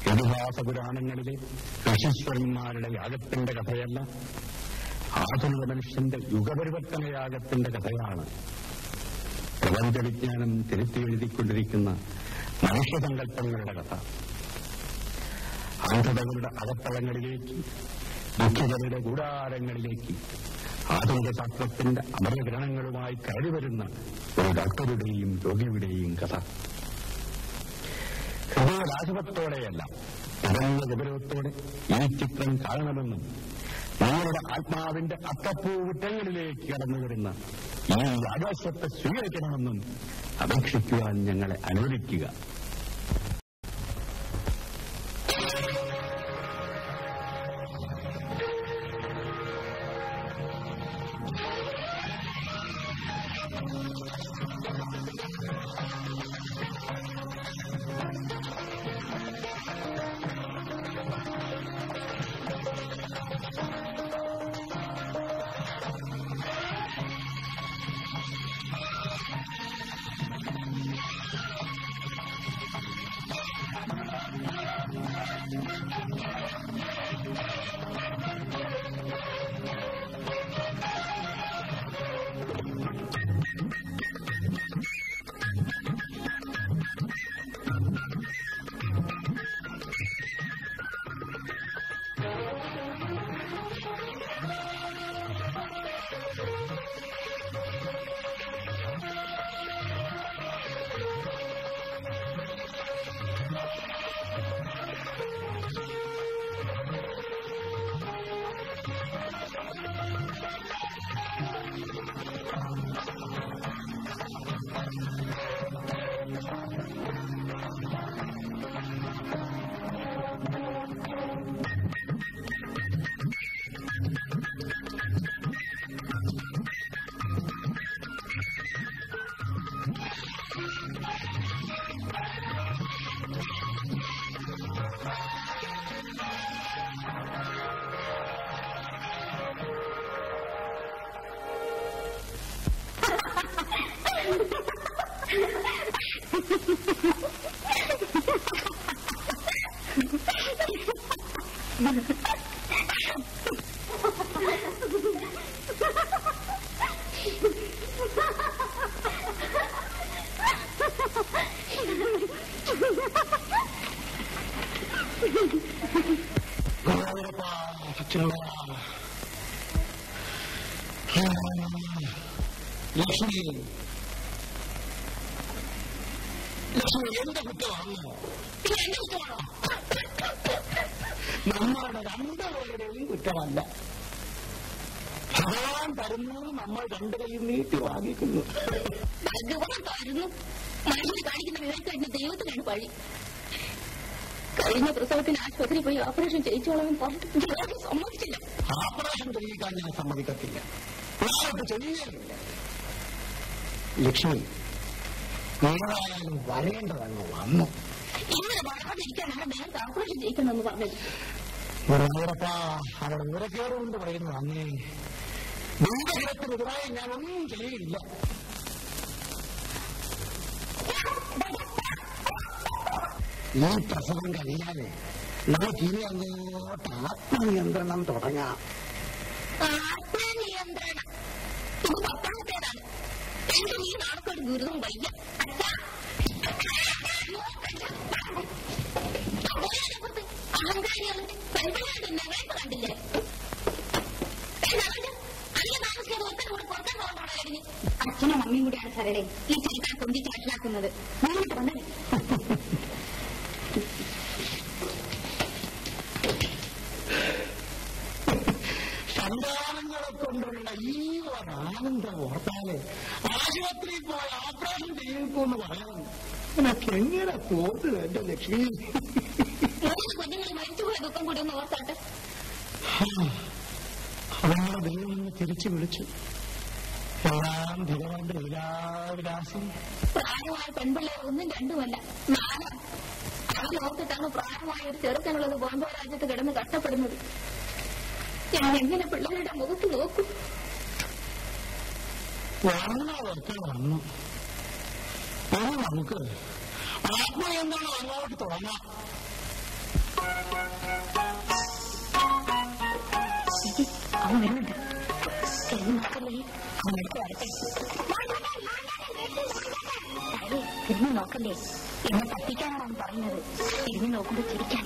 ഇതിഹാസ പുരാണങ്ങളിലെ ഋഷീശ്വരന്മാരുടെ യാഗത്തിന്റെ കഥയല്ല ആധുനിക മനുഷ്യന്റെ യുഗപരിവർത്തന യാഗത്തിന്റെ കഥയാണ് പ്രപഞ്ച വിജ്ഞാനം തിരുത്തി എഴുതിക്കൊണ്ടിരിക്കുന്ന മനുഷ്യസങ്കല്പങ്ങളുടെ കഥ അന്ധതകളുടെ അകത്തളങ്ങളിലേക്ക് ദുഃഖിതരുടെ കൂടാരങ്ങളിലേക്ക് ആധുനിക ശാസ്ത്രത്തിന്റെ അമരഗ്രഹണങ്ങളുമായി കയറി വരുന്ന ഒരു ഡോക്ടറുടെയും രോഗിയുടെയും കഥ ഹൃദയരാജപത്തോടെയല്ല നിറഞ്ഞ ഗൗരവത്തോടെ ഈ ചിത്രം കാണണമെന്നും നിങ്ങളുടെ ആത്മാവിന്റെ അക്കപ്പൂവിറ്റങ്ങളിലേക്ക് കടന്നു വരുന്ന ഈ ആകാശത്തെ സ്വീകരിക്കണമെന്നും അപേക്ഷിക്കുവാൻ ഞങ്ങളെ അനുവദിക്കുക ലക്ഷ്മി ലക്ഷ്മി എന്റെ കുറ്റമാണോ ഇത് എന്റെ കുറ്റമാണോ നമ്മളുടെ രണ്ടുപേരുടെയും കുറ്റമല്ല ഭഗവാൻ തരുന്നത് നമ്മൾ രണ്ടു കൈ നീട്ടി വാങ്ങിക്കുന്നു ഭഗവാൻ തരുന്നു മനുഷ്യന് കാണിക്കുന്ന വിവേകത്തിന് ദൈവത്തിനാണ് പഴി കഴിഞ്ഞ പ്രസവത്തിന് ആശുപത്രി പോയി ഓപ്പറേഷൻ ചെയ്യിച്ചോളാൻ പറഞ്ഞിട്ട് ജോലി സമ്മതിച്ചില്ല ഓപ്പറേഷൻ ചെയ്യിക്കാൻ ഞാൻ സമ്മതിക്കത്തില്ല ഞാനത് ചെയ്യുകയില്ല ലക്ഷ്മി ഏതായാലും വരേണ്ടതങ്ങ് വന്നു ഇങ്ങനെ വളരാതിരിക്കാനാണ് നേരത്തെ ഓപ്പറേഷൻ ചെയ്യിക്കണമെന്ന് പറഞ്ഞത് ഗുരുവായൂരപ്പ അവിടെ ഉരക്കേട് കൊണ്ട് പറയുന്നു അന്നേ ദൈവഹിതത്തിനെതിരായി ഞാൻ ഒന്നും ചെയ്യില്ല ഈ പ്രസവം കഴിയാതെ നമുക്ക് ഇനി അങ്ങോട്ട് ആത്മനിയന്ത്രണം തുടങ്ങാം ആത്മനിയന്ത്രണം ഇത് പത്താമത്തേതാണ് എന്റെ ഈ നാൾക്കൊരു ഗുരുവും വയ്യ അച്ഛാ. അപ്പോഴതിനെക്കുറിച്ച് അഹങ്കാരികൾ പെൺപിള്ളേരുടെ നിറയത്ത് കണ്ടില്ലേ എന്താ അധികം താമസിക്കാതെ ഒരുത്തൻ കൂടെ പുറത്തേക്ക് പോകണോ കഴിഞ്ഞ് അച്ഛനും അമ്മയും കൂടിയാണ് സരളെ ഈ ചരിത്രം കൊണ്ടി മനസ്സിലാക്കുന്നത് മുന്നോട്ട് വന്നത് സന്താനങ്ങളെ കൊണ്ടുള്ള ഈ ഒരു ആനന്ദം ഓർത്താല് ആശുപത്രിയിൽ പോയി ഓപ്പറേഷൻ ചെയ്യിക്കുമെന്ന് പറയണം എനിക്ക് എങ്ങനെ തോന്നുന്നു എന്റെ ലക്ഷ്മി മൂന്ന് കുഞ്ഞുങ്ങൾ മരിച്ചുപോയ ദുഃഖം കൂടി ഒന്ന് ഓർത്താട്ടെ അവങ്ങളെ ദൈവം ഒന്ന് തിരിച്ചു വിളിച്ചു എല്ലാം ഭഗവാന്റെ ലീലാവിലാസം പ്രായമായ പെൺപിള്ളേർ ഒന്നും രണ്ടുമല്ല നാല് അവൻ ഓർത്തിട്ടാണ് പ്രായമായ ഒരു ചെറുക്കനുള്ളത് ബോംബെ രാജ്യത്ത് കിടന്ന് കഷ്ടപ്പെടുന്നത് ഞാൻ എങ്ങനെ പിള്ളേരുടെ മുഖത്ത് നോക്കും വന്നവർക്ക് വന്നു ഇനി നമുക്ക് ആത്മയന്ത്രണം അങ്ങോട്ട് തുടങ്ങാം അവൻ വരുന്നുണ്ട് തിരിഞ്ഞു നോക്കല്ലേ അവൻ അടുത്ത് വരട്ടെ അതെ, തിരിഞ്ഞു നോക്കല്ലേ എന്നെ പറ്റിക്കാനാണ് അവൻ പറയുന്നത് തിരിഞ്ഞു നോക്കുമ്പോ ചിരിക്കാൻ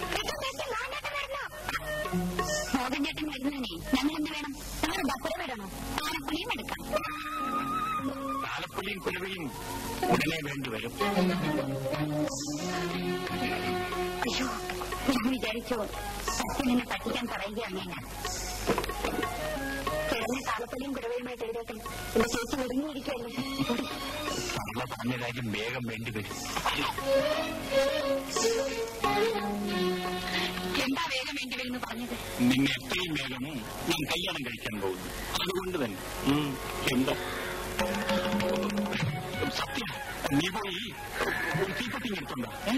മോഹൻ ചേട്ടൻ വരുന്നതിനെ ഞങ്ങൾ എന്ത് വേണം ഞങ്ങൾ ബപ്പറ വിടണോ പാലപ്പുളിയും എടുക്കാം താലപ്പൊലിയും കുലവിയും ഉടനെ വേണ്ടിവരും അയ്യോ ഞാൻ വിചാരിച്ചു സത്യം എന്നെ പറ്റിക്കാൻ പറയുകയാണ് ഞാൻ ചേട്ടനെ താലപ്പൊലിയും കുരവയുമായിട്ട് എഴുതട്ടെ എന്റെ ചേച്ചി ഒടുങ്ങിയിരിക്കല്ലേ സർവ പറഞ്ഞ കാര്യം വേഗം വേണ്ടിവരും എന്താ വേഗം വേണ്ടി വരുന്നു പറഞ്ഞത് നിന്നെ എത്രയും വേഗം ഞാൻ കല്യാണം കഴിക്കാൻ പോകുന്നു അതുകൊണ്ട് തന്നെ ഉം, എന്താ സത്യം നീ പോയി ഒരു തീപ്പെട്ടി എടുത്തുണ്ടോ ഏ?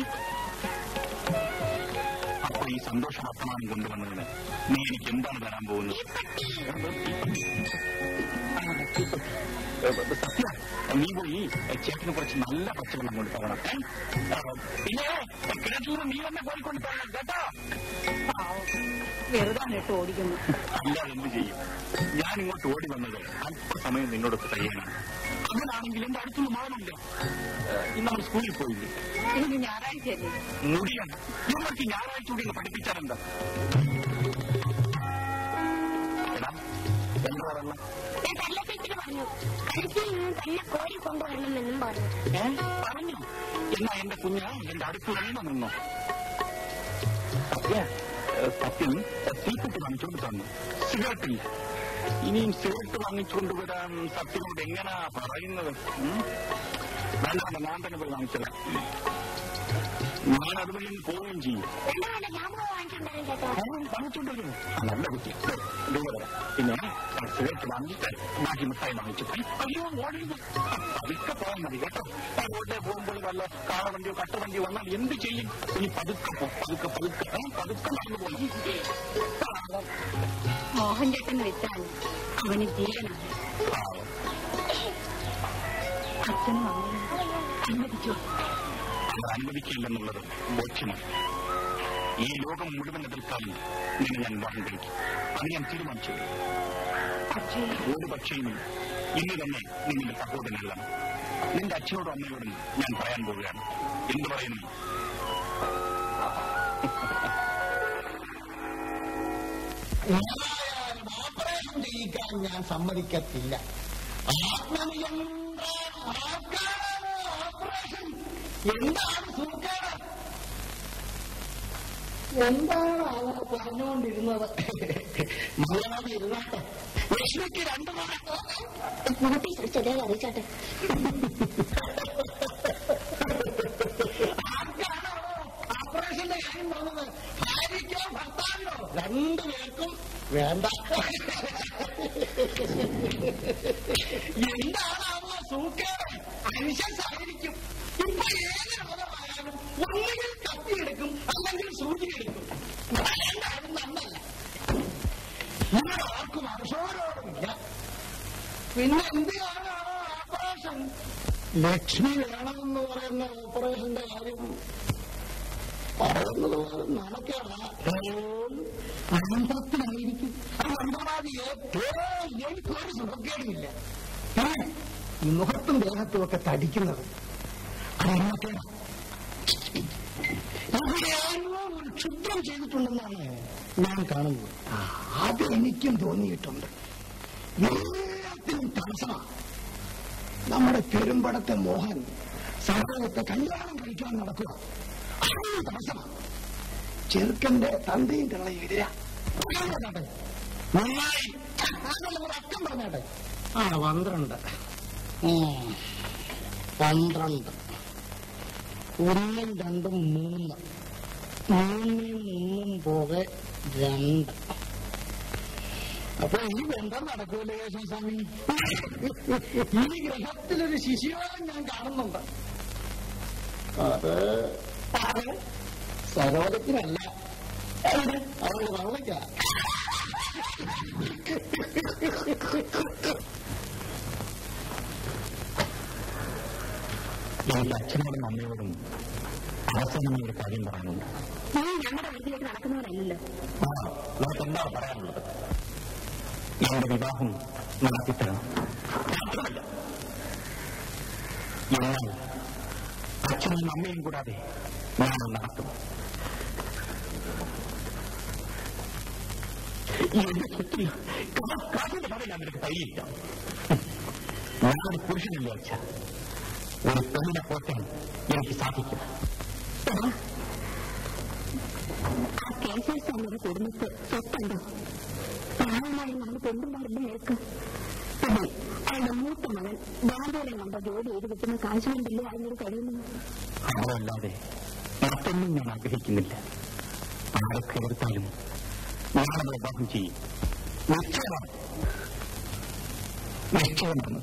അപ്പൊ ഈ സന്തോഷ വർത്തമാനം കൊണ്ടുവന്നതിന് നീ എനിക്ക് എന്താണ് തരാൻ പോകുന്നത് ആ, തീപ്പെട്ടി. ഏ, സത്യ നീ പോയി ചേട്ടന് കുറച്ച് നല്ല പച്ചവെള്ളം കൊണ്ട് തരണം ഏ? ആ, പിന്നെ കിണറ്റിൽ നിന്ന് നീ തന്നെ കോരിക്കൊണ്ട് തരണം കേട്ടോ വെറുതെ ഇട്ട് ഓടിക്കുന്നു അല്ലാതെ എന്ത് ചെയ്യും ഞാൻ ഇങ്ങോട്ട് ഓടി വന്നത് അല്പസമയം നിന്നോടൊത്ത് കഴിയാനാണ് അങ്ങനാണെങ്കിൽ എന്റെ അടുത്തുള്ള മകനുണ്ട് ഇന്ന് അവൻ സ്കൂളിൽ പോയില്ലേ ഇന്ന് ഞായറാഴ്ചയല്ലേ മുടിയാണ് നിങ്ങൾക്ക് ഞായറാഴ്ച കൂടി ഒന്ന് പഠിപ്പിച്ചാലെന്താ എടാ എന്താ പറയുക ഞാൻ കല്ലത്തേക്ക് പറഞ്ഞു കഴുത്തിൽ നിന്ന് തന്നെ കോരി കൊണ്ടുവരണമെന്നും പറഞ്ഞു ഏ പറഞ്ഞു എന്നാ എന്റെ കുഞ്ഞ് എന്റെ അടുത്ത് തന്നെ നിന്നോ സത്യ ഏ, സത്യം ഏ, തീപ്പെട്ടി വാങ്ങിച്ചുകൊണ്ട് തന്നു സിഗരറ്റ് ഇല്ല ഇനിയും സിഗരറ്റ് വാങ്ങിച്ചുകൊണ്ട് വരാൻ സത്യനോട് എങ്ങനാ പറയുന്നത് ഉം? വേണ്ട വേണ്ട, ഞാൻ തന്നെ പോയി വാങ്ങിച്ചത് ഞാൻ അതുവഴി ഒന്ന് പോവുകയും ചെയ്യും എന്താ വേണ്ട ഞാൻ പോയി വാങ്ങിച്ചിട്ടുണ്ടായിരുന്നു ചേട്ടാ ആ, വാങ്ങിച്ചോണ്ട് വരും ആ, നല്ല കുട്ടി ദൂരെ വരാം. പിന്നെ ആ, സിഗരറ്റ് വാങ്ങിച്ചിട്ട് ബാക്കി മിഠായി വാങ്ങിച്ചിട്ട് അയ്യോ ഓടരുത് പതുക്കെ പോയാൽ മതി കേട്ടോ ആ, റോഡിലെ പോകുമ്പോൾ വല്ല കാളവണ്ടിയോ കട്ടവണ്ടിയോ വന്നാൽ എന്ത് ചെയ്യും ഇനി പതുക്കെ പോ പതുക്കെ പതുക്കെ ആ, പതുക്കെ നടന്നു പോയി മോഹൻ ചേട്ടൻ വെച്ചാൽ അവന് ജീവനാണ് അച്ഛനും അമ്മയും അനുവദിച്ചു അത് അനുവദിക്കില്ലെന്നുള്ളത് ബോധ്യമാണ് ഈ ലോകം മുഴുവൻ എതിർക്കാനും നിന്നെ ഞാൻ വിവാഹം കഴിക്കും അത് ഞാൻ തീരുമാനിച്ചു പക്ഷേ ഒരു പക്ഷേയും ഇന്ന് തന്നെ നിങ്ങളുടെ സഹോദരൻ എഴുതണം നിന്റെ അച്ഛനോടും അമ്മയോടും ഞാൻ പറയാൻ പോവുകയാണ് എന്ത് പറയുന്നു ഏതായാലും ഓപ്പറേഷൻ ചെയ്യിക്കാൻ ഞാൻ സമ്മതിക്കത്തില്ല ആത്മനിയന്ത്രണം ആർക്കാണ് ഓപ്പറേഷൻ എന്താണ് സൂക്കേട് എന്താണ് അവർ പറഞ്ഞുകൊണ്ടിരുന്നത് മലയാളം ഇരുന്നാട്ടെ ലക്ഷ്മിക്ക് രണ്ടു കൂട്ടി ചെറിയ അറിയിച്ചാട്ടെ ആർക്കാണോ ഓപ്പറേഷന്റെ കാര്യം പറഞ്ഞത് ഭാര്യയ്ക്കോ ഭർത്താവിനോ രണ്ടുപേർക്കും വേണ്ട എന്താണാവോ സൂക്കേട് അനുശംസായിരിക്കും ഇപ്പൊ ഏത് രോഗമായാലും ഒന്നുകിൽ കത്തിയെടുക്കും അല്ലെങ്കിൽ സൂചി എടുക്കും രണ്ടാളും നന്നല്ല ഇവിടെ ആർക്കും അർഷോരോടുമില്ല പിന്നെ എന്തിനാണോ ഓപ്പറേഷൻ ലക്ഷ്മി വേണമെന്ന് പറയുന്ന ഓപ്പറേഷന്റെ കാര്യം പറയുന്നത് നമുക്കല്ല അനന്തത്തിലായിരിക്കും അത് മന്ത്രവാദി ഏറ്റവും എനിക്കൊരു സുഖക്കേടുമില്ല പിന്നെ ഈ മുഖത്തും ദേഹത്തും ഒക്കെ തടിക്കുന്നത് അതെന്നൊക്കെ എവിടെയാണോ ഒരു ക്ഷുദ്രം ചെയ്തിട്ടുണ്ടെന്നാണ് ഞാൻ കാണുന്നത് ആ, അത് എനിക്കും തോന്നിയിട്ടുണ്ട് എല്ലാത്തിനും തടസ്സമാണ് നമ്മുടെ പെരുമ്പടത്തെ മോഹൻ സമൂഹത്തെ കല്യാണം കഴിക്കാൻ നടക്കുക അതിന് തടസ്സമാണ് ചെറുക്കന്റെ തന്തയും തള്ളയും എതിരാ നന്നായി അതല്ല ഒരു അക്കം പറഞ്ഞാട്ടെ ആ പന്ത്രണ്ട് ഉം. പന്ത്രണ്ട് ഒന്നും രണ്ടും മൂന്ന് മൂന്നും ഒന്നും പോകെ രണ്ട് അപ്പൊ ഈ ബന്ധം നടക്കൂലേ യേശുസ്വാമി ഈ ഗ്രഹത്തിലൊരു ശിശുയോഗം ഞാൻ കാണുന്നുണ്ട് അത് അത് സരോജത്തിനല്ല അവരുടെ വള്ളയ്ക്ക എന്റെ അച്ഛനോടും അമ്മയോടും അവസാനമായി ഒരു കാര്യം പറയാനുണ്ട് നീ ഞങ്ങളുടെ വീട്ടിലേക്ക് നടക്കുന്നവരല്ലല്ലോ ആ നമുക്ക് എന്താ പറയാനുള്ളത് എന്റെ വിവാഹം നടത്തിത്തരണം മാത്രമല്ല എന്നാൽ അച്ഛനും അമ്മയും കൂടാതെ ഞാൻ നടത്തും എന്റെ സ്വത്തിൽ കാശിന്റെ പദം ഞാൻ നിനക്ക് കഴിയില്ല ഞാനൊരു പുരുഷനല്ലേ അച്ഛ ഒരു പെണ്ണിനെ പോറ്റാൻ എനിക്ക് സാധിക്കും ആ കേശവ സ്വാമിയുടെ കുടുംബത്ത് സ്വത്തുണ്ടോ പ്രായമായി നമ്മൾ പെണ്ണുമാരുടെ നേർക്ക് അതെ അയാളുടെ മൂത്ത മകൻ ബാബോലം കണ്ട ജോലി ചെയ്ത് കിട്ടുന്ന കാശ് കൊണ്ടല്ലേ അതിനൊരു കഴിയുന്നു അതല്ലാതെ മറ്റൊന്നും ഞാൻ ആഗ്രഹിക്കുന്നില്ല ആരൊക്കെ എടുത്താലും ഞാനത് വിവാഹം ചെയ്യും നിശ്ചയമാണ് നിശ്ചയമാണ്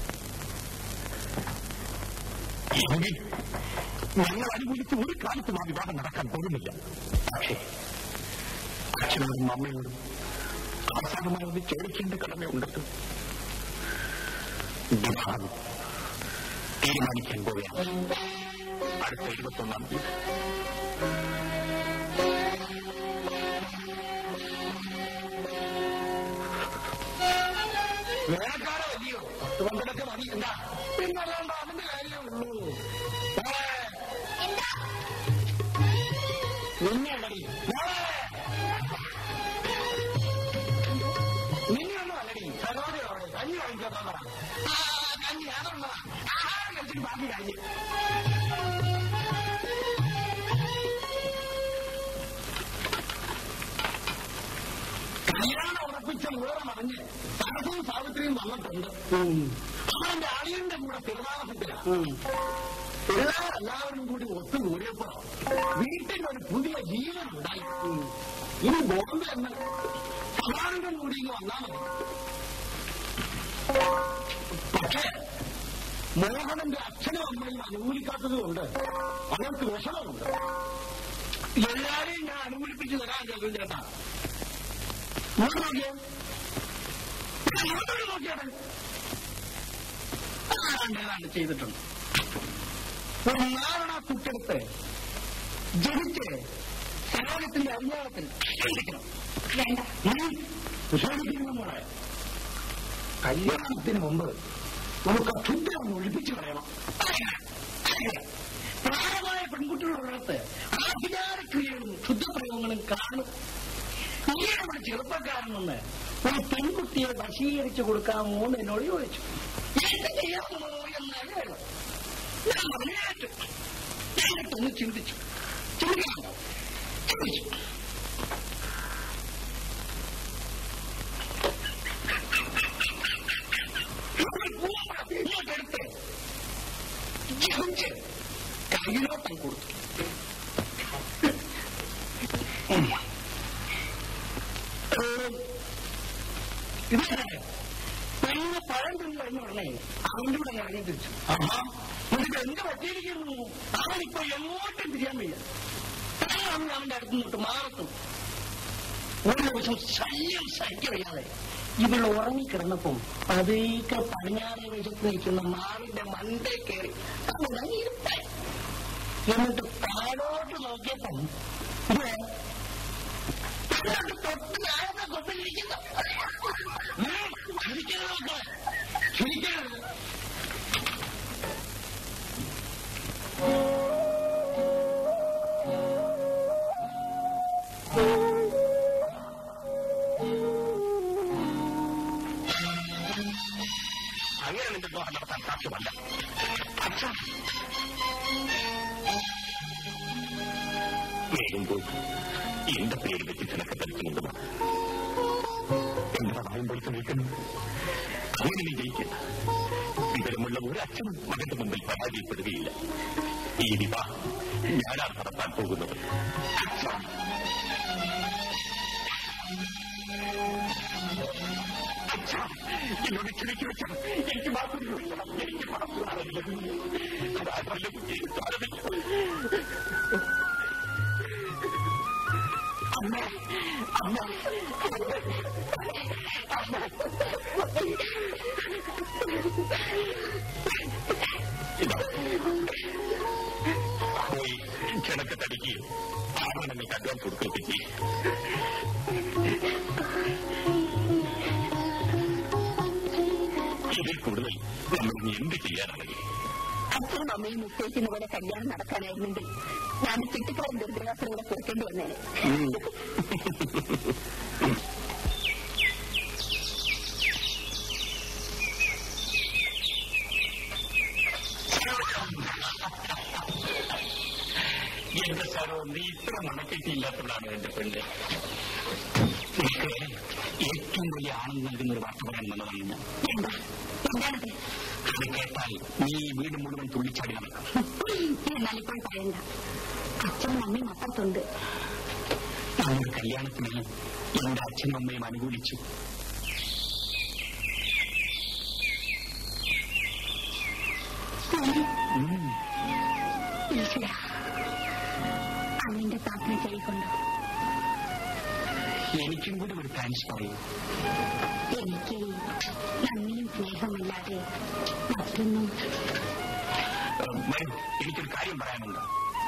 എങ്കിൽ ഞങ്ങൾ അനുകൂലിച്ച് ഒരു കാലത്തും ആ വിവാഹം നടക്കാൻ പോകുന്നില്ല പക്ഷേ അച്ഛനോടും അമ്മയോടും അവസാനമായി ഒന്ന് ചോദിക്കേണ്ട കടമയുണ്ടല്ലോ വിവാഹം തീരുമാനിക്കാൻ പോവുകയാണ് അടുത്ത ഇരുപത്തൊന്നാം തീയതി വേലക്കാരോ അല്ലയോ പത്ത് പന്ത്രണ്ടൊക്കെ മതി എന്താ പിന്നല്ലാണ്ട് അതിന്റെ കാര്യമേ ഉള്ളൂ നിന്നെ അല്ലടി നിന്നെയൊന്നും അല്ലടി സഹോദരോട് കഞ്ഞി വാങ്ങിക്കാൻ പറ ആ കഞ്ഞി അതുള്ളതാ ആഹാരം കഴിച്ചിട്ട് ബാക്കി കഴിഞ്ഞു കല്യാണം ഉറപ്പിച്ച മുഴുവൻ അറിഞ്ഞ് സരസും സാവിത്രിയും വന്നിട്ടുണ്ട് അവന്റെ അളിയന്റെ കൂടെ തിരുനാളത്തിലാണ് പിള്ളേരെല്ലാവരും കൂടി ഒത്തുകൂടിയപ്പോ വീട്ടിൽ ഒരു പുതിയ ജീവൻ ഉണ്ടായി ഇനി ബോംബെ എന്ന് സമാനങ്ങൾ കൂടി ഇങ്ങ് വന്നാ മതി പക്ഷേ മോഹനന്റെ അച്ഛനും അമ്മയും അനുകൂലിക്കാത്തത് കൊണ്ട് അവർക്ക് വിഷമമുണ്ട് എല്ലാരെയും ഞാൻ അനുകൂലിപ്പിച്ച് തരാൻ ചെല്ലും ചേട്ടാ ഇങ്ങോട്ട് നോക്കിയേ ഇങ്ങോട്ട് നോക്കിയാട്ടെ ആരാണ്ട് ചെയ്തിട്ടുണ്ട് ഒരു നാരണ കുറ്റെടുത്ത് ജനിച്ച് സമാജത്തിന്റെ അജ്ഞാനത്തിൽ ജീവിക്കണം വേണ്ട വിശ്വസിക്കുന്ന മോളെ കല്യാണത്തിന് മുമ്പ് നമുക്ക് അക്ഷുദ്ധ ഒന്ന് ഒഴിപ്പിച്ചു കളയണം പ്രായമായ പെൺകുട്ടികളുള്ളിടത്ത് ആഭിചാരക്രിയകളും ശുദ്ധപ്രയോഗങ്ങളും കാണും നീയാണ് ചെറുപ്പക്കാരനെന്ന് ഒരു പെൺകുട്ടിയെ വശീകരിച്ചു കൊടുക്കാമോ എന്ന് എന്നോട് ചോദിച്ചു എന്ത് ചെയ്യാമോ എന്നറിയാമോ ഞാൻ പറഞ്ഞേറ്റ് ഞാനിട്ടൊന്ന് ചിന്തിച്ചു ചിന്തിക്കാമോ ചിന്തിച്ചു ഇങ്ങോട്ടെടുത്ത് ജപിച്ച് കയ്യിലോട്ടം കൊടുത്തു ഇത് പെണ്ണ് പഴം തിന്നു കഴിഞ്ഞ ഉടനെ അവന്റെ കൂടെ ഇറങ്ങി തിരിച്ചു എന്നിട്ട് എന്ത് പറ്റിയിരിക്കുന്നു അവനിപ്പോ എങ്ങോട്ടും തിരിയാൻ വയ്യ അവൻ അവന്റെ അടുത്ത് നിന്നിട്ട് മാറത്തും ഒരു ദിവസം ശല്യം സഹിക്കവയ്യാതെ ഇവൾ ഉറങ്ങിക്കിടന്നപ്പം പതുക്കെ പടിഞ്ഞാറ് വശത്ത് നിൽക്കുന്ന മാവിന്റെ മണ്ടേ കയറി അവിടെ ഇരുട്ടായി എന്നിട്ട് താഴോട്ട് നോക്കിയപ്പം ഇത് ഇതിനകത്ത് തൊട്ട് താഴത്തെ കൊമ്പിലിരിക്കുന്നു ചിരിക്കരുത് മക്കളെ ചിരിക്കരുത് അങ്ങനെ നിന്റെ വിവാഹം നടത്താൻ സാധ്യമല്ല വേഗമ്പോൾ എന്റെ പേര് വെച്ച് ചിലക്ക് ധരിച്ചുകൊണ്ടുമാണ് എന്റെ സഹായം പൊളിച്ചു നിൽക്കുന്നു അങ്ങനെ നീ ജയിക്കില്ല വിവരമുള്ള ഒരു അച്ഛനും മകന്റെ മുമ്പിൽ പരാജയപ്പെടുകയില്ല ഈ വിവാഹം ഞാനാണ് നടത്താൻ പോകുന്നത് അച്ഛാ അച്ഛാ എന്നോട് ക്ഷണിച്ചു വെച്ച എനിക്ക് മാത്രം എനിക്ക് പണം സാരമില്ല സാരമില്ല കുഞ്ഞേ, സാരമില്ല അമ്മ അമ്മ ഇതാ പോയി വേണമെങ്കിൽ അഡ്വാൻസ് കൊടുക്കുകയൊക്കെ ചെയ്യും ഇതിൽ കൂടുതൽ നമ്മൾ ഇനി എന്ത് ചെയ്യാനാണെങ്കിൽ അച്ഛനും അമ്മയും നിശ്ചയിക്കുന്ന പോലെ കല്യാണം നടക്കാനായിരുന്നെങ്കിൽ ഞാൻ ചിട്ടിക്കാരൻ ദുരിതാശ്രയുടെ കൊടുക്കേണ്ടി വന്നേനെ എന്റെ സാറോ നീ ഇത്ര മണക്കെട്ടിയില്ലാത്തതാണ് എന്റെ പെണ്ണ് നിനക്ക് ഏറ്റവും വലിയ ആനന്ദം നൽകുന്ന ഒരു വാർത്ത പറയാൻ വന്നതാണ് ഞാൻ എന്താ എന്താണത് അത് കേട്ടാൽ നീ ഈ വീട് മുഴുവൻ തുള്ളിച്ചാടി നടക്കും എന്നാൽ ഇപ്പോൾ പറയണ്ട അച്ഛനും അമ്മയും അപ്പുറത്തുണ്ട് നമ്മുടെ കല്യാണത്തിന് എന്റെ അച്ഛനും അമ്മയും അനുകൂലിച്ചു ഉം. ഈശ്വര അവന്റെ പ്രാർത്ഥന ചെയ്കൊണ്ടു എനിക്കും കൂടി ഒരു താങ്ക്സ് പറയൂ എനിക്ക് നന്ദിയും സ്നേഹമല്ലാതെ മറ്റൊന്നും ഏഹ്, വരൂ എനിക്കൊരു കാര്യം പറയാനുണ്ട്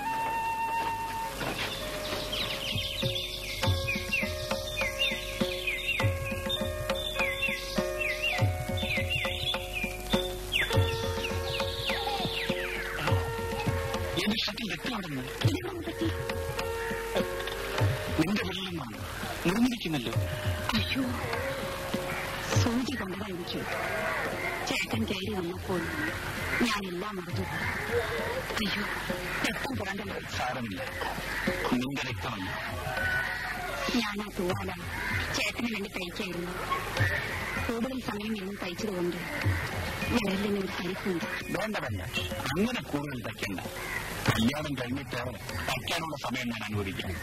എന്റെ ഷട്ടിൽ രക്തമാണെന്ന് ഇതിനെ പറ്റി നിന്റെ വെള്ളിൽ നിന്നാണ് നിർമ്മിക്കുന്നല്ലോ അയ്യോ സൂചി കൊണ്ടതായിരിക്കും ചേട്ടൻ കയറി വന്നപ്പോൾ ഞാനെല്ലാം മറന്നു അയ്യോ രക്തം പുറണ്ടല്ലോ സാരമില്ല നിന്റെ രക്തമല്ല ഞാൻ ആ തൂവാല ചേട്ടന് വേണ്ടി തയ്ക്കായിരുന്നു കൂടുതൽ സമയം ഇന്നും തയ്ച്ചതുകൊണ്ട് വിരലിന് ഒരു തരിപ്പുണ്ട് വേണ്ട വേണ്ട അങ്ങനെ കൂടുതൽ തയ്ക്കണ്ട കല്യാണം കഴിഞ്ഞിട്ട് തയ്ക്കാനുള്ള സമയം ഞാൻ അനുവദിക്കാം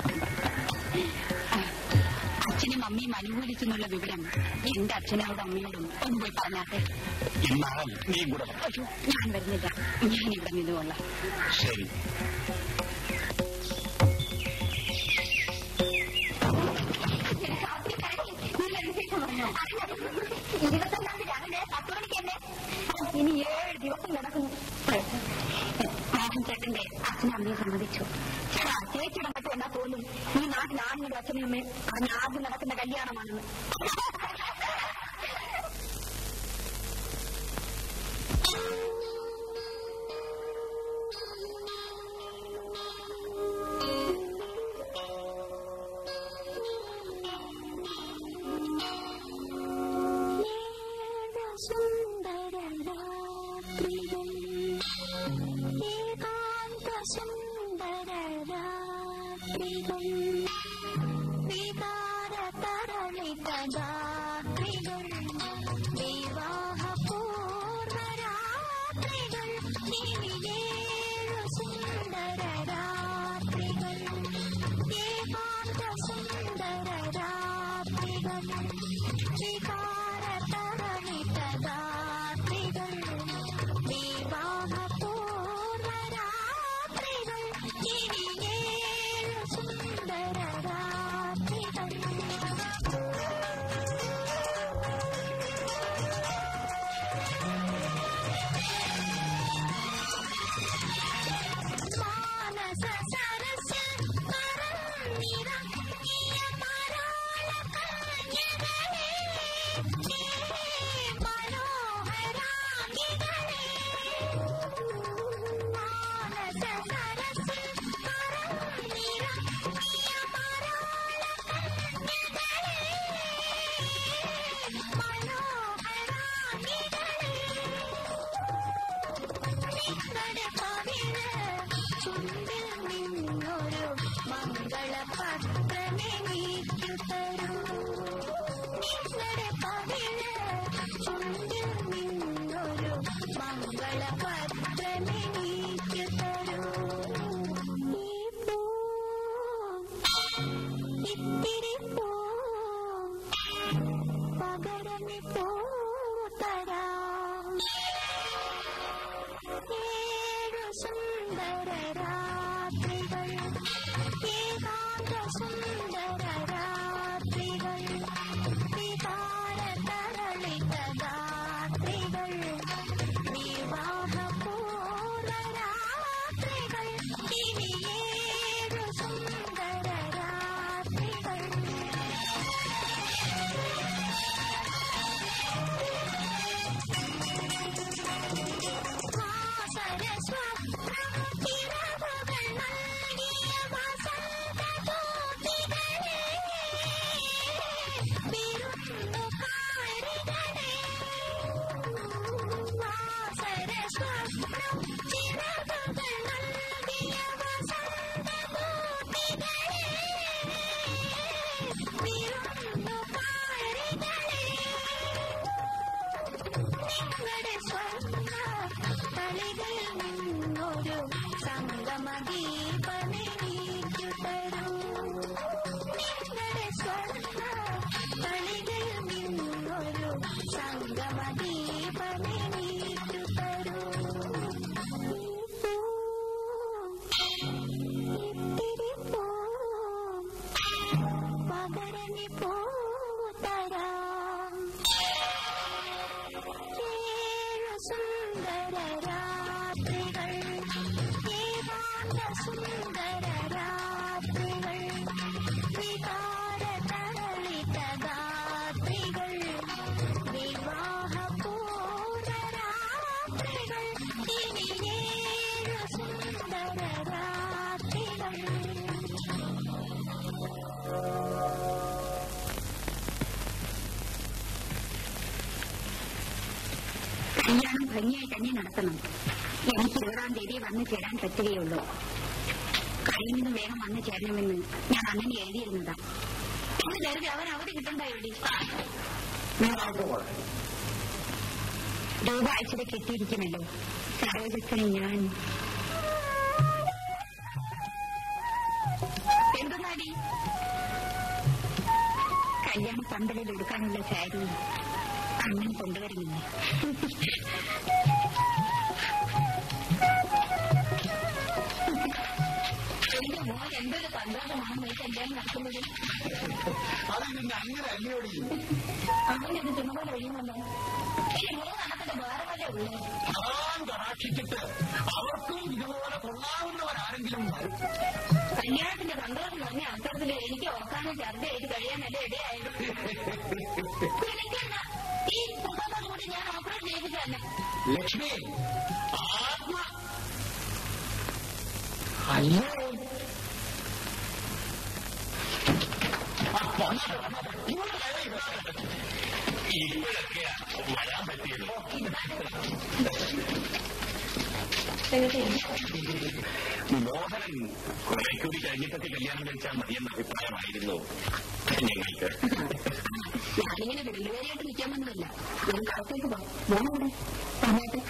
അച്ഛനും അമ്മയും അനുകൂലിക്കുന്നുള്ള വിവരം എന്റെ അച്ഛനോടും അമ്മയോടും ഒന്ന് പോയി പറഞ്ഞാട്ടെ എന്നാൽ നീ കൂടെ വാ. അയ്യോ ഞാൻ വരുന്നില്ല ഞാൻ ഇവിടെ നിന്നുകൊള്ളാം ശരി ഇനി ഏഴ് ദിവസം കിടക്കുന്നു മോഹൻ ചേട്ടന്റെ അച്ഛനും അമ്മയും സമ്മതിച്ചു ചേട്ടാ ചേച്ചിയുടെ മറ്റും എന്നാ തോന്നും ഈ നാട്ടിൽ ആണുങ്ങളുടെ അച്ഛനും അമ്മയും അതിന് ആദ്യം നടക്കുന്ന കല്യാണമാണെന്ന് വിവാഹപൂർവരാത്രികൾ ഇനിയേഴു സുന്ദര കളികളിൽ നിന്നൊരു സംഗമദീപമേ നീക്കു തരൂ നിങ്ങളുടെ സ്വർണ്ണ കളികളിൽ നിന്നൊരു സംഗമദീപമേ നീക്കു തരൂ ഇത്തിരി പോ പകരനി പോതരാം ഏഴു സുന്ദര രാത്രികൾ ഏകാന്ത സുന്ദര രാത്രികൾ വികാര തരളിത ഗാത്രികൾ വിവാഹപൂർവ രാത്രികൾ ഇനി ഏഴു സുന്ദര രാത്രികൾ കല്യാണം ഭംഗിയായി തന്നെ നടത്തണം എനിക്ക് ഇരുപതാം തീയതി വന്നു ചേരാൻ പറ്റുകയുള്ളൂ കഴിയുന്നത് വേഗം വന്നു ചേരണമെന്ന് ഞാൻ അങ്ങനെ എഴുതിയിരുന്നതാ എന്ന് കരുതി അവൻ അവധി കിട്ടണ്ട എഴുതി രൂപ ആഴ്ചയുടെ കിട്ടിയിരിക്കുമല്ലോ സരോജത്തിന് ഞാൻ എന്തെന്നാടി കല്യാണ പന്തലിൽ എടുക്കാനുള്ള സാരി അണ്ണൻ കൊണ്ടുവരുന്നില്ല എന്റെ മോൻ എന്തൊരു സന്തോഷമാണ് ഈ കല്യാണം നടക്കുന്നത് അത് പിന്നെ അങ്ങനെ അല്ലയോടി അങ്ങനെ ഇത് ചുമതല കഴിയുമല്ലോ ഈ മോൻ നടത്തിട്ട് വേറെ വല്ല ഉള്ളൂ ഭഗവാൻ കടാക്ഷിച്ചിട്ട് അവർക്കും ഇതുപോലെ കൊള്ളാവുന്നവരാരെങ്കിലും വരും കല്യാണത്തിന്റെ സന്തോഷം പറഞ്ഞ അവസരത്തിൽ എനിക്ക് ഓർക്കാനും ചർച്ച ചെയ്ത് കഴിയാനല്ലേ ഇടയായത് എനിക്കെന്നാ ഈ പുസ്തകം കൂടി ഞാൻ ഓപ്പറേറ്റ് ചെയ്തിട്ടല്ല ലക്ഷ്മി ആത്മ അയ്യോ ആ, വന്നോ, വന്നോ. ഇങ്ങോട്ട് വരൂ, ഇങ്ങോട്ട് വരൂ. ഇപ്പോഴൊക്കെയാ വരാൻ പറ്റിയത് മോഹനൻ കുറെ കൂടി കഴിഞ്ഞിട്ടൊക്കെ കല്യാണം കഴിച്ചാൽ മതിയെന്ന അഭിപ്രായമായിരുന്നു ഞങ്ങൾക്ക് ഞാനിങ്ങനെ രണ്ടുപേരെയായിട്ട് നിൽക്കാൻ വന്നതല്ല ഞാൻ കളത്തേക്ക് പോകാം മോനവിടെ സമയത്ത്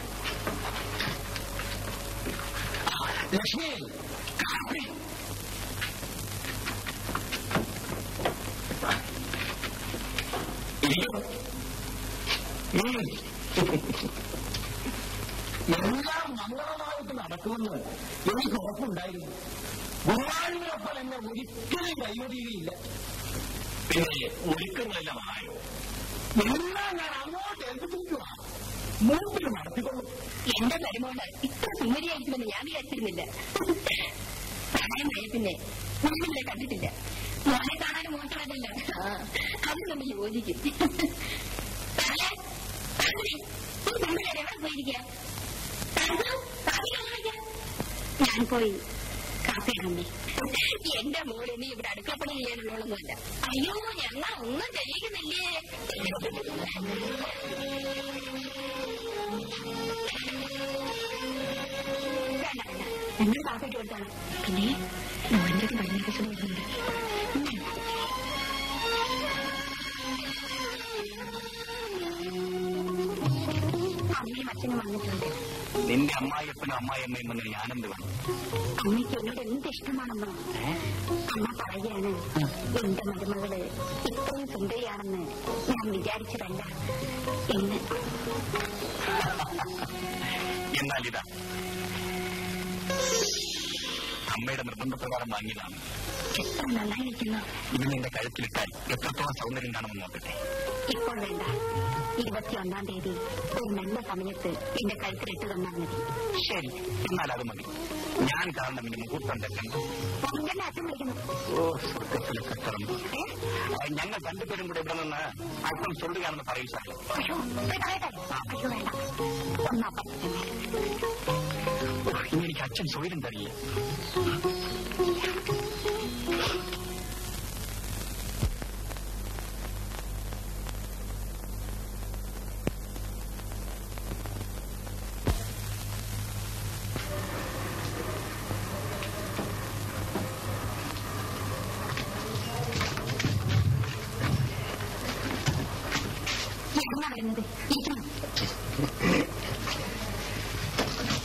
ലക്ഷ്മി കാപ്പി ഇരിക്കൂ. ഉം. എല്ലാം മംഗളമായിട്ട് നടക്കുമെന്ന് എനിക്ക് ഉറപ്പുണ്ടായിരുന്നു ഗുരുവായൂരപ്പൻ എന്നെ ഒരിക്കലും കൈവരികയില്ല പിന്നെ ഒരുക്കങ്ങളെല്ലാം ആയോ എല്ലാം ഞാൻ അങ്ങോട്ട് ഏൽപ്പിച്ചിരിക്കുക മൂപ്പിൽ നടത്തിക്കൊള്ളും എന്റെ മരുമോള് ഇത്ര സുന്ദരിയായിരിക്കുമെന്ന് ഞാൻ വിചാരിച്ചിരുന്നില്ല പ്രായമായ പിന്നെ മുന്നിലെ കണ്ടിട്ടില്ല മോനെ കാണാൻ മോശമല്ലല്ലോ അത് നമ്മൾ യോജിക്കും സാറേ, സാറേ, ഈ പെൺപിള്ളേര് എവിടെ പോയിരിക്കുക ഞാൻ പോയി കാപ്പി ഇടണ്ടേ എന്റെ മോള് ഇനി ഇവിടെ അടുക്കളപ്പണി ചെയ്യാനുള്ളതൊന്നുമല്ല അയ്യോ ഞങ്ങൾ ഒന്നും ചെയ്യുന്നില്ലേ വേണ്ട വേണ്ട ഞങ്ങൾ കാപ്പിട്ട് കൊടുത്താണ് പിന്നെ മോൻ്റെ ഒരു ഭയങ്കര പ്രശ്നം വരുന്നുണ്ട് അമ്മയും അച്ഛനും വന്നിട്ടുണ്ട് നിന്റെ അമ്മായിയപ്പനും അമ്മായിയമ്മയും വന്ന് ഞാനെന്ത് വേണം അമ്മയ്ക്ക് എന്നോട് എന്ത് ഇഷ്ടമാണെന്നോ അമ്മ പറയുകയാണ് എന്റെ മരുമകള് ഇത്രയും സുന്ദരിയാണെന്ന് ഞാൻ വിചാരിച്ചതല്ല എന്ന് എന്നാൽ ഇതാ അമ്മയുടെ നിർബന്ധപ്രകാരം വാങ്ങിയതാണ് എത്ര നന്നായിരിക്കുന്നു ഇത് നിന്റെ കഴുത്തിലിട്ടാൽ എത്രത്തോളം സൗന്ദര്യം കാണുമെന്ന് നോക്കട്ടെ ഇപ്പോൾ വേണ്ട ഇരുപത്തിയൊന്നാം തീയതി ഒരു നല്ല സമയത്ത് എന്റെ കഴുത്തിലിട്ട് തന്നാൽ മതി ശരി എന്നാൽ അത് മതി ഞാൻ കാരണം ഇനി മുഹൂർത്തം തെക്കണ്ട പൊങ്കന്റെ അച്ഛൻ വിളിക്കുന്നു ഓ സ്വർഗത്തിലെ കച്ചറം ഏ? ഞങ്ങൾ രണ്ടുപേരും കൂടെ ഇവിടെ നിന്ന് അല്പം ചൊല്ലുകയാണെന്ന് പറയും സാർ അയ്യോ ഇത് കളയട്ടെ അയ്യോ വേണ്ട ഒന്നപ്പം തന്നെ ഇനി എനിക്ക് അച്ഛൻ സ്വൈരം തരില്ല എന്നാ വരുന്നത് ഇരിക്കണം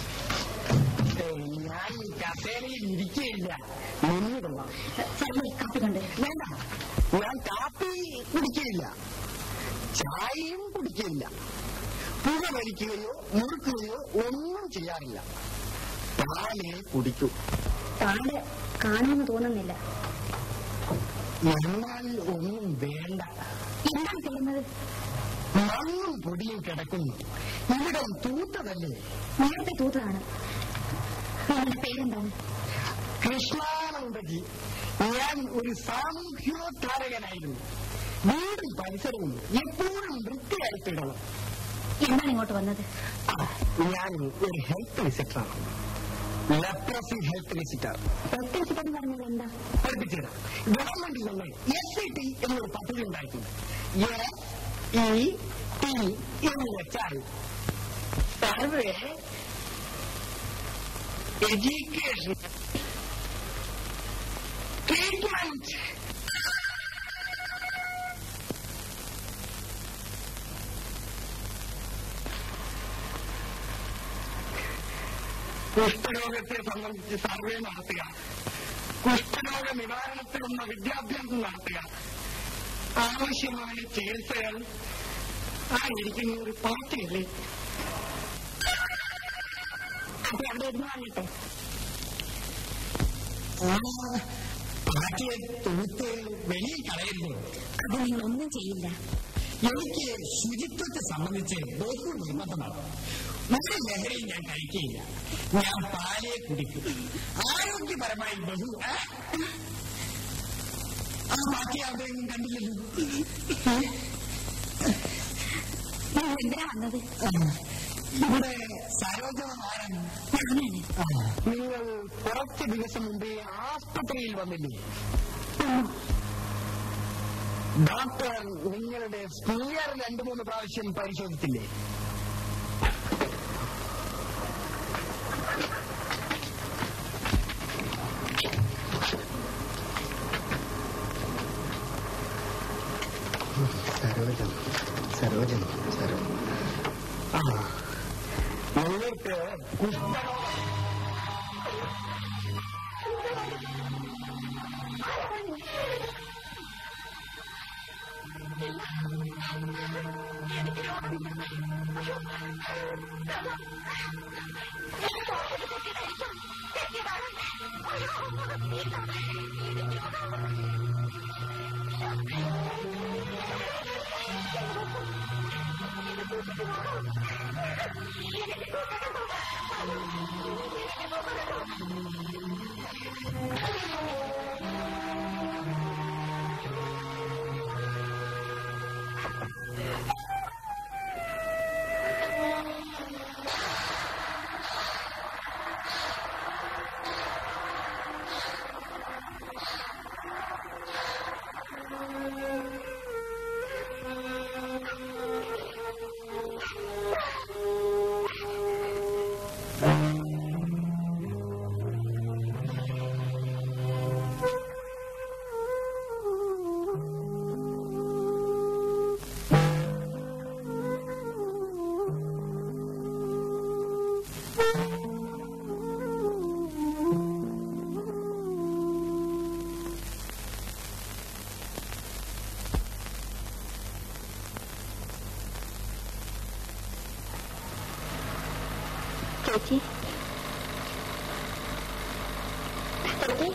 വേണ്ട ഞാൻ കാപ്പി കുടിക്കില്ല ചായയും കുടിക്കില്ല പുക വലിക്കുകയോ മുറുക്കുകയോ ഒന്നും ചെയ്യാറില്ല പാലേ കുടിക്കൂ പാല് കാണുമെന്ന് തോന്നുന്നില്ല എന്നാൽ ഒന്നും വേണ്ട എന്താണ് ചെയ്യുന്നത് മണ്ണും പൊടിയും കിടക്കുന്നു ഇവിടെ തൂത്തതല്ലേ നേരത്തെ തൂത്തതാണ് നിങ്ങളുടെ പേരെന്താണ് കൃഷ്ണാനന്ദജി ഞാൻ ഒരു സാമൂഹ്യോദ്ധാരകനായിരുന്നു വീടും പരിസരവും എപ്പോഴും വൃത്തിയായിട്ടിടണം എന്താണ് ഇങ്ങോട്ട് വന്നത് ആ, ഞാൻ ഒരു ഹെൽത്ത് വിസിറ്ററാണ് ലെപ്രസി ഹെൽത്ത് വിസിറ്റർ പ്രത്യേകിച്ചിട്ടെന്ന് പറഞ്ഞത് എന്താ പഠിപ്പിച്ചുതരാം ഗവൺമെന്റിൽ നിന്ന് എസ് ഐ ടി എന്നൊരു പദ്ധതി ഉണ്ടായിട്ടുണ്ട് എസ് ഇ ടി എന്ന് വെച്ചാൽ സർവേ എഡ്യൂക്കേഷൻ ട്രീറ്റ്മെന്റ് കുഷ്ഠരോഗത്തെ സംബന്ധിച്ച് സർവേ നടത്തുക കുഷ്ഠരോഗ നിവാരണത്തിനുള്ള വിദ്യാഭ്യാസം നടത്തുക ആവശ്യമായ ചികിത്സകൾ ആയിരിക്കുന്ന ഒരു പാർട്ടിയല്ലേ അപ്പൊ അവിടെ ഇരുന്ന് വാങ്ങട്ടെ ആ പാർട്ടിയെ തൂത്ത് വെളിയിൽ കളയരുത് അത് നിങ്ങൾ ഒന്നും ചെയ്യില്ല എനിക്ക് ശുചിത്വത്തെ സംബന്ധിച്ച് ബഹു നിർബന്ധമാണ് ഒരു ലഹരിയും ഞാൻ കഴിക്കുകയില്ല ഞാൻ പാലേ കുടിക്കും ആരോഗ്യപരമായി ബഹു ആ? ആ ബാക്കി അവിടെയൊന്നും കണ്ടില്ലല്ലോ നിങ്ങൾ എന്തിനാ വന്നത് ഇവിടെ സരോജമാരൻ ഞാനാണ് നിങ്ങൾ കുറച്ച് ദിവസം മുമ്പേ ആസ്പത്രിയിൽ വന്നില്ലേ ഡോക്ടർ നിങ്ങളുടെ സ്പീയർ രണ്ടു മൂന്ന് പ്രാവശ്യം പരിശോധിച്ചില്ലേ സരോജം സരോജം സരോജം ആ നിങ്ങൾക്ക് കുഷ്ഠരോഗം ചേച്ചി ചേച്ചി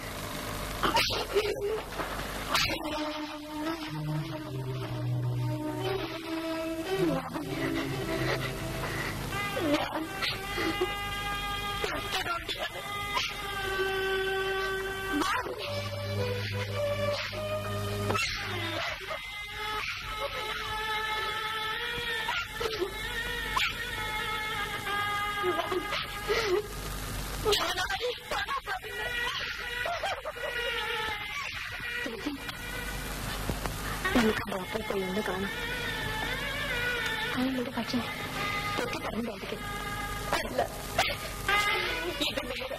ചേച്ചി നമുക്ക് ഡോക്ടറെ പോയി ഒന്ന് കാണാം അയാളോട് പക്ഷേ തെറ്റി പറഞ്ഞതായിരിക്കും അല്ല ഇത് നേരെ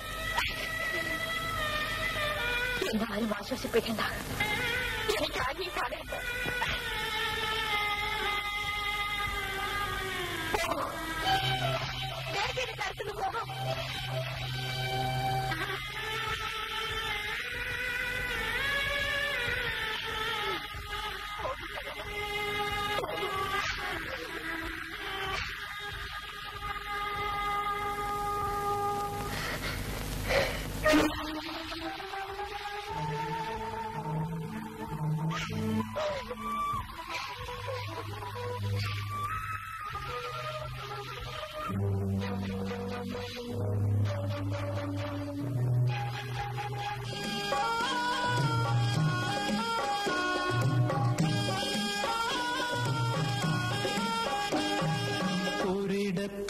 എന്നെ ആരും ആശ്വസിപ്പിക്കണ്ട എനിക്ക് ആദ്യം പറയണ്ട തരത്തിൽ പോകാം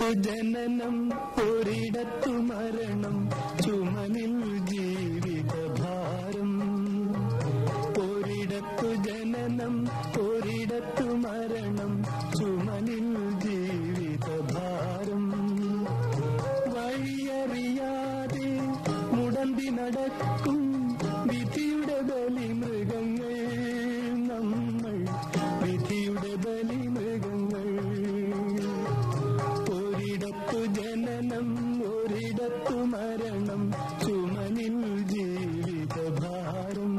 ഒരിടത്തു ജനനം ഒരിടത്തു മരണം ചുമലിൽ ജീവിതഭാരം ഒരിടത്തു ജനനം ഒരിടത്തു മരണം ചുമലിൽ ജീവിതഭാരം വഴിയറിയാതെ മുടന്തി നടക്കും വിധിയുടെ ബലി മൃഗങ്ങൾ നമ്മൾ വിധിയുടെ ബലി മൃഗങ്ങൾ ഒരിടത്തു ജനനം ഒരിടത്തു മരണം ചുമലിൽ ജീവിതഭാരം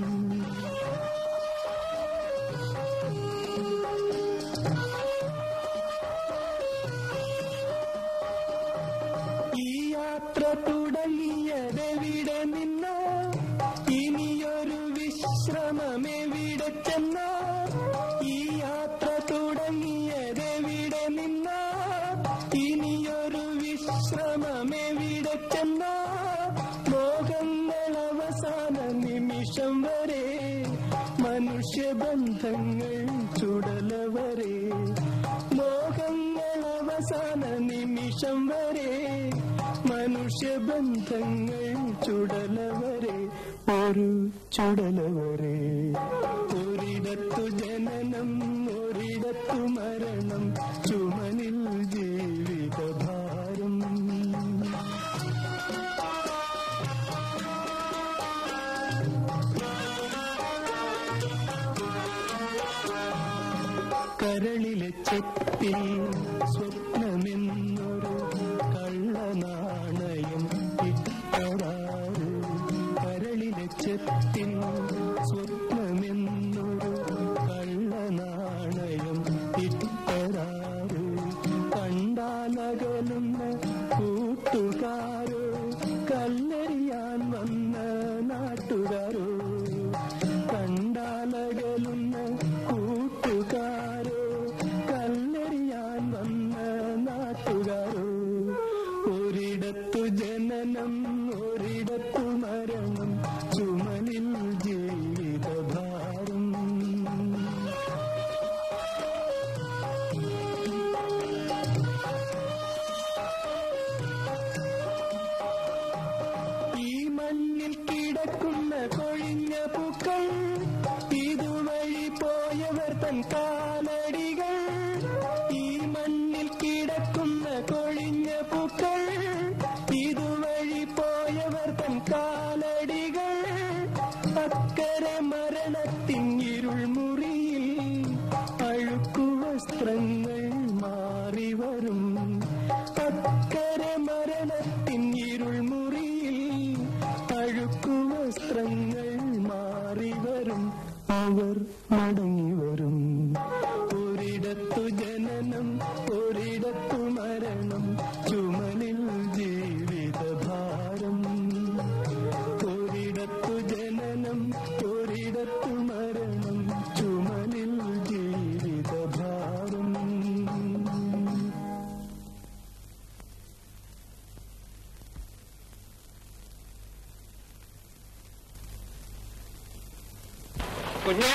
ഈ യാത്ര തുടങ്ങിയതെവിടെ നിന്നോ ഇനിയൊരു വിശ്രമമെവിടെ ചെന്നോ ഈ യാത്ര തുടങ്ങിയതെവിടെ നിന്നോ ഇനിയൊരു വിശ്രമമെവിടെ ചെന്നോ ലോകങ്ങൾ അവസാന നിമിഷം വരെ മനുഷ്യബന്ധങ്ങൾ ചുടലവരെ ലോകങ്ങൾ അവസാന നിമിഷം വരെ മനുഷ്യബന്ധങ്ങൾ ചുടലവരെ ഒരു ചുടലവരെ ഒരിടത്തു ജനനം ഒരിടത്തു മരണം ചുമലിൽ ജീവിതഭാരം കരളിലെ ചെപ്പിൽ സ്വപ്നമെന്നൊരു കള്ളനാണയം ഇട്ടതാറ് കരളിലെ ചെപ്പിൽ സ്വപ്നമെന്നൊരു കള്ളനാണയം ഇട്ടതാറ് കണ്ടാലകലുന്ന കൂട്ടുകാരോ കല്ലെറിയാൻ വന്ന നാട്ടുകാരോ കണ്ടാലകലുന്ന കൂട്ടുകാരോ കല്ലെറിയാൻ വന്ന നാട്ടുകാരോ ഒരിടത്തു ജനനം ഒരിടത്തു മരണം ചുമലിൽ ജീവിതഭാരം ഈ മണ്ണിൽ കിടക്കുന്ന കൊഴിഞ്ഞ പൂക്കൾ ഇതുവഴി പോയവർ തൻ കാലടികൾ ഈ മണ്ണിൽ കിടക്കുന്ന കൊഴിഞ്ഞ പൂക്കൾ ഇതുവഴി പോയവർ തൻ കാലടികൾ അക്കരെ മരണത്തിൻ ഇരുൾ മുറിയിൽ അഴുക്കു വസ്ത്രങ്ങൾ മാറി വരും അക്കരെ മരണത്തിൻ ഇരുൾ മുറിയിൽ അഴുക്കു വസ്ത്രങ്ങൾ മാറി വരും അവർ മടങ്ങി വരും ഒരിടത്തു ജനനം ഒരിടത്തു മരണം ചുമലിൽ ജീവിതഭാരം ഒരിടത്തു ജനനം ഒരിടത്തു മരണം ചുമലിൽ ജീവിതഭാരം കുഞ്ഞേ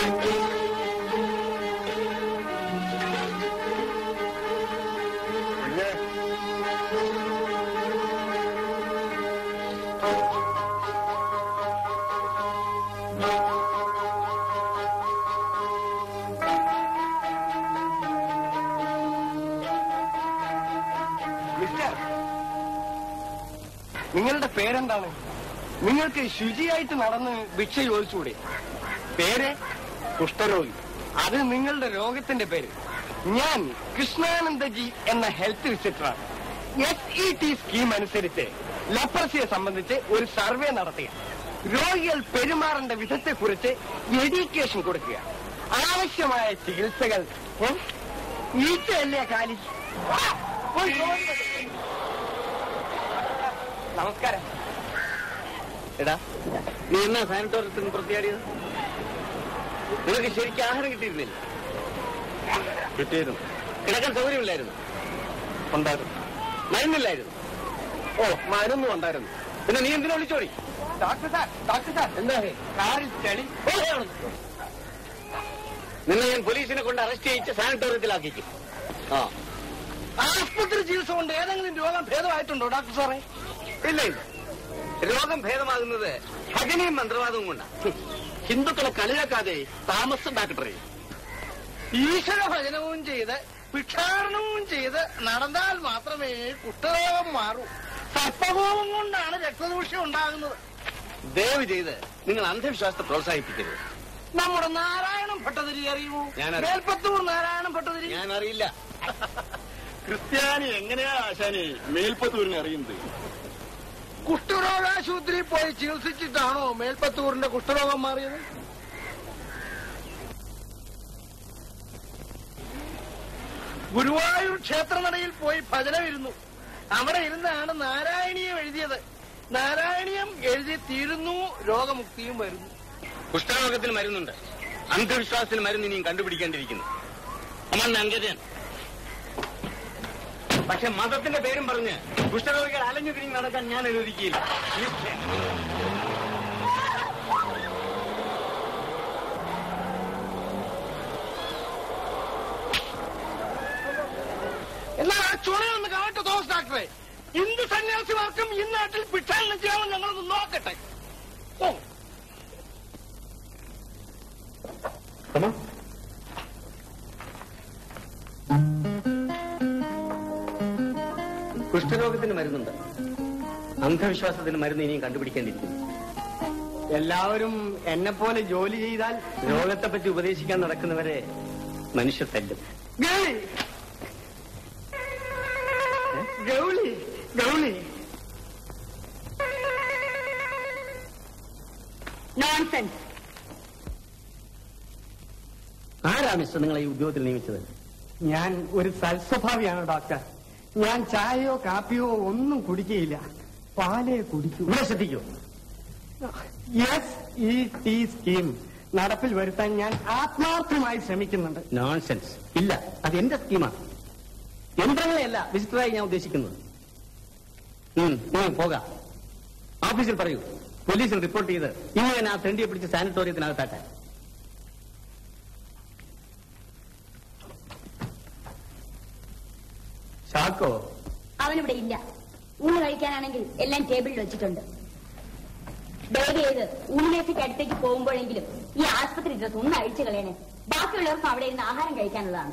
കുഞ്ഞേ മിസ്റ്റർ നിങ്ങളുടെ പേരെന്താണ് നിങ്ങൾക്ക് ശുചിയായിട്ട് നടന്ന് ഭിക്ഷ ചോദിച്ചുകൂടെ പേര് കുഷ്ഠരോഗി അത് നിങ്ങളുടെ രോഗത്തിന്റെ പേര് ഞാൻ കൃഷ്ണാനന്ദജി എന്ന ഹെൽത്ത് വിസിറ്ററാണ് എസ് ഇ ടി സ്കീം അനുസരിച്ച് ലെപ്രസിയെ സംബന്ധിച്ച് ഒരു സർവേ നടത്തുക രോഗികൾ പെരുമാറേണ്ട വിധത്തെക്കുറിച്ച് എഡ്യൂക്കേഷൻ കൊടുക്കുക ആവശ്യമായ ചികിത്സകൾ ഏ? ഈച്ചയല്ലേ കാലി ആ, പോയി ജോലി എടുക്ക്. നമസ്കാരം എടാ നീ എന്നാ സാനിറ്റോറിയത്തിൽ നിന്ന് പ്രത്യാടിയത് നിനക്ക് ശരിക്കും ആഹാരം കിട്ടിയിരുന്നില്ല കിട്ടിയിരുന്നു കിടക്കാൻ സൗകര്യമില്ലായിരുന്നു ഉണ്ടായിരുന്നു മരുന്നില്ലായിരുന്നു ഓ മരുന്നും ഉണ്ടായിരുന്നു പിന്നെ നീ എന്തിനാ വിളിച്ചോടി ഡോക്ടർ സാർ ഡോക്ടർ സാർ എന്താ കാറിൽ ചളി ഓ, നിന്നെ ഞാൻ പോലീസിനെ കൊണ്ട് അറസ്റ്റ് ചെയ്യിച്ച് സാനിറ്റോറിയത്തിലാക്കിക്കും ആ ആശുപത്രി ചികിത്സ കൊണ്ട് ഏതെങ്കിലും രോഗം ഭേദമായിട്ടുണ്ടോ ഡോക്ടർ സാറേ ഇല്ല ഇല്ല രോഗം ഭേദമാകുന്നത് ഭജനയും മന്ത്രവാദവും കൊണ്ടാണ് ഹിന്ദുക്കളെ കളിയാക്കാതെ താമസം ഡോക്ടറെ ഈശ്വര ഭജനവും ചെയ്ത് ഭിക്ഷാടനവും ചെയ്ത് നടന്നാൽ മാത്രമേ കുഷ്ഠരോഗം മാറൂ സർപ്പകോപം കൊണ്ടാണ് രക്തദൂഷ്യം ഉണ്ടാകുന്നത് ദയവ് ചെയ്ത് നിങ്ങൾ അന്ധവിശ്വാസത്തെ പ്രോത്സാഹിപ്പിക്കരുത് നമ്മുടെ നാരായണൻ ഭട്ടതിരി അറിയുമോ ഞാനറിയാം. മേൽപ്പത്തൂർ നാരായണൻ ഭട്ടതിരി ഞാൻ അറിയില്ല ക്രിസ്ത്യാനി എങ്ങനെയാ ആശാനി മേൽപ്പത്തൂരിനെ അറിയുന്നത് കുഷ്ഠരോഗാശുപത്രിയിൽ പോയി ചികിത്സിച്ചിട്ടാണോ മേൽപ്പത്തൂരിന്റെ കുഷ്ഠരോഗം മാറിയത് ഗുരുവായൂർ ക്ഷേത്രനടയിൽ പോയി ഭജനമിരുന്നു അവിടെ ഇരുന്നാണ് നാരായണീയം എഴുതിയത് നാരായണീയം എഴുതി തീരുന്നു രോഗമുക്തിയും വരുന്നു കുഷ്ഠരോഗത്തിന് മരുന്നുണ്ട് അന്ധവിശ്വാസത്തിന് മരുന്ന് ഇനിയും കണ്ടുപിടിക്കേണ്ടിയിരിക്കുന്നു അമ്മ അങ്കജൻ പക്ഷെ മതത്തിന്റെ പേരും പറഞ്ഞ് കുഷ്ഠരോഗികൾ അലഞ്ഞു തിരിഞ്ഞ് നടക്കാൻ ഞാൻ അനുവദിക്കില്ല തീർച്ചയായും. എന്നാൽ ആ ചുണയൊന്ന് കാണട്ടെ തോമസ് ഡോക്ടറെ ഹിന്ദു സന്യാസിമാർക്കും ഈ നാട്ടിൽ ഭിക്ഷാടനം ചെയ്യാമെന്ന് ഞങ്ങളൊന്ന് നോക്കട്ടെ ഓ കുഷ്ഠരോഗത്തിന് മരുന്നുണ്ട് അന്ധവിശ്വാസത്തിന് മരുന്ന് ഇനിയും കണ്ടുപിടിക്കേണ്ടിയിരിക്കുന്നു എല്ലാവരും എന്നെ പോലെ ജോലി ചെയ്താൽ രോഗത്തെപ്പറ്റി ഉപദേശിക്കാൻ നടക്കുന്നവരെ മനുഷ്യർ തല്ലും ഗൗളി ഗൗളി ഗൗളി നോൺസെൻസ് ആരാ മിസ്റ്റർ നിങ്ങളെ ഈ ഉദ്യോഗത്തിൽ നിയമിച്ചത് ഞാൻ ഒരു സൽസ്വഭാവിയാണ് ഡോക്ടർ ഞാൻ ചായയോ കാപ്പിയോ ഒന്നും കുടിക്കുകയില്ല പാലേ കുടിക്കൂ ഇവിടെ ശ്രദ്ധിക്കൂ യെസ് ഈ ടീ സ്കീം നടപ്പിൽ വരുത്താൻ ഞാൻ ആത്മാർത്ഥമായി ശ്രമിക്കുന്നുണ്ട് നോൺസെൻസ് ഇല്ല അത് എന്റെ സ്കീമാണ് യന്ത്രങ്ങളെയല്ല വിസിറ്ററായി ഞാൻ ഉദ്ദേശിക്കുന്നത് ഉം, ഉം, പോകാം ഓഫീസിൽ പറയൂ പോലീസിൽ റിപ്പോർട്ട് ചെയ്ത് ഇന്ന് തന്നെ ആ തെണ്ടിയെ പിടിച്ച് സാനിറ്റോറിയത്തിനകത്താക്കാൻ ചാക്കോ അവനിവിടെ ഇല്ല ഊണ് കഴിക്കാനാണെങ്കിൽ എല്ലാം ടേബിളിൽ വെച്ചിട്ടുണ്ട് ദയവ് ചെയ്ത് ഊണിലേക്ക് അടുത്തേക്ക് പോകുമ്പോഴെങ്കിലും ഈ ആസ്പത്രി ഡ്രസ് ഒന്ന് അഴിച്ചു കളയണേ ബാക്കിയുള്ളവർക്കും അവിടെ ഇരുന്ന് ആഹാരം കഴിക്കാനുള്ളതാണ്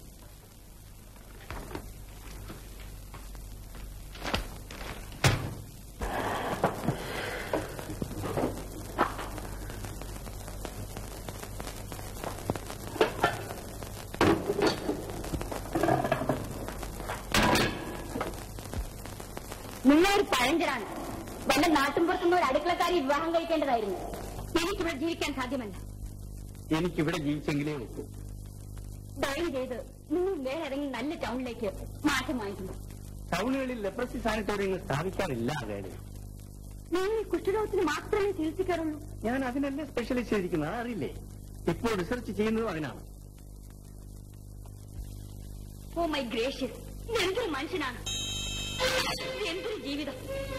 നിങ്ങളൊരു പഴഞ്ചനാണ് വല്ല നാട്ടിൻപുറത്തുനിന്ന് ഒരു അടുക്കളക്കാരി വിവാഹം കഴിക്കേണ്ടതായിരുന്നു എനിക്കിവിടെ ജീവിക്കാൻ സാധ്യമല്ല എനിക്കിവിടെ ജീവിച്ചെങ്കിലേ ഒക്കൂ ദയവ് ചെയ്ത് നിങ്ങൾ വേറെ ഏതെങ്കിലും നല്ല ടൗണിലേക്ക് മാറ്റം വാങ്ങിക്കുന്നു ടൗണുകളിൽ ലെപ്രസി സാനിറ്റോറിയങ്ങൾ സ്ഥാപിക്കാറില്ല വേണേ നിങ്ങൾ ഈ കുഷ്ഠരോഗത്തിന് മാത്രമേ ചികിത്സിക്കാറുള്ളൂ ഞാൻ അതിനല്ലേ സ്പെഷ്യലൈസ് ചെയ്തിരിക്കുന്നത് അതറിയില്ലേ ഇപ്പോൾ റിസർച്ച് ചെയ്യുന്നതും അതിനാണ് ഓ മൈ ഗ്രേഷ്യസ് എന്തൊരു മനുഷ്യനാണ് എന്തൊരു ജീവിതം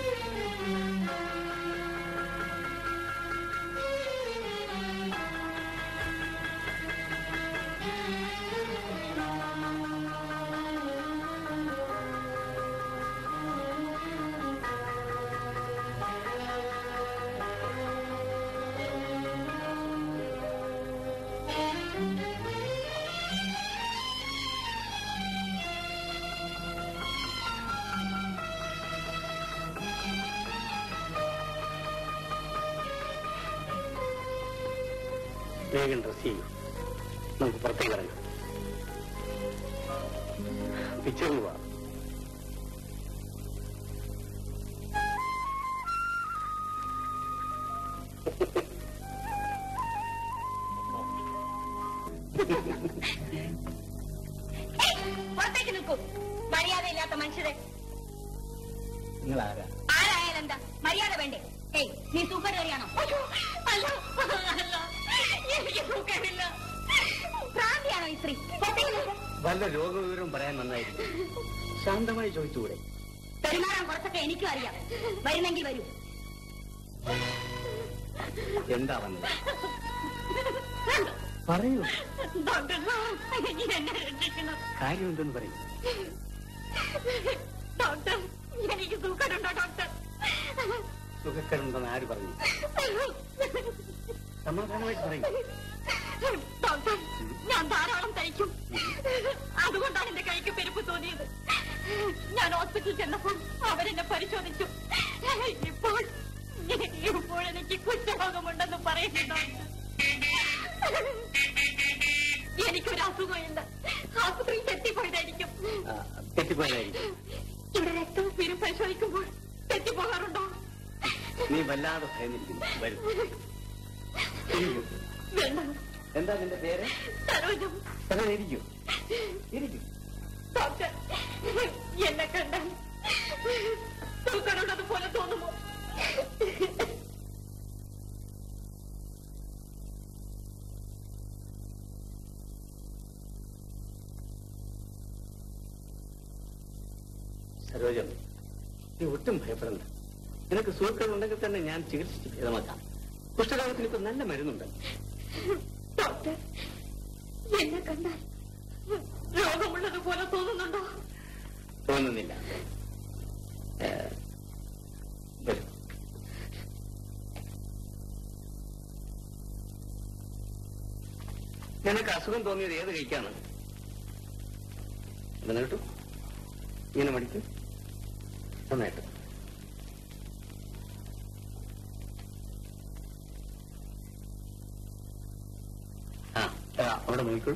വേഗം ഡ്രസ് ചെയ്യും നമുക്ക് പുറത്തേക്ക് ഇറങ്ങാം പിച്ചോന്ന് പോവാം പുറത്തേക്ക് നിൽക്കൂ മര്യാദയില്ലാത്ത മനുഷ്യരെ നിങ്ങൾ ആരാ ആരായാലും എന്താ മര്യാദ വേണ്ടേ ഏയ് നീ സൂപ്പർ അറിയാണോ അല്ല അല്ല എനിക്ക് സൂക്കറില്ല ഭ്രാന്തിയാണോ ഈ സ്ത്രീ പുറത്തേക്ക് നിൽക്ക്. വല്ല രോഗവിവരം പറയാൻ നന്നായിരിക്കും ശാന്തമായി ചോദിച്ചുകൂടെ പെരുമാറാൻ കുറച്ചൊക്കെ എനിക്കും അറിയാം വരുന്നെങ്കിൽ വരൂ എന്താ വന്നത് പറയൂ ഡോക്ടർ എനിക്ക് എന്നെ രക്ഷിക്കണം കാര്യം എന്തെന്ന് പറയൂ ഡോക്ടർ എനിക്ക് സൂക്കടുണ്ടോ ഡോക്ടർ സുഖക്കരുണ്ടെന്ന് ആര് പറഞ്ഞു സമാധാനമായിട്ട് പറയും ഡോക്ടർ ഞാൻ ധാരാളം തയ്ക്കും അതുകൊണ്ടാണ് എന്റെ കൈക്ക് പെരുപ്പ് തോന്നിയത് ഞാൻ ഹോസ്പിറ്റലിൽ ചെന്നപ്പോൾ അവരെന്നെ പരിശോധിച്ചു ഇപ്പോൾ ഇപ്പോൾ എനിക്ക് കുറ്റരോഗമുണ്ടെന്ന് പറയുന്നു ഡോക്ടർ എനിക്കൊരു അസുഖമില്ല ആശുപത്രിയിൽ തെറ്റിപ്പോയതായിരിക്കും ആ, തെറ്റിപ്പോയതായിരിക്കും ഇവിടെ രക്തവും പേരും പരിശോധിക്കുമ്പോൾ തെറ്റിപ്പോകാറുണ്ടോ നീ വല്ലാതെ ഭയന്നിരിക്കുന്നു വരും ഇരിക്കൂ. വേണ്ട എന്താ നിന്റെ പേര് സരോജം അതെ ഇരിക്കൂ ഇരിക്കൂ ഡോക്ടർ എന്നെ കണ്ടാൽ തൂക്കടുള്ളത് പോലെ തോന്നുമോ സരോജം നീ ഒട്ടും ഭയപ്പെടണ്ട നിനക്ക് സുഹൃത്തുക്കളുണ്ടെങ്കിൽ തന്നെ ഞാൻ ചികിത്സിച്ച് ഭേദമാക്കാം കുഷ്ഠരോഗത്തിന് ഇപ്പൊ നല്ല മരുന്നുണ്ട് ഡോക്ടർ എന്നെ കണ്ടാൽ രോഗമുള്ളത് പോലെ തോന്നുന്നുണ്ടോ തോന്നുന്നില്ല ഏ, വരൂ നിനക്ക് അസുഖം തോന്നിയത് ഏത് കഴിക്കാണ് എന്നിട്ടു ഇങ്ങനെ മടിക്കും നന്നായിട്ട് ആ ആ, അവിടെ നോക്കിക്കോളൂ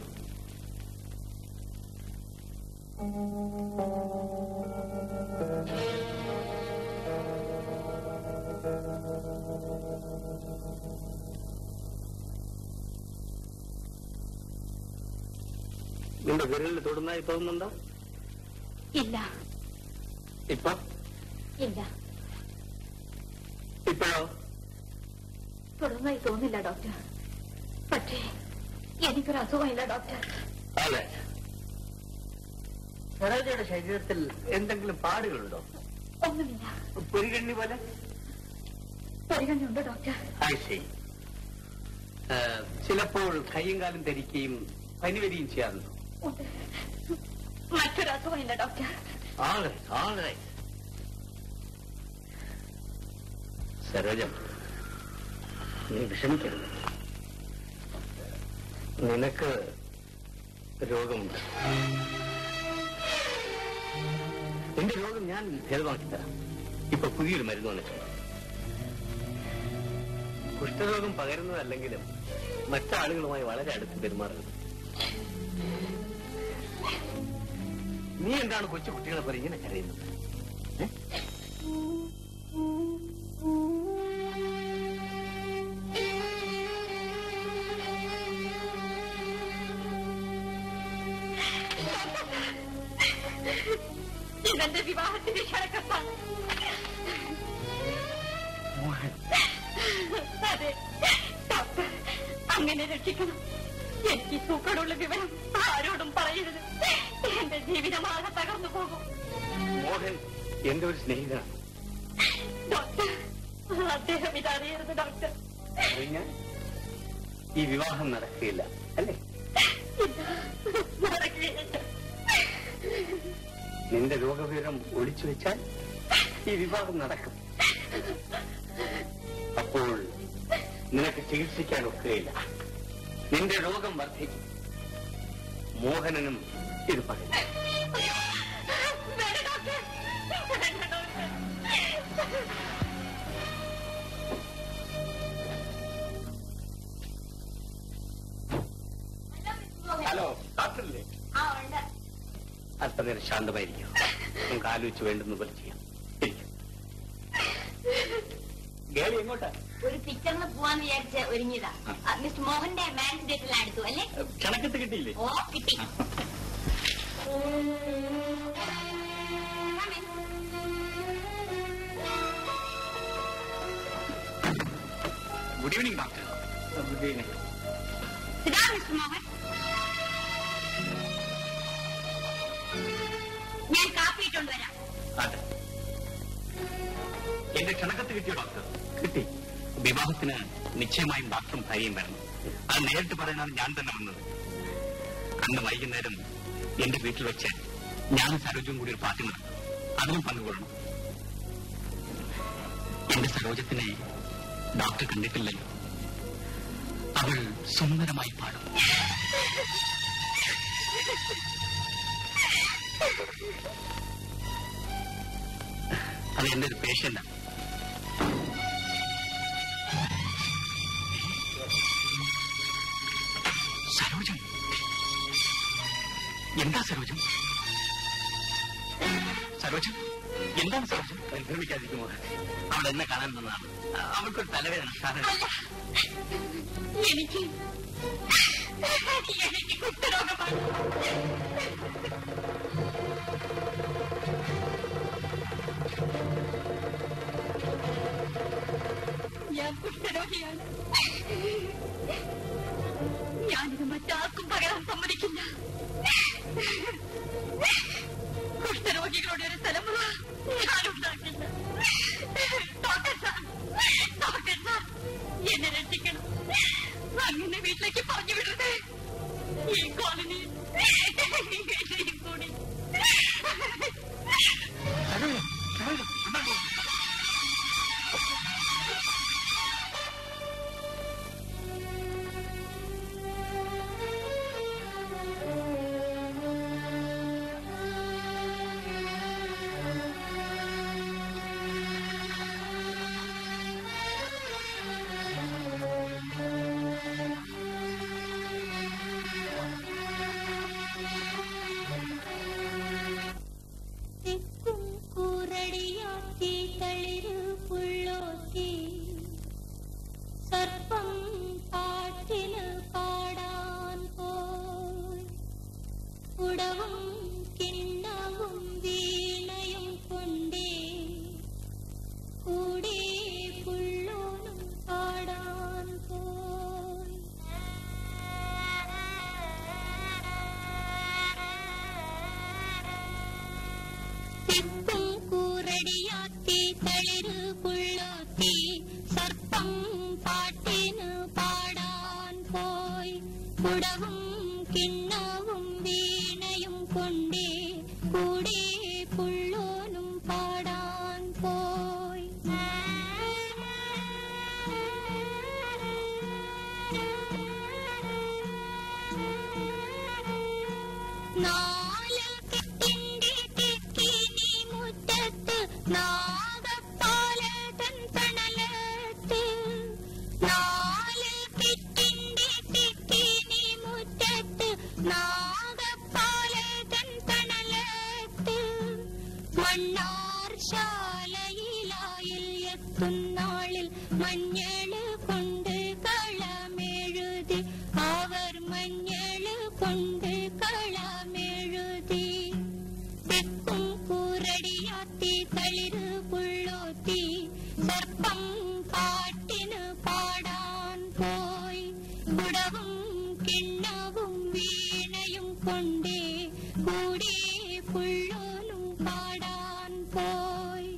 നിന്റെ വിരലിൽ തൊടുന്നതായി തോന്നുന്നുണ്ടോ ഇല്ല ഇപ്പൊ ഇല്ല ഇപ്പോഴോ തുടർന്നായി തോന്നില്ല ഡോക്ടർ പക്ഷേ എനിക്കൊരു അസുഖമില്ല ഡോക്ടർ അതെ സരോജയുടെ ശരീരത്തിൽ എന്തെങ്കിലും പാടുകളുണ്ടോ ഒന്നുമില്ല പൊരികണ്ണി പോലെ പരിഗണനയുണ്ട് ഡോക്ടർ ആഴ്ച ചിലപ്പോൾ കൈയും കാലും ധരിക്കുകയും പനി വരികയും ചെയ്യാറുണ്ടോ ഉണ്ട് മറ്റൊരു അസുഖമില്ല doctor All right, all right. Sarojam നീ വിഷമിക്കരുത് നിനക്ക് രോഗമുണ്ട് നിന്റെ രോഗം ഞാൻ ഭേദമാക്കി തരാം ഇപ്പൊ പുതിയൊരു മരുന്ന് വന്നിട്ടുണ്ട് കുഷ്ഠരോഗം പകരുന്നതല്ലെങ്കിലും മറ്റാളുകളുമായി വളരെ അടുത്ത് പെരുമാറുന്നത് നീ എന്താണ് കൊച്ചു കുട്ടികളെ പോലെ ഇങ്ങനെ കരയുന്നത് ഏ? ഇതെന്റെ വിവാഹത്തിന്റെ ക്ഷണക്കത്താണ് അതെ ഡോക്ടർ അങ്ങനെ രക്ഷിക്കണം എനിക്ക് സൂക്കടുള്ള വിവരം ആരോടും പറയരുത് എന്റെ ജീവിതമാകെ തകർന്നു പോകും മോഹൻ എന്റെ ഒരു സ്നേഹിതനാണ് ഡോക്ടർ അദ്ദേഹം ഇതറിയരുത് ഡോക്ടർ കഴിഞ്ഞാൽ ഈ വിവാഹം നടക്കുകയില്ല അല്ലേ നടക്കുകയില്ല നിന്റെ രോഗവിവരം ഒളിച്ചു വെച്ചാൽ ഈ വിവാഹം നടക്കും അപ്പോൾ നിനക്ക് ചികിത്സിക്കാൻ ഒക്കുകയില്ല നിന്റെ രോഗം വർദ്ധിക്കും മോഹനനും ഇത് പറയും വേണ്ട ഡോക്ടർ വേണ്ട ഡോക്ടർ ഹലോ ഡോക്ടറല്ലേ ആ ഉണ്ട് അല്പനേരം ശാന്തമായിരിക്കും നമുക്ക് ആലോചിച്ച് വേണ്ടുന്ന പോലെ ചെയ്യാം ഇരിക്കൂ. ഗേളി എങ്ങോട്ടാ ഒരു പിക്ചറിന് പോവാന്ന് വിചാരിച്ച് ഒരുങ്ങിയതാ ആ, മിസ്റ്റർ മോഹന്റെ മാരേജ് ഡേറ്റിൽ അടുത്തു അല്ലേ ക്ഷണക്കത്ത് കിട്ടിയില്ലേ ഓ കിട്ടി good evening doctor good evening ഇതാ മിസ്റ്റർ മോഹൻ ഞാൻ കാപ്പി ഇട്ടുകൊണ്ട് വരാം അതെ എന്റെ ക്ഷണക്കത്ത് കിട്ടിയോ ഡോക്ടർ കിട്ടി വിവാഹത്തിന് നിശ്ചയമായും ഡോക്ടറും ഭാര്യയും വരണം അത് നേരിട്ട് പറയാനാണ് ഞാൻ തന്നെ വന്നത് അന്ന് വൈകുന്നേരം എന്റെ വീട്ടിൽ വെച്ച് ഞാനും സരോജവും കൂടി ഒരു പാർട്ടി നടത്തും അതിനും പങ്കുകൊള്ളണം എന്റെ സരോജത്തിനെ ഡോക്ടർ കണ്ടിട്ടില്ലല്ലോ അവൾ സുന്ദരമായി പാടും അത് എന്റെ ഒരു പേഷ്യന്റാണ് സരോജൻ എന്താ സരോജൻ സരോജൻ എന്താണ് സരോജൻ പരിഭ്രമിക്കാതിരിക്കുമോ അവൾ എന്നെ കാണാൻ വന്നതാണ് അവൾക്കൊരു തലവേദന സാധനം എനിക്ക് എനിക്ക് കുഷ്ഠരോഗമാണ് ഞാൻ കുഷ്ഠരോഗിയാണ് ഞാനിത് മറ്റാർക്കും പകരാൻ സമ്മതിക്കില്ല കുഷ്ഠരോഗികളുടെ ഒരു തലമുറ ഞാനുണ്ടാക്കില്ല ഡോക്ടർ സാർ ഡോക്ടർ സാർ എന്നെ രക്ഷിക്കണം അങ്ങനെ വീട്ടിലേക്ക് പറഞ്ഞു വിടരുത് ഈ കോളനി കൂടി സരോജൻ സരോജൻ ഉണ്ടാകൂ. തെക്കും കൂറടിയാക്കി തളിരു പുള്ളോത്തി സർപ്പം പാട്ടിന് പാടാൻ പോയി ഉടവും കിണ്ണവും വീണയും കൊണ്ടേ കൂടെ പുള്ളോനും പാടാൻ പോയി തെക്കും കൂറടിയാത്തി തളിരു പുള്ളോത്തി സർപ്പം പാട്ടിന് പാടാൻ പോയി കുടവും കിണ്ണവും വീണയും കൊണ്ടേ കൂടെ പുള്ളോനും പാടാൻ പോയി നാല് കെട്ടിന്റെ തെക്കിനി മുറ്റത്ത് നാഗപ്പാലതൻ തണലത്ത് നാല് കെട്ടിന്റെ തെക്കിനി മുറ്റത്ത് നാഗപ്പാലതൻ തണലത്ത് മണ്ണാർ ശാലയിലായിൽ എത്തുന്നാളിൽ മഞ്ഞള് കൊണ്ട് കളമെഴുതി അവർ മഞ്ഞള് കൊണ്ട് കളമെഴുതി തെക്കും കൂറടിയാത്തി തളിര് പുള്ളോത്തി സർപ്പം പാട്ടിന് പാടാൻ പോയി കുടവും കിണ്ണവും വീണയും കൊണ്ടേ കൂടെ പുള്ളോനും പാടാൻ പോയി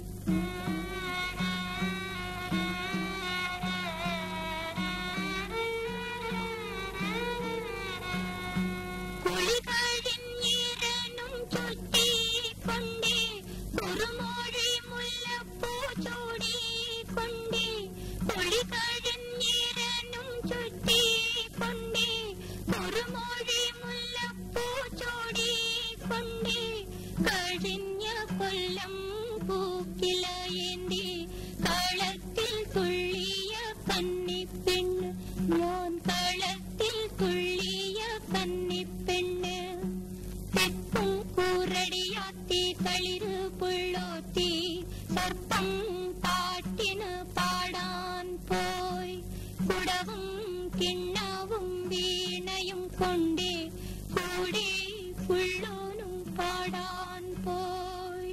കുളി കഴിഞ്ഞിരനും ചുറ്റിക്കൊണ്ടേ കുറുമോഴി മുല്ലപ്പൂ ചൂടിക്കൊണ്ടേ കുളി കഴിഞ്ഞിരനും ചുറ്റിക്കൊണ്ടേ കുറുമോഴി മുല്ലപ്പൂ ചൂടിക്കൊണ്ടേ കഴിഞ്ഞ കൊല്ലം പൂക്കിലയേന്തി കളത്തിൽ തുള്ളിയ കന്നിപ്പെണ്ണ് ഞാൻ കളത്തിൽ തുള്ളിയ കന്നിപ്പെണ്ണ് തെക്കും കൂറടിയാത്തി തളിര് പുള്ളോത്തി സർപ്പം പാട്ടിന് പാടാൻ പോയി കുടവും കിണ്ണവും വീണയും കൊണ്ടേ കൂടെ പുള്ളോനും പാടാൻ പോയി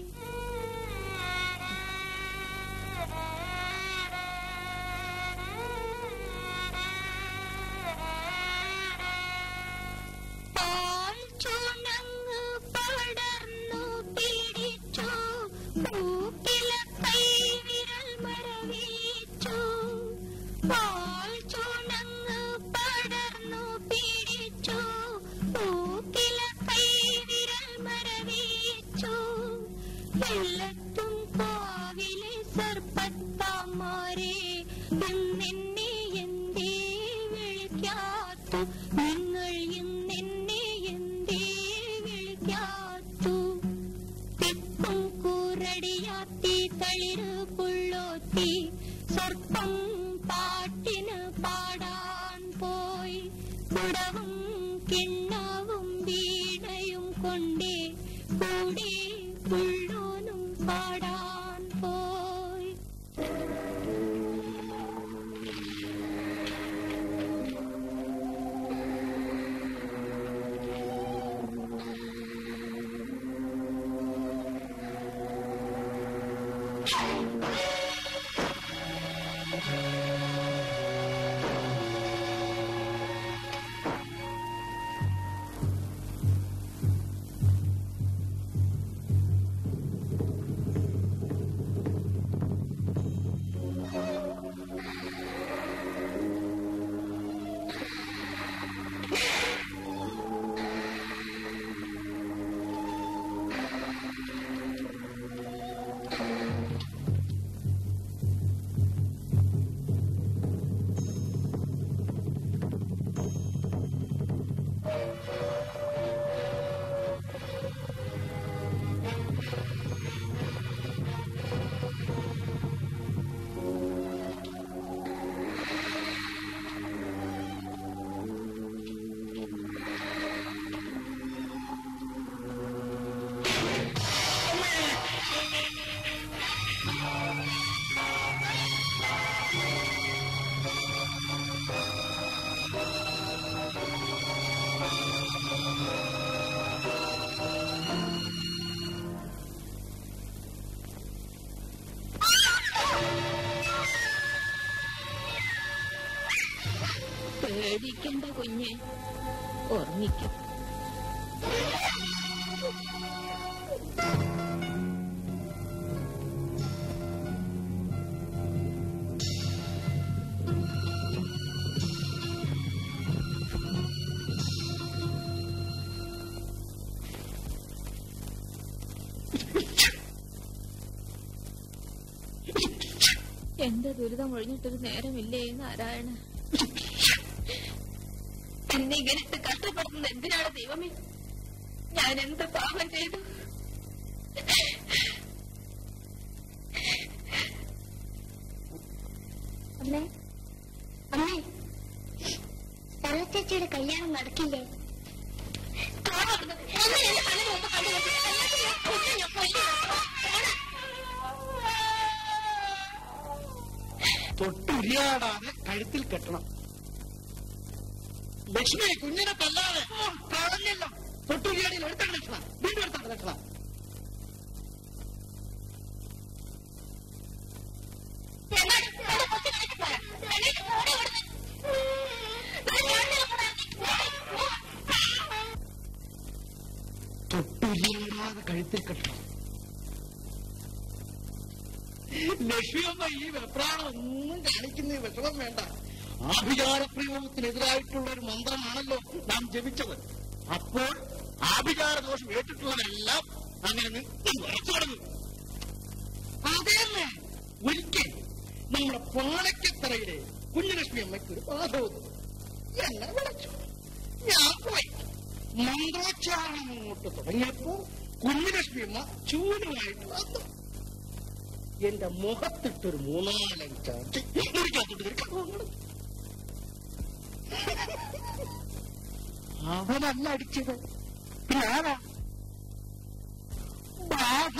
പാൽ ചുണങ്ങ് പടർന്നു പിടിച്ചു മൂക്കില കൈവിരൽ മരവിച്ചു പാൽ ചുണങ്ങ് പടർന്നു പിടിച്ചു കാത്തു നിങ്ങൾ ഇന്നെന്നെ എന്തേ വിളിക്കാത്തു തെക്കും കൂറടിയാത്തി തളിര് പുള്ളോത്തി സർപ്പം പാട്ടിന് പാടാൻ പോയി കുടവും കിണ്ണവും വീണയും കൊണ്ടേ കൂടെ പുള്ളോനും പാടാൻ പോയി പേടിക്കണ്ട കുഞ്ഞെ ഓർമ്മിക്കും എന്റെ ദുരിതം ഒഴിഞ്ഞിട്ടൊരു നേരമില്ലേ നാരായണ എന്നെ ഇങ്ങനെ കഷ്ടപ്പെടുന്നത് എന്തിനാണ് ദൈവമേ ഞാൻ എന്ത് പാപം ചെയ്തു അമ്മേ അമ്മേ സ്ഥല ചേച്ചിയുടെ കല്യാണം നടക്കില്ലേ തൊട്ടുരിയാടാതെ കഴുത്തിൽ കെട്ടണം ലക്ഷ്മി കുഞ്ഞിനെ തല്ലാതെ കളഞ്ഞല്ലോ തൊട്ടുരിയാടിയിൽ എടുത്താണ് ലക്ഷണം വീണ്ടും എടുത്താണ് ലക്ഷണം തൊട്ടുരിയാടാതെ കഴുത്തിൽ കെട്ടണം ലക്ഷ്മിയമ്മ ഈ വെപ്രാണം ഒന്നും കാണിക്കുന്ന വിഷമം വേണ്ട ആഭിചാര പ്രയോഗത്തിനെതിരായിട്ടുള്ള ഒരു മന്ത്രമാണല്ലോ നാം ജപിച്ചത് അപ്പോൾ ആഭിചാര ദോഷം ഏറ്റിട്ടുള്ളതെല്ലാം അങ്ങനെ നിന്ന് ഉറച്ചു കിടന്നു അതേന്നെ ഒരിക്കൽ നമ്മുടെ പാലക്കത്തറയിലെ കുഞ്ഞലക്ഷ്മി അമ്മയ്ക്ക് ഒരു ബാധ വന്നു എന്നെ വിളിച്ചു ഞാൻ പോയി മന്ത്രോച്ചാരണം അങ്ങോട്ട് തുടങ്ങിയപ്പോ കുഞ്ഞലക്ഷ്മി അമ്മ ചൂടുമായിട്ട് വന്നു എന്റെ മുഖത്തിട്ടൊരു മൂന്നാലം ചാട്ടി മുറിക്കകത്തോട്ട് കയറി കടന്നു അവനല്ല അടിച്ചത് പിന്നെ ആരാ ബാധ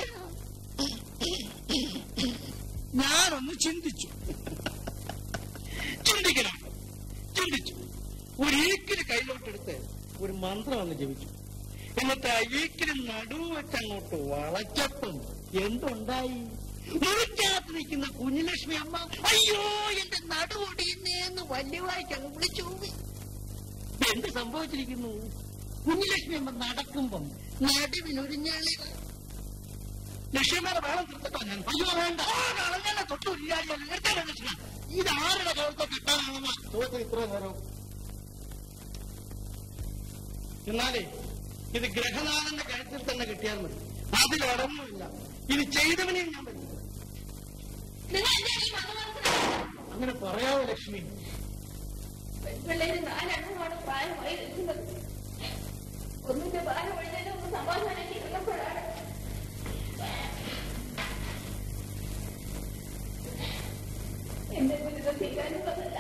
ഞാനൊന്ന് ചിന്തിച്ചു ചിന്തിക്കണം ചിന്തിച്ചു ഒരു ഈക്കിന് കയ്യിലോട്ടെടുത്ത് ഒരു മന്ത്രം അങ്ങ് ജപിച്ചു എന്നിട്ട് ആ ഈക്കിന് നടുവ് വെച്ച് അങ്ങോട്ട് വളച്ചപ്പം എന്തുണ്ടായി മുറിക്കകത്ത് നിൽക്കുന്ന കുഞ്ഞുലക്ഷ്മി അമ്മ അയ്യോ എന്റെ നടുവൊടിയുന്നേന്ന് വല്യവായിക്ക് അങ്ങ് വിളിച്ചു പോയി എന്ത് സംഭവിച്ചിരിക്കുന്നു കുഞ്ഞുലക്ഷ്മി അമ്മ നടക്കുമ്പം നടുവിനൊരിഞ്ഞാളി ലക്ഷ്മിയുടെ വേളം തീർത്തിട്ടോ ഞാൻ അയ്യോ വേണ്ട കളഞ്ഞാലെ തൊട്ടു എടുക്കാൻ ലക്ഷ്മി ഇത് ആരുടെ കഴുത്തോ കിട്ടാനാണെന്ന ചോദ്യം ഇത്ര നേരം എന്നാലേ ഇത് ഗ്രഹനാഥന്റെ കഴുത്തിൽ തന്നെ കിട്ടിയാൽ മതി അതിലൊരൊന്നുമില്ല ഇത് ചെയ്തവനെയും ഞാൻ പറ്റും നിങ്ങൾ എന്തിനാ ഈ മതമനസ്സിലാക്കുന്നത് അങ്ങനെ പറയാവോ ലക്ഷ്മി പെൺപിള്ളേര് നാലെണ്ണമാണ് ഭാരമായി നിൽക്കുന്നത് ഒന്നിന്റെ ഭാരം ഒഴിഞ്ഞതിന് ഒന്ന് സമാധാനം ഇരുന്നപ്പോഴാണ് എന്റെ ദുരിതം തീരാനുള്ളതല്ല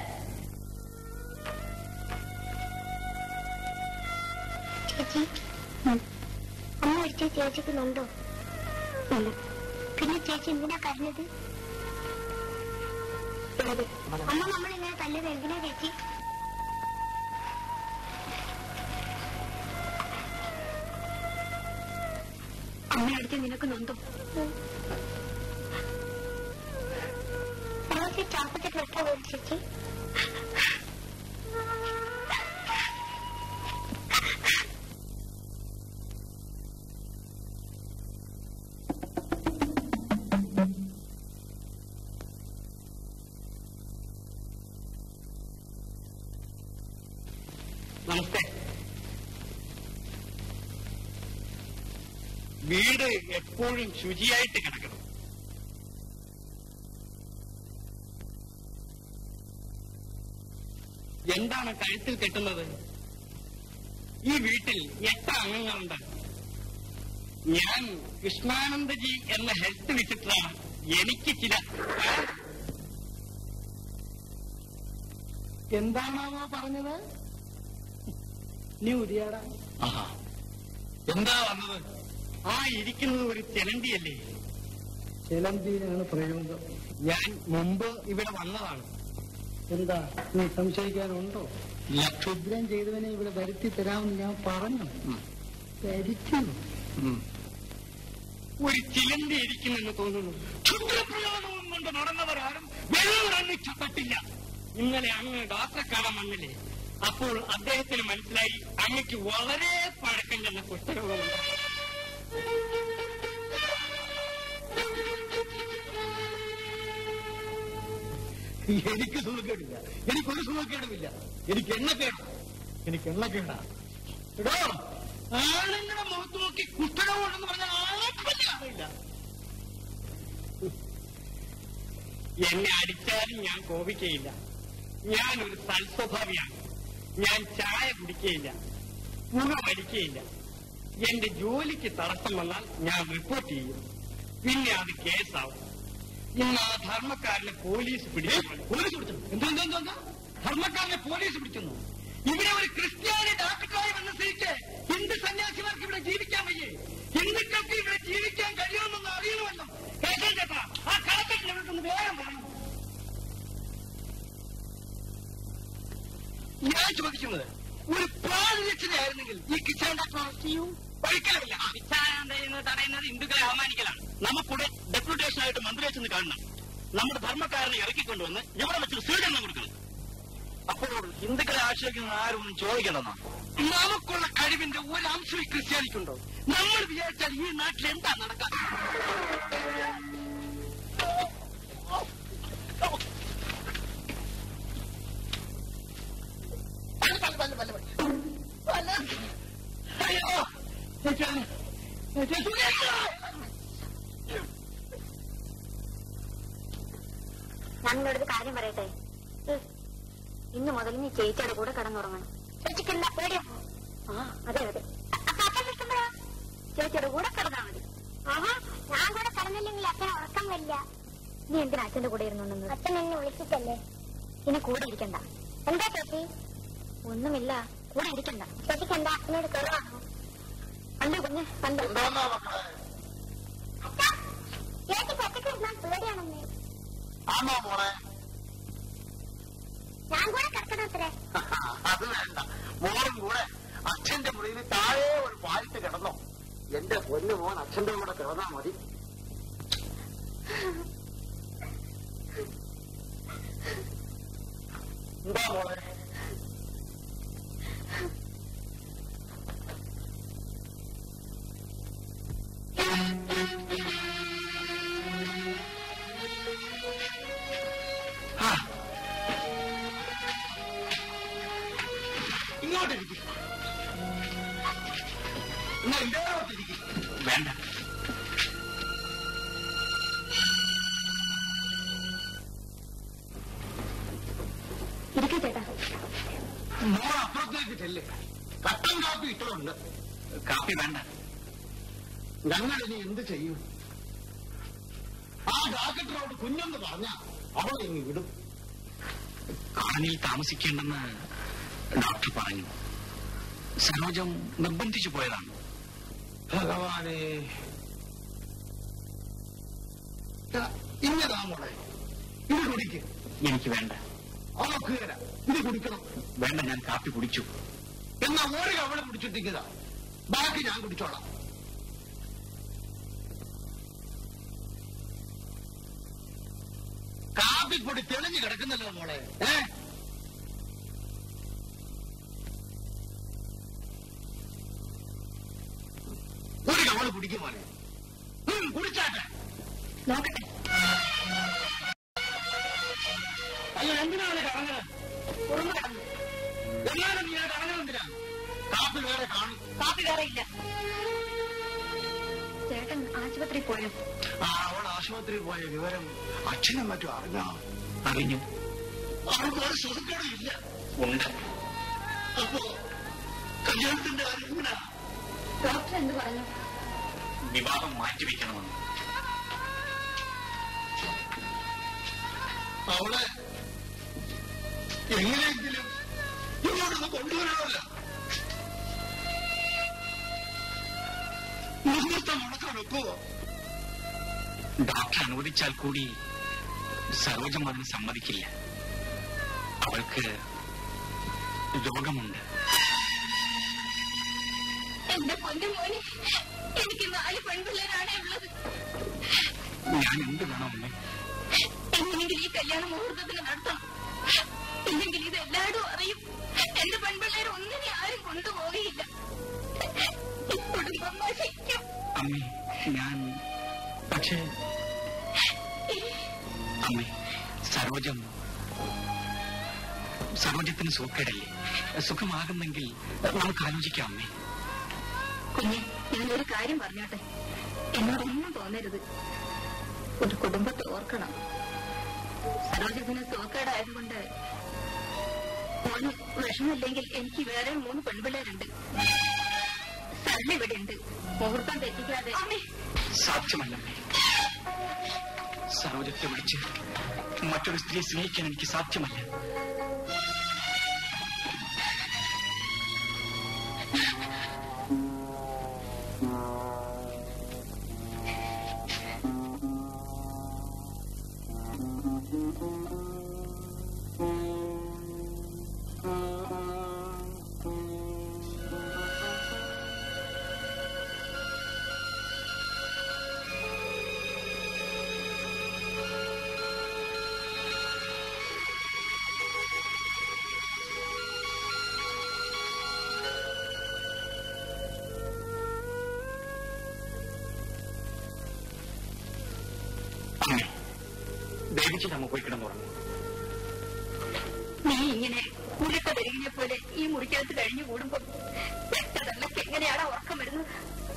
ചേച്ചി അമ്മ ഒരിച്ച ചേച്ചിക്ക് നൊണ്ടോ ഇല്ല പിന്നെ ചേച്ചി എന്തിനാ കരഞ്ഞത് അമ്മ നമ്മളിങ്ങനെ തല്ലത് എന്തിനാ ചേച്ചി അമ്മ അടിച്ച് നിനക്ക് നൊന്തോ ചാപ്പത്തെ വെട്ടാ ചേച്ചി നമസ്തേ വീട് എപ്പോഴും ശുചിയായിട്ട് കിടക്കണം എന്താണ് കഴുത്തിൽ കെട്ടുന്നത് ഈ വീട്ടിൽ എട്ട് അംഗങ്ങളുണ്ട് ഞാൻ കൃഷ്ണാനന്ദജി എന്ന ഹെൽത്ത് വിസിറ്ററാണ് എനിക്ക് ചില എന്താണാവോ പറഞ്ഞത് നീ ഉരിയാടാ ആഹാ. എന്താ വന്നത് ആ ഇരിക്കുന്നത് ഒരു ചെലന്തിയല്ലേ ചിലന്തിയിലാണ് പ്രയോഗം ഞാൻ മുമ്പ് ഇവിടെ വന്നതാണ് എന്താ നീ സംശയിക്കാനുണ്ടോ ക്ഷുദ്രം ചെയ്തവനെ ഇവിടെ വരുത്തി തരാമെന്ന് ഞാൻ പറഞ്ഞു ധരിച്ചു ഒരു ചിലന്തി ഇരിക്കുമെന്ന് തോന്നുന്നു ക്ഷുദ്രപ്രയോഗവും കൊണ്ട് നടന്നവരാരും വെള്ളമിറങ്ങി ചത്തട്ടില്ല ഇന്നലെ അങ്ങ് ഡോക്ടറെ കാണാൻ വന്നില്ലേ അപ്പോൾ അദ്ദേഹത്തിന് മനസ്സിലായി അങ്ങക്ക് വളരെ പഴക്കം ചെന്ന കുഷ്ഠരോഗമുണ്ട് എനിക്ക് സുഖക്കേടില്ല എനിക്കൊരു സുഖക്കേടുമില്ല എനിക്ക് എണ്ണക്കേടാ എനിക്ക് എണ്ണക്കേടാ എടോ ആളുങ്ങളുടെ മുഖത്ത് നോക്കി കുഷ്ഠരോഗമുണ്ടെന്ന് പറഞ്ഞാൽ ആളെപ്പറ്റി കാണില്ല എന്നെ അടിച്ചാലും ഞാൻ കോപിക്കയില്ല ഞാൻ ഒരു സൽസ്വഭാവിയാണ് ഞാൻ ചായ കുടിക്കുകയില്ല പുക വലിക്കുകയില്ല എന്റെ ജോലിക്ക് തടസ്സം വന്നാൽ ഞാൻ റിപ്പോർട്ട് ചെയ്യും പിന്നെ അത് കേസാവും ഇന്ന് ആ ധർമ്മക്കാരനെ പോലീസ് പിടിച്ചു പോലീസ് പിടിച്ചു എന്താ എന്താ എന്താ, എന്താ ധർമ്മക്കാരനെ പോലീസ് പിടിക്കുന്നു ഇവിടെ ഒരു ക്രിസ്ത്യാനി ഡാക്ടറായി വന്ന സ്ഥിതിക്ക് ഹിന്ദു സന്യാസിമാർക്ക് ഇവിടെ ജീവിക്കാൻ വയ്യേ ഹിന്ദുക്കൾക്ക് ഇവിടെ ജീവിക്കാൻ കഴിയുമെന്ന് അറിയണമല്ലോ കേട്ടോ ചേട്ടാ ആ കളക്ടറിനെ വിട്ടൊന്ന് വേഗം വേണം ഞാൻ ചോദിക്കുന്നത് ഒരു പ്രാതിനിധ്യമായിരുന്നെങ്കിൽ ഈ കിസാൻ ഡോക്ടർ അറസ്റ്റ് ചെയ്യൂ ഒരിക്കലുമില്ല കിസാൻ എന്ന് തടയുന്നത് ഹിന്ദുക്കളെ അവമാനിക്കലാണ് നമുക്കിവിടെ ഡെപ്യൂട്ടേഷൻ ആയിട്ട് മന്ത്രിയെ ചെന്ന് കാണണം നമ്മുടെ ധർമ്മക്കാരനെ ഇറക്കിക്കൊണ്ടുവന്ന് ഇവിടെ വെച്ച് സ്വീകരണം കൊടുക്കണം അപ്പോൾ ഹിന്ദുക്കളെ ആക്ഷേപിക്കുന്ന ആരും ഒന്നും ചോദിക്കണമെന്നാ നമുക്കുള്ള കഴിവിന്റെ ഒരു അംശം ഈ ക്രിസ്ത്യാനിക്കുണ്ടോ നമ്മൾ വിചാരിച്ചാൽ ഈ നാട്ടിൽ എന്താ നടക്കാൻ അയ്യോ ചേച്ചാ ചേച്ചാ ഞാൻ നിന്നോടൊരു കാര്യം പറയട്ടെ ഉം. ഇന്ന് മുതൽ നീ ചേച്ചിയുടെ കൂടെ കിടന്നുറങ്ങണം ചേച്ചിക്ക് എന്താ പേടിയോ ആ അതെ അതെ അപ്പൊ അച്ഛൻ ഇഷ്ടപ്പെടാ ചേച്ചിയുടെ കൂടെ കിടന്നാ മതി ആഹാ ഞാൻ കൂടെ കിടന്നില്ലെങ്കിൽ അച്ഛൻ ഉറക്കം വരില്ല നീ എന്തിനാ അച്ഛന്റെ കൂടെ ഇരുന്നുണ്ടെന്ന് അച്ഛൻ എന്നെ വിളിച്ചിട്ടല്ലേ ഇനി കൂടെ ഇരിക്കണ്ട എന്താ ചേച്ചി ഒന്നുമില്ല കൂടെ ഇരിക്കണ്ട ചേച്ചിക്ക് എന്താ അച്ഛനോട് കുറവാണോ കണ്ടു കുഞ്ഞ് കണ്ടു ചേച്ചിക്ക് ഒറ്റയ്ക്ക് ഇരുന്നാൽ പേടിയാണെന്നേ ആണോ മോളെ ഞാൻ കൂടെ കിടക്കണം അത്രേ അത് വേണ്ട മോളും കൂടെ അച്ഛന്റെ മുറിയിൽ താഴെ ഒരു പാലിട്ട് കിടന്നോ എന്റെ പൊന്നു മോൻ അച്ഛന്റെ കൂടെ കിടന്നാ മതി എന്താ മോളെ ആ. ഇങ്ങോട്ടിരിക്കും എന്നാ ഇതോട്ടിരിക്കും വേണ്ട ഇരിക്കൂ ചേട്ടാ മോൾ അപ്പ അപ്പുറത്തേക്ക് ചെല്ല് കട്ടൻ കാപ്പി ഇട്ടുണ്ട് കാപ്പി വേണ്ട ഞങ്ങൾ ഇനി എന്ത് ചെയ്യും ആ ഡോക്ടറോട് കുഞ്ഞെന്ന് പറഞ്ഞ അവളെ ഇങ്ങ് വിടും കോളനിയിൽ താമസിക്കേണ്ടെന്ന് ഡോക്ടർ പറഞ്ഞു സരോജം നിർബന്ധിച്ചു പോയതാണ് ഭഗവാനെ ദാ, ഇന്നതാ മോളെ ഇത് കുടിക്ക് എനിക്ക് വേണ്ട അവൾക്ക് തരാം ഇത് കുടിക്കണം വേണ്ട ഞാൻ കാപ്പി കുടിച്ചു എന്നാ ഒരു കവള കുടിച്ചിട്ടിക്കുക ബാക്കി ഞാൻ കുടിച്ചോളാം കാപ്പിപ്പൊടി തെളിഞ്ഞു കിടക്കുന്നല്ലോ മോളെ ഏ ഒരു കവള് കുടിക്കും മോനെ ഉം, കുടിച്ചാട്ടെ നോക്കട്ടെ അയ്യോ എന്തിനാണ് കറങ്ങുന്നത് കുറുമ്പ് കടന്നു എന്നാലും നീ കറങ്ങുന്നത് എന്തിനാ കാപ്പി വേറെ കാണും കാപ്പി വേറെ ഇല്ല ചേട്ടൻ ആശുപത്രി പോയോ ആ അവൾ ആശുപത്രിയിൽ പോയ വിവരം അച്ഛനും മറ്റും അറിഞ്ഞോ അറിഞ്ഞു അവൾക്ക് ഒരു സുഖക്കേടും ഇല്ല ഉണ്ട് അപ്പോ കല്യാണത്തിന്റെ കാര്യം എങ്ങനാ ഡോക്ടർ എന്ത് പറഞ്ഞു വിവാഹം മാറ്റിവെക്കണമെന്ന് അവളെ എങ്ങനെയെങ്കിലും ഇങ്ങോട്ടൊന്ന് കൊണ്ടുവരണമല്ലോ മുഹൂർത്തം മുടക്കാൻ ഒക്കുവോ ഡോക്ടർ അനുവദിച്ചാൽ കൂടി സരോജം അതിന് സമ്മതിക്കില്ല അവൾക്ക് രോഗമുണ്ട് എന്റെ പൊന്നു മോനെ എനിക്ക് നാല് പെൺപിള്ളേരാണേ ഉള്ളത് ഞാൻ എന്ത് വേണം അമ്മേ എങ്ങനെയെങ്കിലും ഈ കല്യാണ മുഹൂർത്തത്തിന് നടത്തണം ഇല്ലെങ്കിൽ ഇത് എല്ലാവരും അറിയും എന്റെ പെൺപിള്ളേർ ഒന്നിനെ ആരും കൊണ്ടുപോവുകയില്ല ഈ കുടുംബം നശിക്കും അമ്മേ ഞാൻ പക്ഷേ അമ്മേ സരോജം സരോജത്തിന് സുഖക്കേടല്ലേ സുഖമാകുന്നെങ്കിൽ നമുക്ക് ആലോചിക്കാം അമ്മേ കുഞ്ഞെ ഞാനൊരു കാര്യം പറഞ്ഞോട്ടെ എന്നോടൊന്നും തോന്നരുത് ഒരു കുടുംബത്തെ ഓർക്കണം സരോജത്തിന് സുഖക്കേടായതുകൊണ്ട് മോന് വിഷമില്ലെങ്കിൽ എനിക്ക് വേറെ മൂന്ന് പെൺപിള്ളേരുണ്ട് സരള ഇവിടെ ഉണ്ട് മുഹൂർത്തം തെറ്റിക്കാതെ സാധ്യമല്ലമ്മേ സരോജത്തെ വിളിച്ച് മറ്റൊരു സ്ത്രീയെ സ്നേഹിക്കാൻ എനിക്ക് സാധ്യമല്ല അമ്മേ ദേവിക്ക് നമ്മ പോയി കിടന്നുറങ്ങും നീ ഇങ്ങനെ കുളിക്ക തിരികിനെ പോലെ ഈ മുറിക്കകത്ത് കഴിഞ്ഞു കൂടുമ്പോ പെട്ടതല്ലക്ക് എങ്ങനെയാണ് ഉറക്കം വരുന്നത്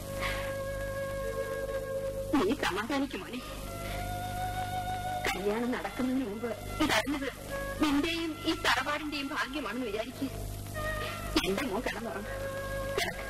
നീ സമാധാനിക്കും മോനെ കല്യാണം നടക്കുന്നതിന് മുമ്പ് ഇതറിഞ്ഞത് നിന്റെയും ഈ തറവാടിന്റെയും ഭാഗ്യമാണെന്ന് വിചാരിക്കുക എന്റെ മോൻ കിടന്നുറങ്ങ കിടക്ക്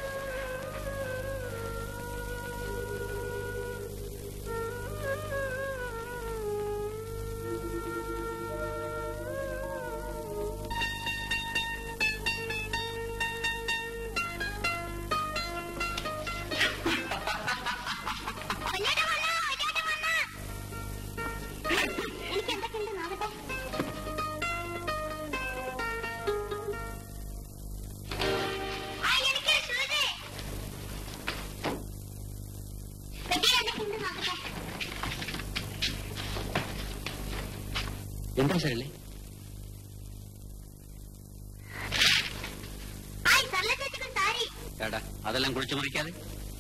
എന്താ ശരളേ എടാ അതെല്ലാം കുഴിച്ചു മറിക്കാതെ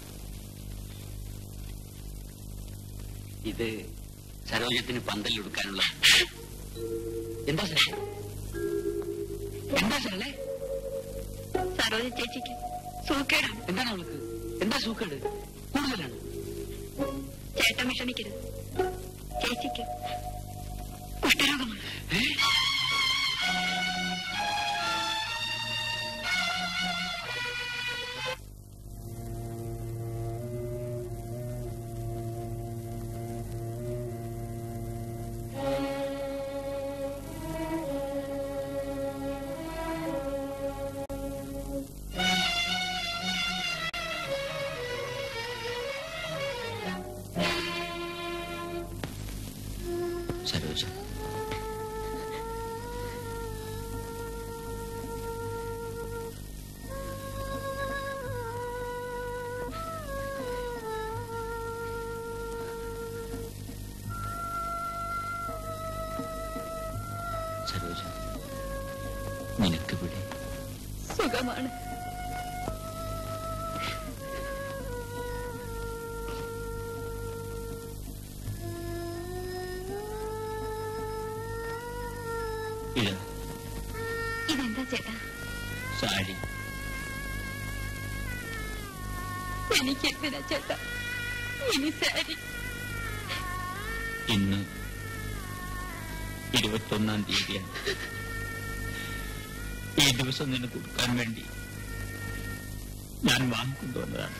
ഇത് സരോജത്തിന് പന്തലെടുക്കാനുള്ള എന്താ ശരളേ എന്താ ശരളേ സരോജ ചേച്ചിക്ക് സൂക്കേടാണ് എന്താണ് അവൾക്ക് എന്താ സൂക്കേട് കൂടുതലാണ് ചേട്ടൻ വിഷമിക്കരുത് ചേച്ചിക്ക് കുഷ്ഠരോഗമാണ് സുഖമാണ് ഇതാ ഇതെന്താ ചേട്ടാ സാരി എനിക്ക് എന്തിനാ ചേട്ടാ ഇനി സാരി ഇന്ന് ഇരുപത്തൊന്നാം തീയതിയാണ് ഈ ദിവസം നിനക്ക് കൊടുക്കാൻ വേണ്ടി ഞാൻ വാങ്ങിക്കൊണ്ടുവന്നതാണ്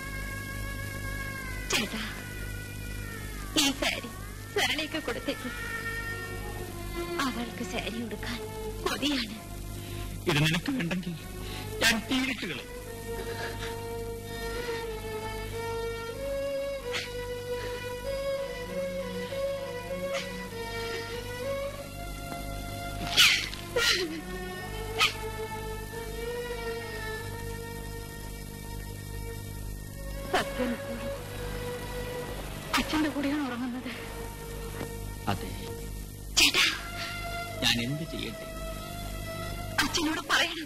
ചേട്ടാ ഈ സാരി സരളയൊക്കെ കൊടുത്തേക്ക് അവൾക്ക് സാരി ഉടുക്കാൻ കൊതിയാണ് ഇത് നിനക്ക് വേണ്ടെങ്കിൽ ഞാൻ തീരിട്ടുകളെ സത്യം അച്ഛന്റെ കൂടെയാണ് ഉറങ്ങുന്നത് അതെ ചേട്ടാ ഞാൻ എന്ത് ചെയ്യട്ടെ അച്ഛനോട് പറയണം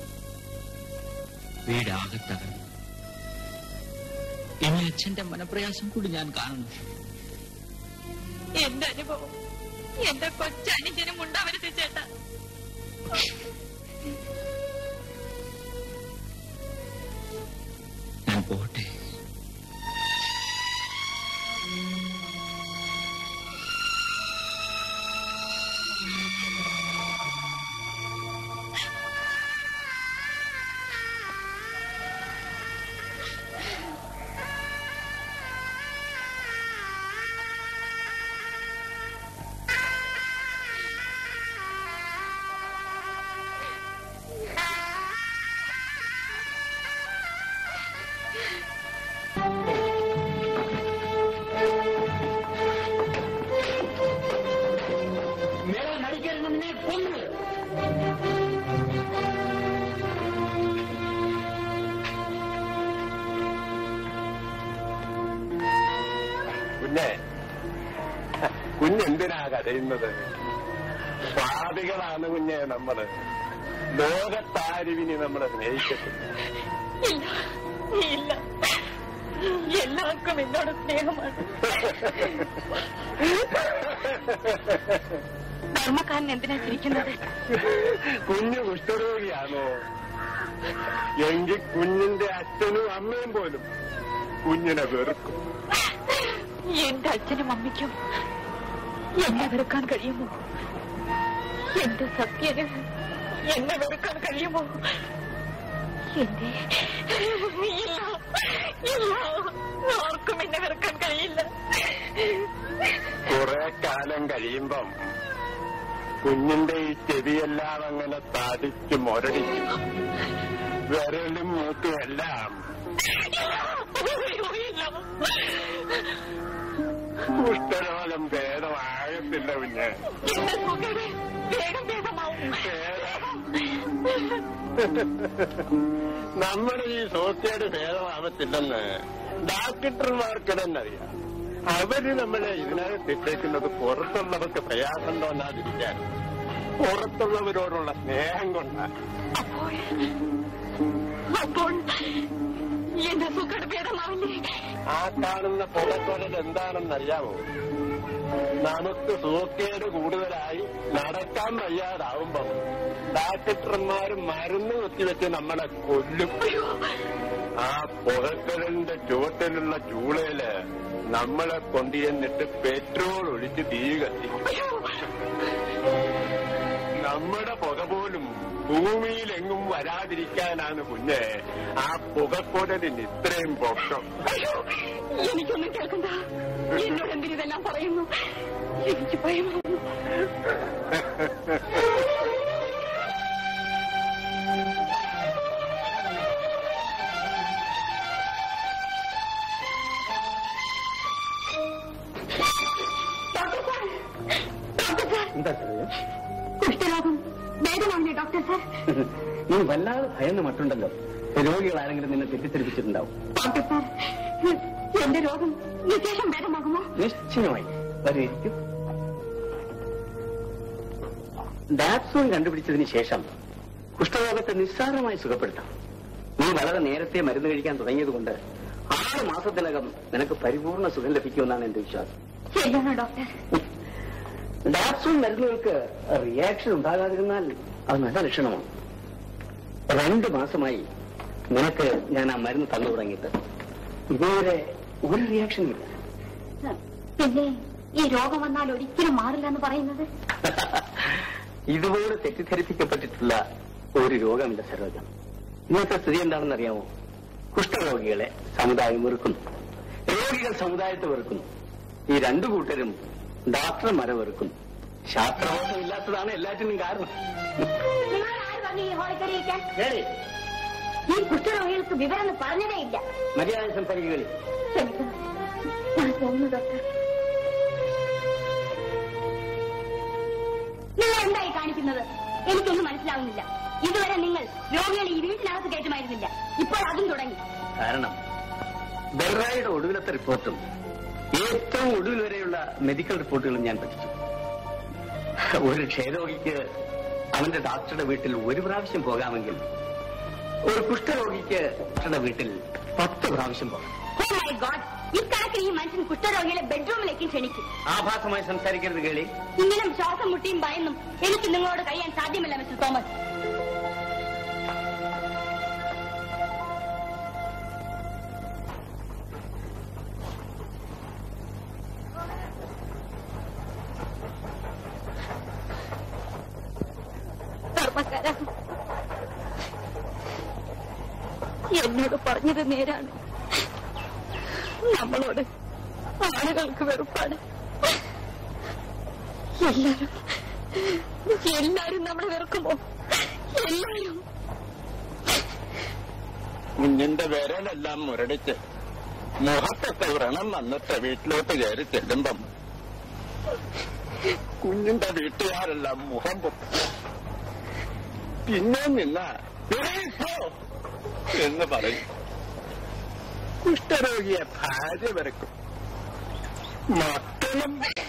വീടാകെ തകർന്നു ഇനി അച്ഛന്റെ മനപ്രയാസം കൂടി ഞാൻ കാണുന്നു എന്റെ അനുഭവം എന്റെ കൊച്ചനുജനും ഉണ്ടാവരുത് ചേട്ടാ ഞാൻ പോട്ടെ മേലെ നടിക്കരുത് നിന്നെ കൊന്നു കുഞ്ഞെ കുഞ്ഞെന്തിനാ കരയുന്നത് സ്വാതികളാണ് കുഞ്ഞെ നമ്മള് ലോകത്താരിവിനി നമ്മളെ സ്നേഹിക്കത്തില്ല ഇല്ല ഇല്ല എല്ലാവർക്കും എന്നോട് സ്നേഹമാണ് ധർമ്മക്കാരൻ എന്തിനാ ചിരിക്കുന്നത് കുഞ്ഞ് കുഷ്ഠരോഗിയാണോ എങ്കിൽ കുഞ്ഞിന്റെ അച്ഛനും അമ്മയും പോലും കുഞ്ഞിനെ വെറുക്കും എന്റെ അച്ഛനും അമ്മയ്ക്കും എന്നെ വെറുക്കാൻ കഴിയുമോ എന്റെ സത്യന് എന്നെ വെറുക്കാൻ കഴിയുമോ എന്റെ ഇല്ല ഇല്ല ആർക്കും എന്നെ വെറുക്കാൻ കഴിയില്ല കുറെ കാലം കഴിയുമ്പം കുഞ്ഞിന്റെ ഈ ചെവിയെല്ലാം അങ്ങനെ തടിച്ചു മുരടിക്കും വിരലും മൂക്കും എല്ലാം അയ്യോ, ഇല്ല കുഷ്ഠരോഗം ഭേദമാകത്തില്ല കുഞ്ഞ് എന്റെ സുഖമേ വേഗം വേഗമാവും നമ്മുടെ ഈ സോക്കേട് ഭേദമാവത്തില്ലെന്ന് ഡാക്ടർമാർക്ക് തന്നെ അറിയാം അവര് നമ്മളെ ഇതിനകത്ത് ഇട്ടേക്കുന്നത് പുറത്തുള്ളവർക്ക് പ്രയാസം തോന്നാതിരിക്കാൻ പുറത്തുള്ളവരോടുള്ള സ്നേഹം കൊണ്ടാണ് അപ്പോൾ അപ്പോൾ എന്റെ സുഖം ഭേദമാവില്ലേ ആ കാണുന്ന പുറക്കൊരൽ എന്താണെന്നറിയാമോ നമുക്ക് സൂക്കേട് കൂടുതലായി നടക്കാൻ വയ്യാതാവുമ്പം ഡാക്ടർമാർ മരുന്ന് കുത്തിവെച്ച് നമ്മളെ കൊല്ലും ആ പുകക്കലിന്റെ ചുവട്ടിലുള്ള ചൂളയില് നമ്മളെ കൊണ്ടുചെന്നിട്ട് പെട്രോൾ ഒഴിച്ച് തീ കത്തിക്കും നമ്മുടെ പുക പോലും ഭൂമിയിലെങ്ങും വരാതിരിക്കാനാണ് കുഞ്ഞെ ആ പുകക്കുടലിന് ഇത്രയും പൊക്കം അയ്യോ എനിക്കൊന്നും കേൾക്കണ്ട എന്നോട് എന്തിനിതെല്ലാം പറയുന്നു എനിക്ക് ഭയമാകുന്നു ഡോക്ടർ സാർ ഡോക്ടർ സാർ എന്താ ചെറിയ കുഷ്ഠരോഗം ഭേദമാവില്ലേ ഡോക്ടർ സാർ നീ വല്ലാതെ ഭയന്ന് മട്ടുണ്ടല്ലോ രോഗികൾ ആരെങ്കിലും നിന്നെ തെറ്റിദ്ധരിപ്പിച്ചിട്ടുണ്ടാവും ഡോക്ടർ സാർ എന്റെ രോഗം വിശേഷം ഭേദമാകുമോ നിശ്ചയമായി വരെയിരിക്കും ഡാപ്സോൺ കണ്ടുപിടിച്ചതിന് ശേഷം കുഷ്ഠരോഗത്തെ നിസ്സാരമായി സുഖപ്പെടുത്താം നീ വളരെ നേരത്തെ മരുന്ന് കഴിക്കാൻ തുടങ്ങിയതുകൊണ്ട് ആറ് മാസത്തിനകം നിനക്ക് പരിപൂർണ സുഖം ലഭിക്കുമെന്നാണ് എന്റെ വിശ്വാസം ശരിയാണോ ഡോക്ടർ ഡാപ്സൂൺ മരുന്നുകൾക്ക് റിയാക്ഷൻ ഉണ്ടാകാതിരുന്നാൽ അത് നല്ല ലക്ഷണമാണ് രണ്ട് മാസമായി നിനക്ക് ഞാൻ ആ മരുന്ന് തന്നു തുടങ്ങിയിട്ട് ഇതുവരെ ഒരു റിയാക്ഷനും ഇല്ല പിന്നെ ഈ രോഗം വന്നാൽ ഒരിക്കലും മാറില്ല എന്ന് പറയുന്നത് ഇതുപോലെ തെറ്റിദ്ധരിപ്പിക്കപ്പെട്ടിട്ടുള്ള ഒരു രോഗമില്ല സരോജം ഇന്നത്തെ സ്ഥിതി എന്താണെന്ന് അറിയാമോ കുഷ്ഠരോഗികളെ സമുദായം വെറുക്കുന്നു രോഗികൾ സമുദായത്തെ വെറുക്കുന്നു ഈ രണ്ടു കൂട്ടരും ഡോക്ടർമാരെ വെറുക്കുന്നു ശാസ്ത്രബോധം ഇല്ലാത്തതാണ് എല്ലാറ്റിനും കാരണം നിങ്ങൾ ആര് പറഞ്ഞു ഈ ഹോളിൽ കയറിയിരിക്കാൻ കേളി, ഈ കുഷ്ഠരോഗികൾക്ക് വിവരം പറഞ്ഞതേ ഇല്ല മര്യാദ സംസാരിക്കുകകളി ക്ഷമിക്കണം ഞാൻ പോകുന്നു ഡോക്ടർ നിങ്ങൾ എന്തായി കാണിക്കുന്നത് എനിക്കൊന്നും മനസ്സിലാവുന്നില്ല ഇതുവരെ നിങ്ങൾ രോഗികളെ ഈ വീട്ടിനകത്ത് കയറ്റുമായിരുന്നില്ല ഇപ്പോൾ അതും തുടങ്ങി കാരണം ബെൽറായുടെ ഒടുവിലത്തെ റിപ്പോർട്ടും ഏറ്റവും ഒടുവിൽ വരെയുള്ള മെഡിക്കൽ റിപ്പോർട്ടുകളും ഞാൻ പഠിച്ചു ഒരു ക്ഷയരോഗിക്ക് അവന്റെ ഡോക്ടറുടെ വീട്ടിൽ ഒരു പ്രാവശ്യം പോകാമെങ്കിൽ ഒരു കുഷ്ഠരോഗിക്ക് ഡോക്ടറുടെ വീട്ടിൽ പത്ത് പ്രാവശ്യം പോകാം ഓ മൈ ഗോഡ് ഇക്കണക്കിന് ഈ മനുഷ്യൻ കുഷ്ഠരോഗികളെ ബെഡ്റൂമിലേക്ക് ക്ഷണിക്കും ആഭാസമായി സംസാരിക്കരുത് കേളി ഇങ്ങനെ ശ്വാസം മുട്ടിയും ഭയന്നും എനിക്ക് നിങ്ങളോട് കഴിയാൻ സാധ്യമല്ല മിസ്റ്റർ തോമസ് ധർമ്മക്കാര എന്നോട് പറഞ്ഞത് നേരാണ് നമ്മളോട് ആളുകൾക്ക് വെറുപ്പാണ് എല്ലാരും എല്ലാരും നമ്മളെ വെറുക്കുമോ എല്ലാരും കുഞ്ഞിന്റെ വിരലെല്ലാം മുരടിച്ച് മുഖത്തൊക്കെ വ്രണം വന്നിട്ട് വീട്ടിലോട്ട് കയറി ചെല്ലുമ്പം കുഞ്ഞിന്റെ വീട്ടുകാരെല്ലാം മുഖം പൊക്കും പിന്നെ നിന്ന "എണീറ്റോ?" എന്ന് പറയും കുഷ്ഠരോഗിയെ ഭാര്യ വരക്കും മക്കളും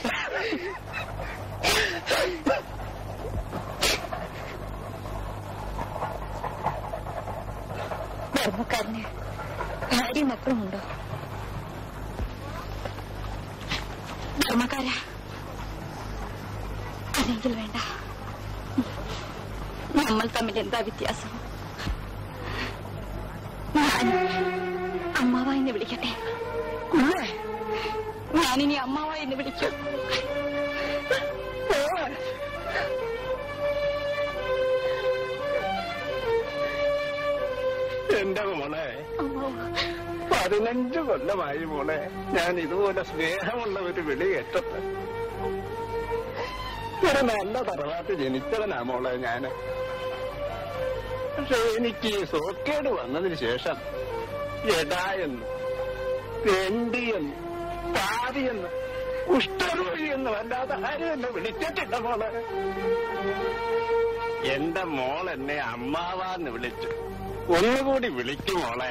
ധർമ്മക്കാരന് ഭാര്യ മക്കളുമുണ്ടോ ധർമ്മക്കാര അല്ലെങ്കിൽ വേണ്ട നമ്മൾ തമ്മിൽ എന്താ വ്യത്യാസം ഞാൻ അമ്മാവ എന്ന് വിളിക്കട്ടെ ഞാനിനി അമ്മാവ എന്ന് വിളിക്കും എന്റെ മോളെ അമ്മാവ പതിനഞ്ച് കൊല്ലമായി മോളെ ഞാൻ ഇതുപോലെ സ്നേഹമുള്ള ഒരു വിളി കേട്ടത് ഒരു നല്ല തറവാട്ട് ജനിച്ചവനാ മോളെ ഞാന് പക്ഷെ എനിക്ക് ഈ സോക്കേട് വന്നതിന് ശേഷം എടായെന്ന് തെണ്ടിയെന്ന് പാതിയെന്ന് കുഷ്ഠരോഗിയെന്ന് വല്ലാതെ ആരും എന്നെ വിളിച്ചിട്ടില്ല മോളെ എന്റെ മോൾ എന്നെ അമ്മാവാന്ന് വിളിച്ചു ഒന്നുകൂടി വിളിക്കും മോളെ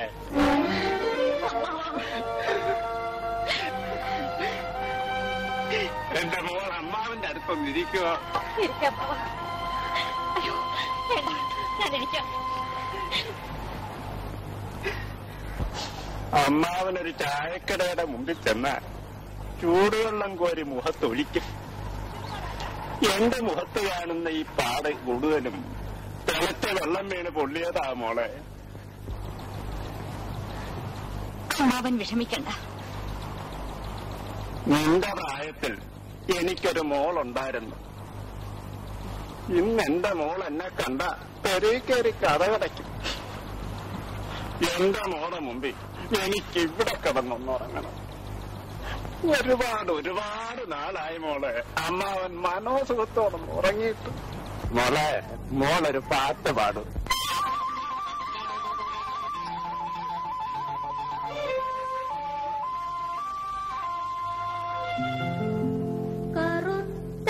എന്റെ മോൾ അമ്മാവിന്റെ അടുത്തൊന്ന് ഇരിക്കുവോ ഇരിക്കാം അമ്മാവ. അയ്യോ വേണ്ട ഞാൻ ഇരിക്കാം അമ്മാവനൊരു ചായക്കടയുടെ മുമ്പിൽ ചെന്ന ചൂടുവെള്ളം കോരി മുഖത്തൊഴിക്കും എന്റെ മുഖത്ത് കാണുന്ന ഈ പാട് കൂടുതലും തിളച്ച വെള്ളം വീണ് പൊള്ളിയതാ മോളെ അമ്മാവൻ വിഷമിക്കണ്ട നിന്റെ പ്രായത്തിൽ എനിക്കൊരു മോളുണ്ടായിരുന്നു ഇന്ന് എന്റെ മോൾ എന്നെ കണ്ട പെരേ കയറി കഥകടയ്ക്കും എന്റെ മോളെ മുമ്പിൽ എനിക്ക് ഇവിടെ കിടന്നൊന്നുറങ്ങണം ഒരുപാട് ഒരുപാട് നാളായി മോളെ അമ്മാവൻ മനോസുഖത്തോടെ ഉറങ്ങിയിട്ട് മോളെ മോളൊരു പാട്ട് പാടും കറുത്ത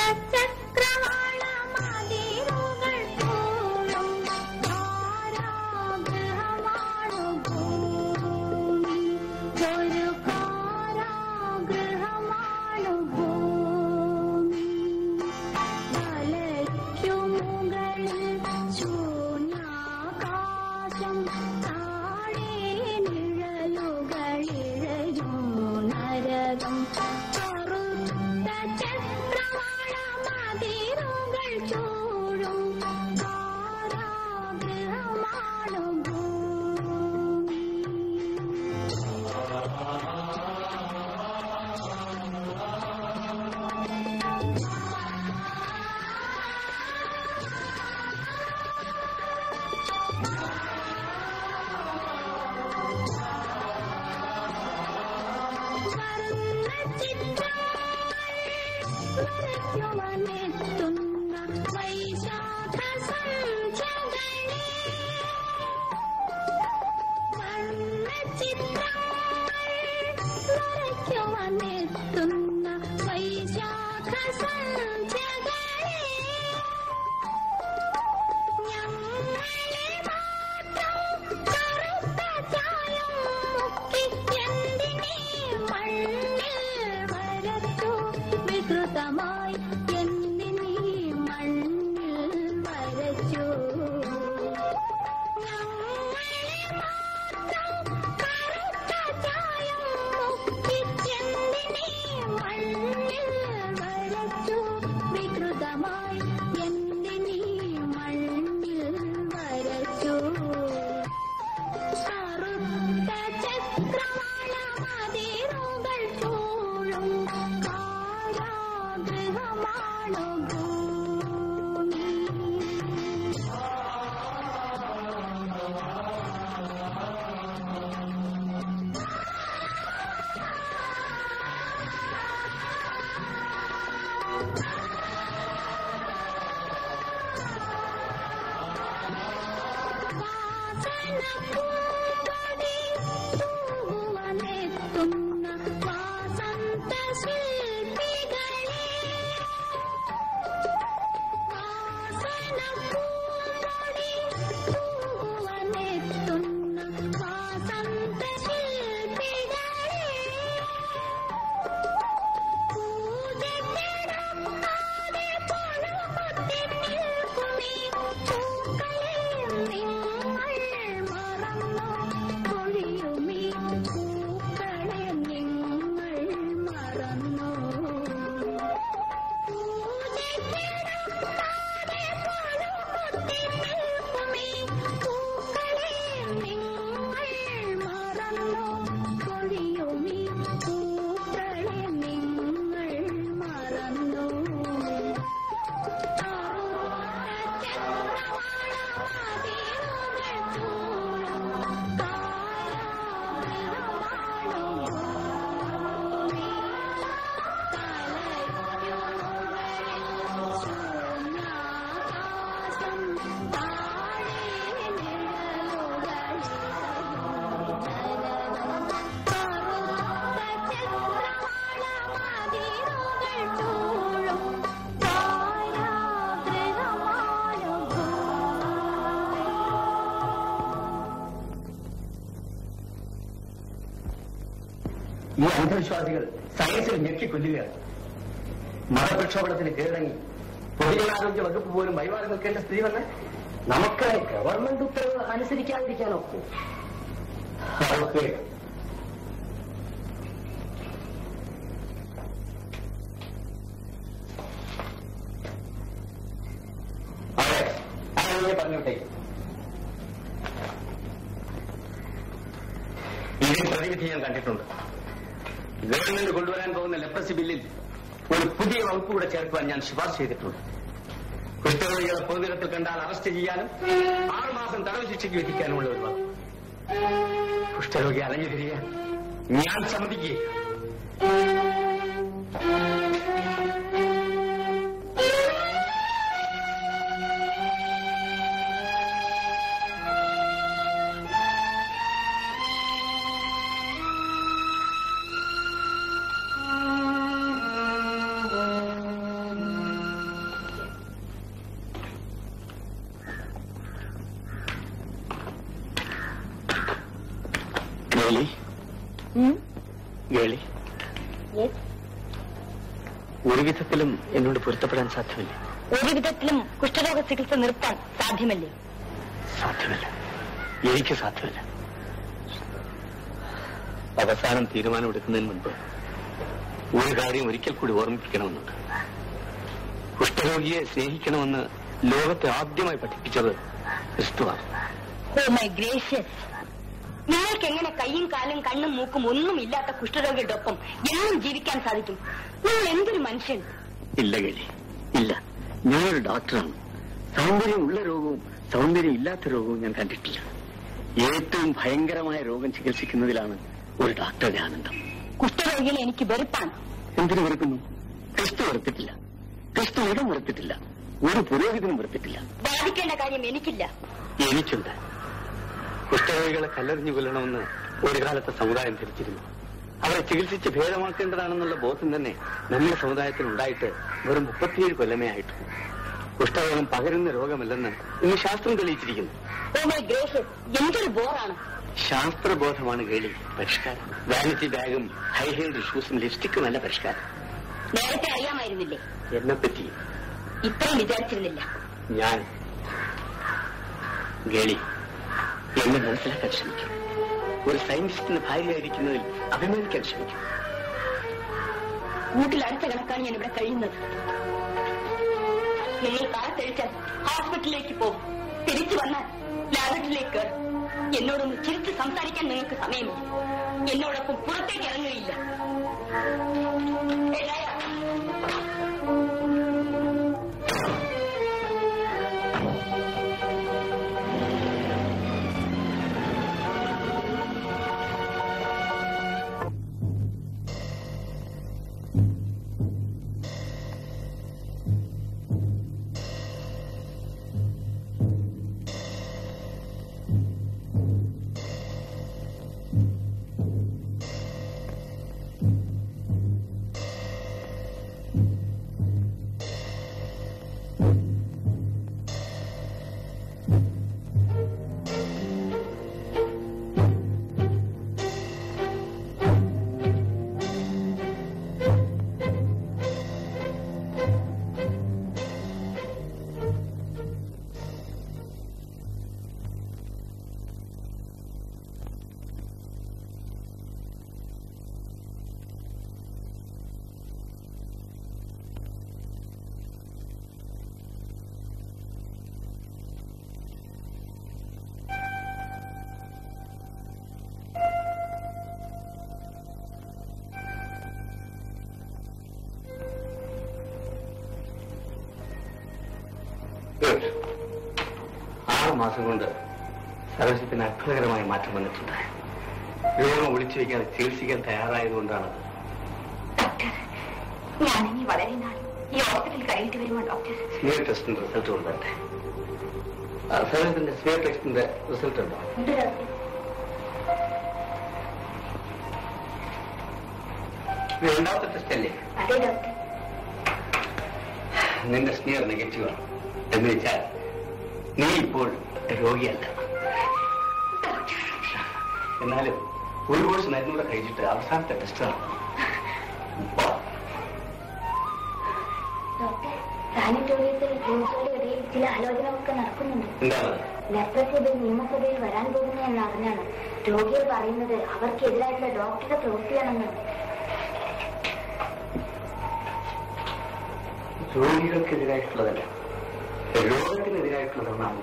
ചക്രവാളമതിരുകൾ പോലും കാരാഗൃഹമാണു ഭൂമി ഒരു കാരാഗൃഹമാണു ഭൂമി മലയ്ക്കു മുകളിൽ ശൂന്യ നാശം താഴെ നിഴലുകളിഴയും നരകം കറുത്ത ചക്രവാളമതിരുകൾ ചൂഴും കാരാഗൃഹമാണു ഭൂമി വരയ്ക്കുവാനെത്തുന്ന വൈശാഖ സന്ധ്യകളെ വരയ്ക്കുവാനെത്തുന്ന വൈശാഖ സന്ധ്യകളെ ഞങ്ങളെ മാത്രം കറുത്ത ചായം മുക്കി എന്തിനീ മണ്ണിൽ വരച്ചു വികൃതമായി എന്തിനീ മണ്ണിൽ വരച്ചു ഞങ്ങളെ മാത്രം കറുത്ത ചായം മുക്കി എന്തിനീ മണ്ണിൽ വരച്ചു വികൃതമായി എന്തിനീ മണ്ണിൽ വരച്ചു കറുത്ത ചക്രവാളമതിരുകൾ ചൂഴും കാരാഗൃഹമാണു ഭൂമി വാസനപ്പൂങ്കൊടി തൂകുവാനെത്തുന്ന വാസന്ത ശില്പികളെ വാസനപ്പൂങ്കൊടി തൂകുവാനെത്തുന്ന വാസന്ത ശില്പികളെ പൂജക്കിടക്കാതെ പണമൊത്തി നിൽക്കുമീ പൂക്കളെ നിങ്ങൾ മറന്നോ പൊഴിയുമീ പൂക്കളെ നിങ്ങൾ മറന്നോ പൂജക്കിടക്കാതെ പണമൊത്തി നിൽക്കുമീ പൂക്കളെ നിങ്ങൾ മറന്നോ പൊഴിയുമീ പൂക്കളെ നിങ്ങൾ മറന്നോ ഈ അന്ധവിശ്വാസികൾ സയൻസിൽ ഞെക്കിക്കൊല്ലുകയാണ് മതപ്രക്ഷോഭണത്തിന് കീഴടങ്ങി പൊതുജനാരോഗ്യ വകുപ്പ് പോലും വഴിമാറി നിൽക്കേണ്ട സ്ഥിതി വന്ന് നമുക്ക് ഗവൺമെന്റ് ഉത്തരവ് അനുസരിക്കാതിരിക്കാനോ അതൊക്കെ അതെ അങ്ങനെ പറഞ്ഞോട്ടെ ഇതിന് പ്രതിവിധി ഞാൻ കണ്ടിട്ടുണ്ട് ഗവൺമെന്റ് കൊണ്ടുവരാൻ പോകുന്ന ലെപ്രസി ബില്ലിൽ ഒരു പുതിയ വകുപ്പ് കൂടെ ചേർക്കുവാൻ ഞാൻ ശുപാർശ ചെയ്തിട്ടുണ്ട് കുറ്റവാളികളെ പൊതുനിരത്തിൽ കണ്ടാൽ അറസ്റ്റ് ചെയ്യാനും ആറുമാസം തടവ് ശിക്ഷയ്ക്ക് വിധിക്കാനുമുള്ള ഒരു വകുപ്പ് കുഷ്ഠരോഗി അലഞ്ഞു തിരിയാൻ ഞാൻ സമ്മതിക്കുകയില്ല ഗേളി ഗേളി ഒരു വിധത്തിലും എന്നോട് പൊരുത്തപ്പെടാൻ സാധ്യമല്ല ഒരു വിധത്തിലും കുഷ്ഠരോഗ ചികിത്സ നിർത്താൻ സാധ്യമല്ലേ സാധ്യമല്ല എനിക്ക് സാധ്യമല്ല അവസാനം തീരുമാനമെടുക്കുന്നതിന് മുൻപ് ഒരു കാര്യം ഒരിക്കൽ കൂടി ഓർമ്മിപ്പിക്കണമെന്നുണ്ട് കുഷ്ഠരോഗിയെ സ്നേഹിക്കണമെന്ന് ലോകത്തെ ആദ്യമായി പഠിപ്പിച്ചത് ക്രിസ്തുവാണ് ഓ മൈ ഗ്രേഷ്യസ് നിങ്ങൾക്ക് എങ്ങനെ കൈയും കാലും കണ്ണും മൂക്കും ഒന്നും ഇല്ലാത്ത കുഷ്ഠരോഗിയുടെ ഒപ്പം എന്നും ജീവിക്കാൻ സാധിക്കും നിങ്ങൾ എന്തൊരു മനുഷ്യൻ ഇല്ല കേളി ഇല്ല ഞാനൊരു ഡോക്ടറാണ് സൗന്ദര്യമുള്ള രോഗവും സൗന്ദര്യം ഇല്ലാത്ത രോഗവും ഞാൻ കണ്ടിട്ടില്ല ഏറ്റവും ഭയങ്കരമായ രോഗം ചികിത്സിക്കുന്നതിലാണ് ഒരു ഡോക്ടറുടെ ആനന്ദം കുഷ്ഠരോഗികളെ എനിക്ക് വെറുപ്പാണ് എന്തിനു വെറുക്കുന്നു ക്രിസ്തു വെറുത്തിട്ടില്ല ക്രിസ്തു ഇടം വെറുത്തിട്ടില്ല ഒരു പുരോഹിതനും വെറുത്തിട്ടില്ല ബാധിക്കേണ്ട കാര്യം എനിക്കില്ല എനിക്കുണ്ട് കുഷ്ഠരോഗികളെ കല്ലെറിഞ്ഞു കൊല്ലണമെന്ന് ഒരു കാലത്തെ സമുദായം ധരിച്ചിരുന്നു അവരെ ചികിത്സിച്ച് ഭേദമാക്കേണ്ടതാണെന്നുള്ള ബോധം തന്നെ നമ്മുടെ സമുദായത്തിൽ ഉണ്ടായിട്ട് വെറും മുപ്പത്തിയേഴ് കൊല്ലമേ ആയിട്ടുള്ളൂ കുഷ്ഠരോഗം പകരുന്ന രോഗമല്ലെന്ന് ഇന്ന് ശാസ്ത്രം തെളിയിച്ചിരിക്കുന്നു ഓ മൈ ഗ്രേഷ്യസ് എന്തൊരു ബോറാണ് ശാസ്ത്രബോധമാണ് കേളി പരിഷ്കാരം വാനിറ്റി ബാഗും ഹൈ ഹീൽഡ് ഷൂസും ലിപ്സ്റ്റിക്കും അല്ല പരിഷ്കാരം നേരത്തെ അറിയാമായിരുന്നില്ലേ എന്നെപ്പറ്റി ഇത്രയും വിചാരിച്ചിരുന്നില്ല ഞാൻ ഗേളി എന്നെ മനസ്സിലാക്കാൻ ശ്രമിക്കും ഒരു സയന്റിസ്റ്റിന് ഭാര്യയായിരിക്കുന്നതിൽ അഭിമാനിക്കാൻ ശ്രമിക്കും കൂട്ടിൽ അടുത്ത കണക്കാണ് ഞാൻ ഇവിടെ കഴിയുന്നത് നിങ്ങൾ കാലത്തഴിച്ചാൽ ഹോസ്പിറ്റലിലേക്ക് പോകും തിരിച്ചു വന്നാൽ ലാബറട്ടറിയിലേക്ക് കയറും എന്നോടൊന്ന് ചിരിച്ച് സംസാരിക്കാൻ നിങ്ങൾക്ക് സമയമില്ല എന്നോടൊപ്പം പുറത്തേക്ക് ഇറങ്ങുകയില്ല ഏതായ Good. ആറ് മാസം കൊണ്ട് സർവസ്വത്തിന് അത്ഭുതകരമായ മാറ്റം വന്നിട്ടുണ്ട് രോഗം ഒളിച്ചു വയ്ക്കാതെ ചികിത്സിക്കാൻ തയ്യാറായതുകൊണ്ടാണ് ഡോക്ടർ ഞാനിനി വളരെ നാൾ ഈ ഹോസ്പിറ്റലിൽ കഴിഞ്ഞിട്ട് വരുമോ ഡോക്ടർ സ്മിയർ ടെസ്റ്റിന്റെ റിസൾട്ട് കൊണ്ടുവരട്ടെ സർവീസിന്റെ സ്മിയർ ടെസ്റ്റിന്റെ റിസൾട്ട് ഉണ്ടോ ഉണ്ട് ഡോക്ടർ ഇത് രണ്ടാമത്തെ ടെസ്റ്റ് അല്ലേ അതെ ഡോക്ടർ നിന്റെ സ്മിയർ നെഗറ്റീവ് ആണ് എന്ന് വെച്ചാൽ നീ ഇപ്പോൾ രോഗിയല്ല എന്നാലും ഒരു കോഴ്സ് മരുന്നൂടെ കഴിച്ചിട്ട് അവസാനത്തെ ടെസ്റ്റാണ് ഡോക്ടർ സാനിറ്റോറിയത്തിൽ ന്യൂസുകളുടെ ഇടയിൽ ചില ആലോചനകളൊക്കെ നടക്കുന്നുണ്ട് എന്താണ് ലെപ്രസി ബിൽ നിയമസഭയിൽ വരാൻ പോകുന്നു എന്നറിഞ്ഞാണ് രോഗികൾ പറയുന്നത് അവർക്കെതിരായിട്ടുള്ള ഡോക്ടറുടെ പ്രവൃത്തിയാണെന്ന് രോഗികൾക്കെതിരായിട്ടുള്ളതല്ല രോഗത്തിനെതിരായിട്ടുള്ളതാണ്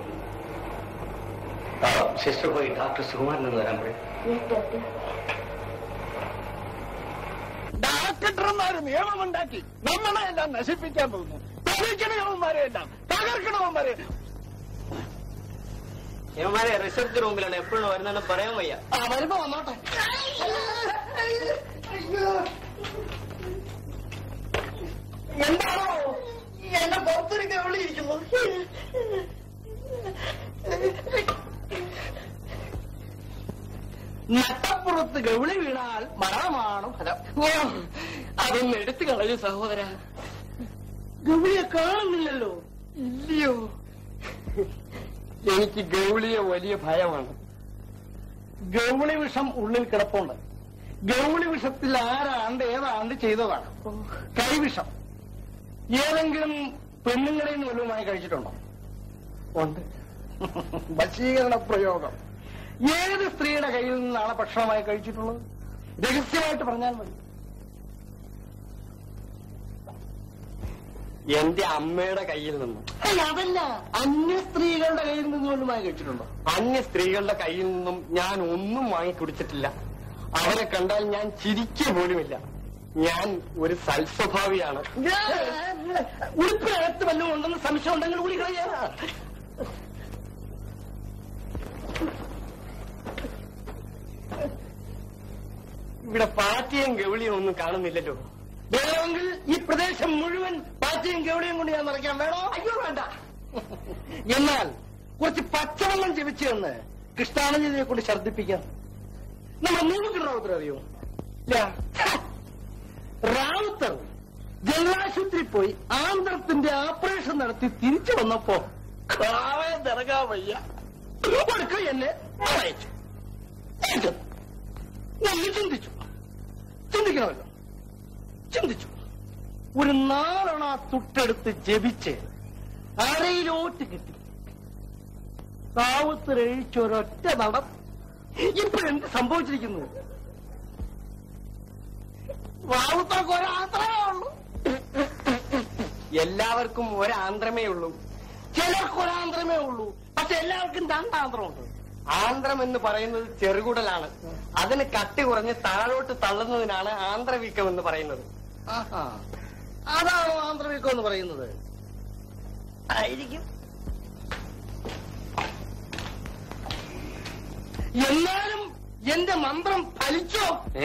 സിസ്റ്റർ പോയി ഡോക്ടർ സുകുമാരൻ എന്ന് വരാൻ പറയും യെസ് ഡോക്ടർ ഡയറക്ടർമാര് നിയമമുണ്ടാക്കി നമ്മളെ എല്ലാം നശിപ്പിക്കാൻ പോകുന്നു തെളിയിക്കണവന്മാരെ എല്ലാം തകർക്കണവന്മാരെ ഇവന്മാരെ റിസർച്ച് റൂമിലാണ് എപ്പോഴും വരുന്നതെന്ന് പറയാൻ വയ്യ ആ വരുമ്പോ വന്നോട്ടെ എന്താണോ എന്നെ പുറത്തൊരുക്കെ വിളിയിരിക്കുന്നു നട്ടപ്പുറത്ത് ഗൗളി വീണാൽ മരണമാണ് ഫലം അതൊന്ന് എടുത്തു കളഞ്ഞു സഹോദര ഗൗളിയെ കാണുന്നില്ലല്ലോ ഇല്ലയോ എനിക്ക് ഗൗളിയെ വലിയ ഭയമാണ് ഗൗളി വിഷം ഉള്ളിൽ കിടപ്പുണ്ട് ഗൗളി വിഷത്തിൽ ആരാണ്ട് ഏതാണ്ട് ചെയ്തതാണ് കൈവിഷം ഏതെങ്കിലും പെണ്ണുങ്ങളെയും വല്ലതുമായി കഴിച്ചിട്ടുണ്ടോ ഉണ്ട് വശീകരണ പ്രയോഗം ഏത് സ്ത്രീയുടെ കയ്യിൽ നിന്നാണ് ഭക്ഷണമായി കഴിച്ചിട്ടുള്ളത് രഹസ്യമായിട്ട് പറഞ്ഞാൽ മതി എന്റെ അമ്മയുടെ കയ്യിൽ നിന്നും ഏയ്, അതല്ല അന്യ സ്ത്രീകളുടെ കയ്യിൽ നിന്ന് കൊണ്ടുമായി കഴിച്ചിട്ടുണ്ടോ അന്യ സ്ത്രീകളുടെ കയ്യിൽ നിന്നും ഞാൻ ഒന്നും വാങ്ങി കുടിച്ചിട്ടില്ല അവരെ കണ്ടാൽ ഞാൻ ചിരിക്കുക പോലുമില്ല ഞാൻ ഒരു സൽസ്വഭാവിയാണ് ഉടുപ്പിനകത്ത് വല്ലതും ഉണ്ടെന്ന് സംശയം ഉണ്ടെങ്കിൽ കൂടി കളയാ ഇവിടെ പാറ്റിയും ഗവിളിയും ഒന്നും കാണുന്നില്ലല്ലോ വേണമെങ്കിൽ ഈ പ്രദേശം മുഴുവൻ പാറ്റയും ഗൗളിയും കൊണ്ട് ഞാൻ നിറയ്ക്കാൻ വേണോ അയ്യോ വേണ്ട എന്നാൽ കുറച്ച് പച്ചവെള്ളം ജപിച്ചു എന്ന് കൃഷ്ണാനന്ദനെ കൊണ്ട് ഛർദ്ദിപ്പിക്കാം നമ്മുടെ മൂന്നുകിൽ റാവുത്തർ അറിയോ ഇല്ല റാവുത്തർ ജലാശുപത്രി പോയി ആന്തരത്തിന്റെ ഓപ്പറേഷൻ നടത്തി തിരിച്ചു വന്നപ്പോ കാവേ നിറങ്ങാൻ വയ്യ ഒടുക്ക എന്നെ അയച്ചു അയച്ചു. ഞാൻ ചിന്തിച്ചു ചിന്തിക്കണമല്ലോ ചിന്തിച്ചു ഒരു നാലെണ്ണ തുട്ടെടുത്ത് ജപിച്ച് അരയിലോട്ട് കിട്ടി താവത്ത് രഴിച്ച ഒരൊറ്റ നടം ഇപ്പോഴെന്ത് സംഭവിച്ചിരിക്കുന്നു റാവുത്തർക്ക് ഒരാത്രമേ ഉള്ളൂ എല്ലാവർക്കും ഒരാന്ത്രമേ ഉള്ളൂ ചിലർക്ക് ഒരാന്ത്രമേ ഉള്ളൂ പക്ഷെ എല്ലാവർക്കും രണ്ടാന്ത്രമുണ്ട് ആന്ധ്രം എന്ന് പറയുന്നത് ചെറുകുടലാണ് അതിന് കട്ടി കുറഞ്ഞ് താഴോട്ട് തള്ളുന്നതിനാണ് ആന്ധ്രവീക്കം എന്ന് പറയുന്നത് ആഹാ. അതാണോ ആന്ത്രവീക്കം എന്ന് പറയുന്നത് ആയിരിക്കും എന്നാലും എന്റെ മന്ത്രം ഫലിച്ചോ ഏ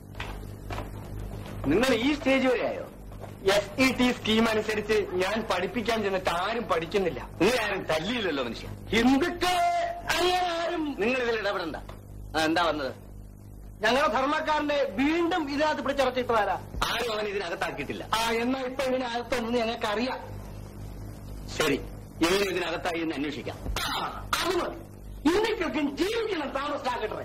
നിങ്ങൾ ഈ സ്റ്റേജ് വരെ ആയോ എസ് ഇ ടി സ്കീം അനുസരിച്ച് ഞാൻ പഠിപ്പിക്കാൻ ചെന്നിട്ട് ആരും പഠിക്കുന്നില്ല നിങ്ങൾ ആരും തല്ലിയില്ലല്ലോ മനുഷ്യ ഹിന്ദുക്കളെ അങ്ങനെ ആരും നിങ്ങൾ ഇതിൽ ഇടപെടണ്ട ആ, എന്താ വന്നത് ഞങ്ങളുടെ ധർമ്മക്കാരനെ വീണ്ടും ഇതിനകത്ത് പിടിച്ചിറച്ചിട്ട് വരാ ആരും അവൻ ഇതിനകത്താക്കിയിട്ടില്ല ആ എന്നാ ഇപ്പൊ ഇതിനെ അകത്തുണ്ടെന്ന് ഞങ്ങൾക്ക് അറിയാം ശരി ഇവന് ഇതിനകത്തായി എന്ന് അന്വേഷിക്കാം അത് മതി ഇന്ത്യക്കൊക്കെ ജീവിക്കണം താമസിച്ചാക്കട്ടെ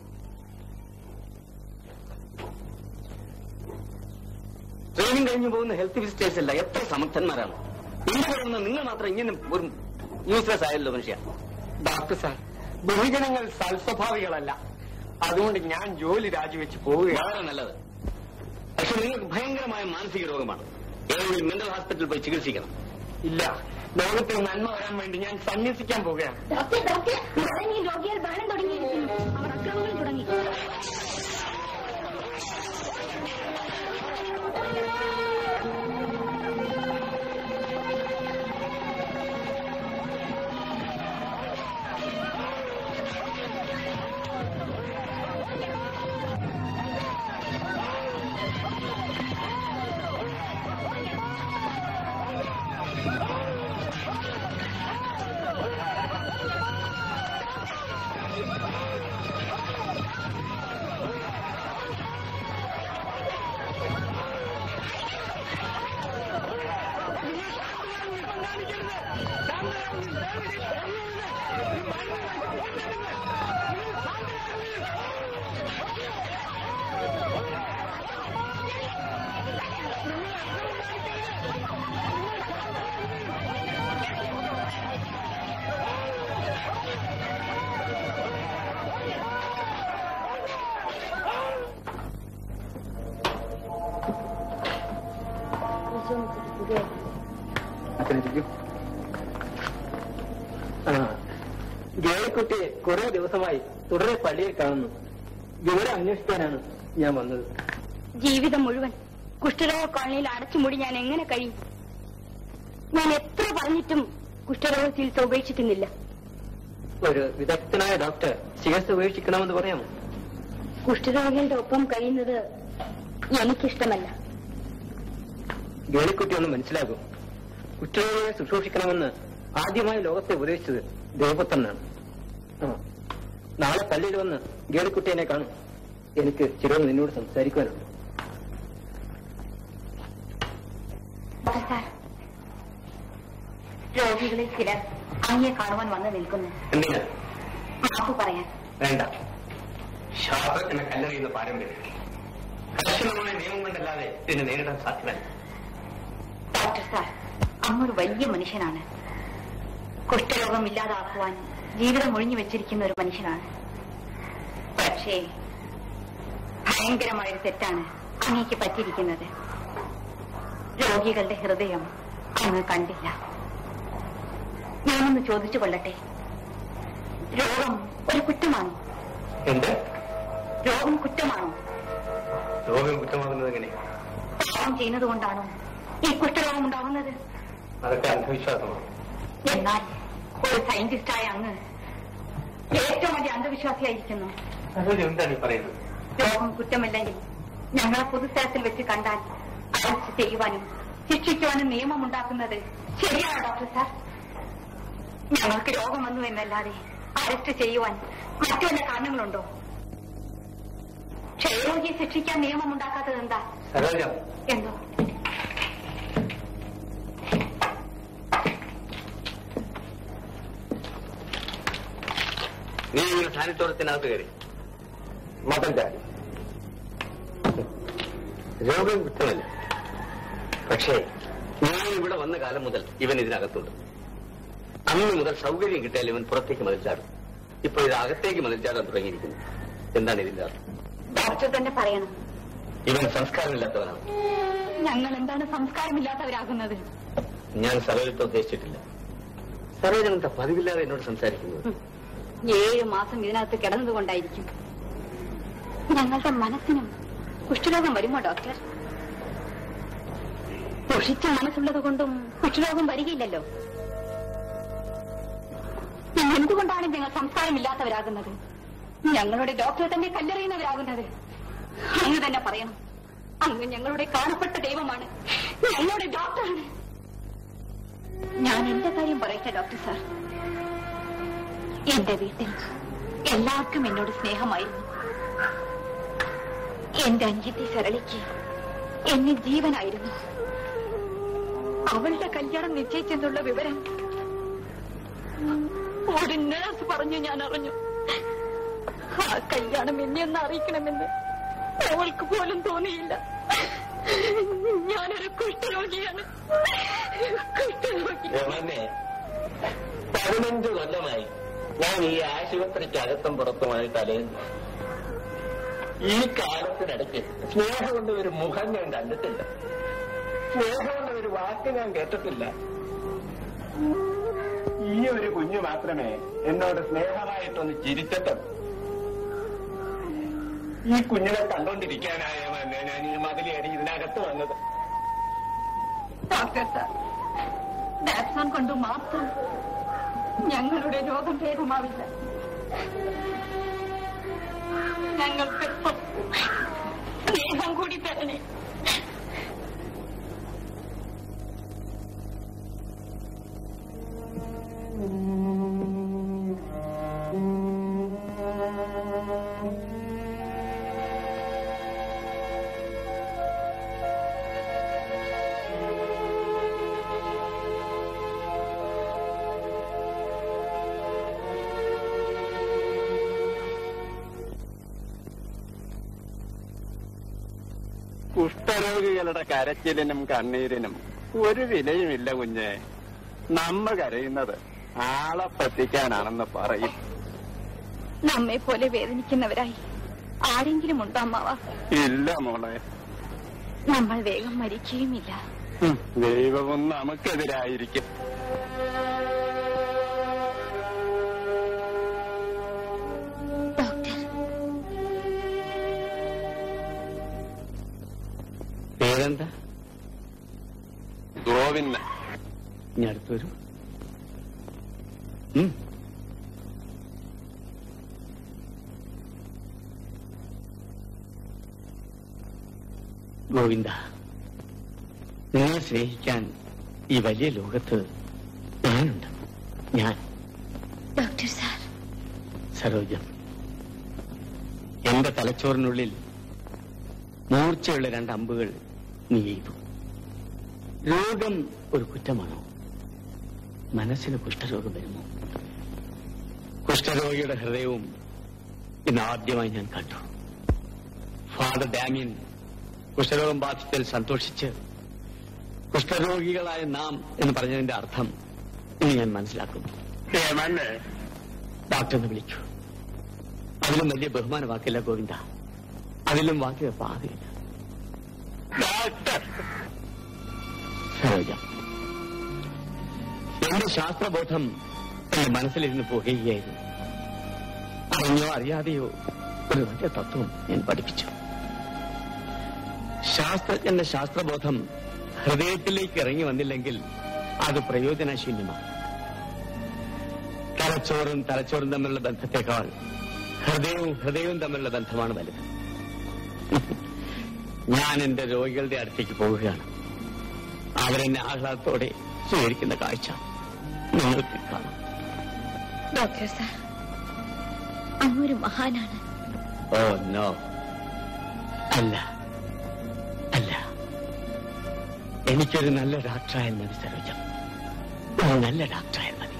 ട്രെയിനിങ് കഴിഞ്ഞു പോകുന്ന ഹെൽത്ത് വിസിറ്റേഴ്സ് അല്ല എത്ര സമർത്ഥന്മാരാണ് ഇന്ത്യ പോകുന്ന നിങ്ങൾ മാത്രം ഇങ്ങനെ ഒരു യൂസ്ലെസ് ആയല്ലോ മനുഷ്യ ഡോക്ടർ സാർ ബഹുജനങ്ങൾ സൽസ്വഭാവികളല്ല അതുകൊണ്ട് ഞാൻ ജോലി രാജിവെച്ച് പോവുകയാണ് വളരെ നല്ലത് പക്ഷെ നിങ്ങൾക്ക് ഭയങ്കരമായ മാനസിക രോഗമാണ് ഏതെങ്കിലും മെന്റൽ ഹോസ്പിറ്റലിൽ പോയി ചികിത്സിക്കണം ഇല്ല ലോകത്തിൽ നന്മ വരാൻ വേണ്ടി ഞാൻ സന്യസിക്കാൻ പോവുകയാണ് ഡോക്ടർ ഡോക്ടർ തുടങ്ങി രോഗികൾ ബഹളം തുടങ്ങിയിരിക്കുന്നു അവർ അക്രമങ്ങൾ തുടങ്ങി ഗേളിക്കുട്ടിയെ കുറെ ദിവസമായി തുടരെ പള്ളിയിൽ കാണുന്നു വിവരം അന്വേഷിക്കാനാണ് ഞാൻ വന്നത് ജീവിതം മുഴുവൻ കുഷ്ഠരോഗ കോളനിയിൽ അടച്ചുമൂടി ഞാൻ എങ്ങനെ കഴിയും ഞാൻ എത്ര പറഞ്ഞിട്ടും കുഷ്ഠരോഗ ചികിത്സ ഉപേക്ഷിക്കുന്നില്ല ഒരു വിദഗ്ധനായ ഡോക്ടർ ചികിത്സ ഉപേക്ഷിക്കണമെന്ന് പറയാമോ കുഷ്ഠരോഗികളുടെ ഒപ്പം കഴിയുന്നത് എനിക്കിഷ്ടമല്ല ഗേളിക്കുട്ടി ഒന്ന് മനസ്സിലാകും കുറ്റവാളിയെ ശുശ്രൂഷിക്കണമെന്ന് ആദ്യമായി ലോകത്തെ ഉപദേശിച്ചത് ദേവപുത്രനാണ് ആ നാളെ പള്ളിയിൽ വന്ന് ഗേളിക്കുട്ടിയെ കാണും എനിക്ക് ചിലവ് നിന്നോട് സംസാരിക്കുവാനുണ്ട് സാർ രോഗികളിൽ ചിലർ അങ്ങയെ കാണുവാൻ വന്നു നിൽക്കുന്നു എന്തിനാ മാപ്പ് പറയാൻ വേണ്ട ശാസ്ത്രജ്ഞനെ കല്ലെറിയുന്ന പാരമ്പര്യം കർശനമായ നിയമം കൊണ്ടല്ലാതെ ഇതിനെ നേരിടാൻ സാധ്യമല്ല ഡോക്ടർ സാർ അങ്ങ് ഒരു വലിയ മനുഷ്യനാണ് കുഷ്ഠരോഗം ഇല്ലാതാക്കുവാൻ ജീവിതം ഒഴിഞ്ഞു വെച്ചിരിക്കുന്ന ഒരു മനുഷ്യനാണ് പക്ഷേ ഭയങ്കരമായൊരു തെറ്റാണ് അങ്ങേക്ക് പറ്റിയിരിക്കുന്നത് രോഗികളുടെ ഹൃദയം അങ്ങ് കണ്ടില്ല ഞാനൊന്ന് ചോദിച്ചു കൊള്ളട്ടെ രോഗം ഒരു കുറ്റമാണോ എന്ത് രോഗം കുറ്റമാണോ രോഗം കുറ്റമാകുന്നത് എങ്ങനെ പാപം ചെയ്യുന്നത് കൊണ്ടാണോ ഈ കുഷ്ഠരോഗം ഉണ്ടാവുന്നത് അതൊക്കെ അന്ധവിശ്വാസമാണ് എന്നാൽ ഒരു സയന്റിസ്റ്റായ അങ്ങ് ഏറ്റവും വലിയ അന്ധവിശ്വാസിയായിരിക്കുന്നു സരോജ എന്താണ് ഈ പറയുന്നത് രോഗം കുറ്റമില്ലെങ്കിൽ ഞങ്ങളെ പൊതുസ്ഥലത്തിൽ വെച്ച് കണ്ടാൽ അറസ്റ്റ് ചെയ്യുവാനും ശിക്ഷിക്കുവാനും നിയമമുണ്ടാക്കുന്നത് ശരിയാണോ ഡോക്ടർ സാർ ഞങ്ങൾക്ക് രോഗം വന്നു എന്നല്ലാതെ അറസ്റ്റ് ചെയ്യുവാൻ മറ്റു വല്ല കാരണങ്ങളുണ്ടോ ക്ഷയരോഗിയെ ശിക്ഷിക്കാൻ നിയമമുണ്ടാക്കാത്തത് എന്താ സരോജ എന്തോ നീ ഇങ്ങനെ സാനിറ്റോറത്തിനകത്ത് കയറി മതം ചാടി രോഗം കുറ്റമല്ല പക്ഷേ ഞാൻ ഇവിടെ വന്ന കാലം മുതൽ ഇവൻ ഇതിനകത്തുണ്ട് അന്ന് മുതൽ സൗകര്യം കിട്ടിയാൽ ഇവൻ പുറത്തേക്ക് മതിൽ ചാടും ഇപ്പൊ ഇത് അകത്തേക്ക് മതിൽ ചാടാൻ തുടങ്ങിയിരിക്കുന്നു എന്താണ് ഇതിന്റെ അർത്ഥം ഡോക്ടർ തന്നെ പറയണം ഇവൻ സംസ്കാരമില്ലാത്തവനാണ് ഞങ്ങൾ എന്താണ് സംസ്കാരമില്ലാത്തവരാകുന്നത് ഞാൻ സരോജത്തെ ഉദ്ദേശിച്ചിട്ടില്ല സരോജൻ എന്താ പതിവില്ലാതെ എന്നോട് സംസാരിക്കുന്നത് ഏഴു മാസം ഇതിനകത്ത് കിടന്നതുകൊണ്ടായിരിക്കും ഞങ്ങളുടെ മനസ്സിനും കുഷ്ഠരോഗം വരുമോ ഡോക്ടർ ദുഷിച്ച മനസ്സുള്ളത് കൊണ്ടും കുഷ്ഠരോഗം വരികയില്ലല്ലോ പിന്നെ എന്തുകൊണ്ടാണ് ഞങ്ങൾ സംസ്കാരമില്ലാത്തവരാകുന്നത് ഞങ്ങളുടെ ഡോക്ടറെ തന്നെ കല്ലെറിയുന്നവരാകുന്നത് അങ്ങ് തന്നെ പറയണം അങ്ങ് ഞങ്ങളുടെ കാണപ്പെട്ട ദൈവമാണ് ഞങ്ങളുടെ ഡോക്ടറാണ് ഞാൻ എന്റെ കാര്യം പറയട്ടെ ഡോക്ടർ സാർ എന്റെ വീട്ടിൽ എല്ലാവർക്കും എന്നോട് സ്നേഹമായിരുന്നു എന്റെ അഞ്ചത്തി സരളിക്ക് എന്നെ ജീവനായിരുന്നു അവളുടെ കല്യാണം നിശ്ചയിച്ചെന്നുള്ള വിവരം ഒരു നേഴ്സ് പറഞ്ഞു ഞാൻ അറിഞ്ഞു ആ കല്യാണം എന്നെ ഒന്ന് അറിയിക്കണമെന്ന് അവൾക്ക് പോലും തോന്നിയില്ല ഞാനൊരു കുഷ്ഠരോഗിയാണ് കുഷ്ഠരോഗി രമനെ പതിനഞ്ച് കൊല്ലമായി ഞാൻ ഈ ആശുപത്രിക്ക് അകത്തും പുറത്തുമായി തലയുന്നു ഈ കാലത്തിനിടയ്ക്ക് സ്നേഹം കൊണ്ട് ഒരു മുഖം ഞാൻ കണ്ടിട്ടില്ല സ്നേഹം കൊണ്ട് ഒരു വാക്ക് ഞാൻ കേട്ടിട്ടില്ല ഈ ഒരു കുഞ്ഞു മാത്രമേ എന്നോട് സ്നേഹമായിട്ടൊന്ന് ചിരിച്ചിട്ടുള്ളൂ ഈ കുഞ്ഞിനെ കണ്ടോണ്ടിരിക്കാനായാണ് ഞാൻ ഈ മതിലേറി ഇതിനകത്ത് വന്നത് ഡോക്ടർ സാർ ഡാപ്സോൺ കൊണ്ട് മാത്രം ഞങ്ങളുടെ രോഗം ഭേദമാവില്ല ഞങ്ങൾക്ക് സ്നേഹം കൂടി തരണേ കുഷ്ഠരോഗികളുടെ കരച്ചിലിനും കണ്ണീരിനും ഒരു വിലയുമില്ല കുഞ്ഞെ നമ്മ കരയുന്നത് ആളെ പറ്റിക്കാനാണെന്ന് പറയും നമ്മെ പോലെ വേദനിക്കുന്നവരായി ആരെങ്കിലും ഉണ്ടോ അമ്മാവ ഇല്ല മോളെ നമ്മൾ വേഗം മരിക്കുകയുമില്ല ഉം, ദൈവവും നമുക്കെതിരായിരിക്കും ഡോക്ടർ പേരെന്താ ഗോവിന്ദൻ ഇനി അടുത്ത് വരൂ ഉം. ഗോവിന്ദ നിങ്ങളെ സ്നേഹിക്കാൻ ഈ വലിയ ലോകത്ത് ഞാനുണ്ട് ഞാൻ ഡോക്ടർ സാർ സരോജം എന്റെ തലച്ചോറിനുള്ളിൽ മൂർച്ചയുള്ള രണ്ട് അമ്പുകൾ നീ ചെയ്തു രോഗം ഒരു കുറ്റമാണോ മനസ്സിന് കുഷ്ഠരോഗം വരുന്നു കുഷ്ഠരോഗിയുടെ ഹൃദയവും ഇന്ന് ആദ്യമായി ഞാൻ കണ്ടു ഫാദർ ഡാമിയൻ കുഷ്ഠരോഗം ബാധിച്ചതിൽ സന്തോഷിച്ച് കുഷ്ഠരോഗികളായ നാം എന്ന് പറഞ്ഞതിന്റെ അർത്ഥം ഇന്ന് ഞാൻ മനസ്സിലാക്കുന്നു രമണ് ഡോക്ടറിനെ വിളിക്കൂ അതിലും വലിയ ബഹുമാന വാക്കില്ല ഗോവിന്ദ അതിലും വാക്കിയ പാതയില്ല ഡോക്ടർ സരോജ എന്റെ ശാസ്ത്രബോധം എന്റെ മനസ്സിലിരുന്ന് പുകയുകയായിരുന്നു അറിഞ്ഞോ അറിയാതെയോ ഒരു വലിയ തത്വം ഞാൻ പഠിപ്പിച്ചു ശാസ്ത്രജ്ഞന്റെ ശാസ്ത്രബോധം ഹൃദയത്തിലേക്ക് ഇറങ്ങി വന്നില്ലെങ്കിൽ അത് പ്രയോജനശൂന്യമാണ് തലച്ചോറും തലച്ചോറും തമ്മിലുള്ള ബന്ധത്തെക്കാൾ ഹൃദയവും ഹൃദയവും തമ്മിലുള്ള ബന്ധമാണ് വലുത് ഞാൻ എന്റെ രോഗികളുടെ അടുത്തേക്ക് പോവുകയാണ് അവരെന്നെ ആഹ്ലാദത്തോടെ സ്വീകരിക്കുന്ന കാഴ്ച നിങ്ങൾക്ക് കാണാം ഡോക്ടർ സാർ അങ്ങൊരു മഹാനാണ് ഓ നോ അല്ല അല്ല എനിക്കൊരു നല്ല ഡോക്ടറായാൽ മതി സരോജം ഒരു നല്ല ഡോക്ടറായാൽ മതി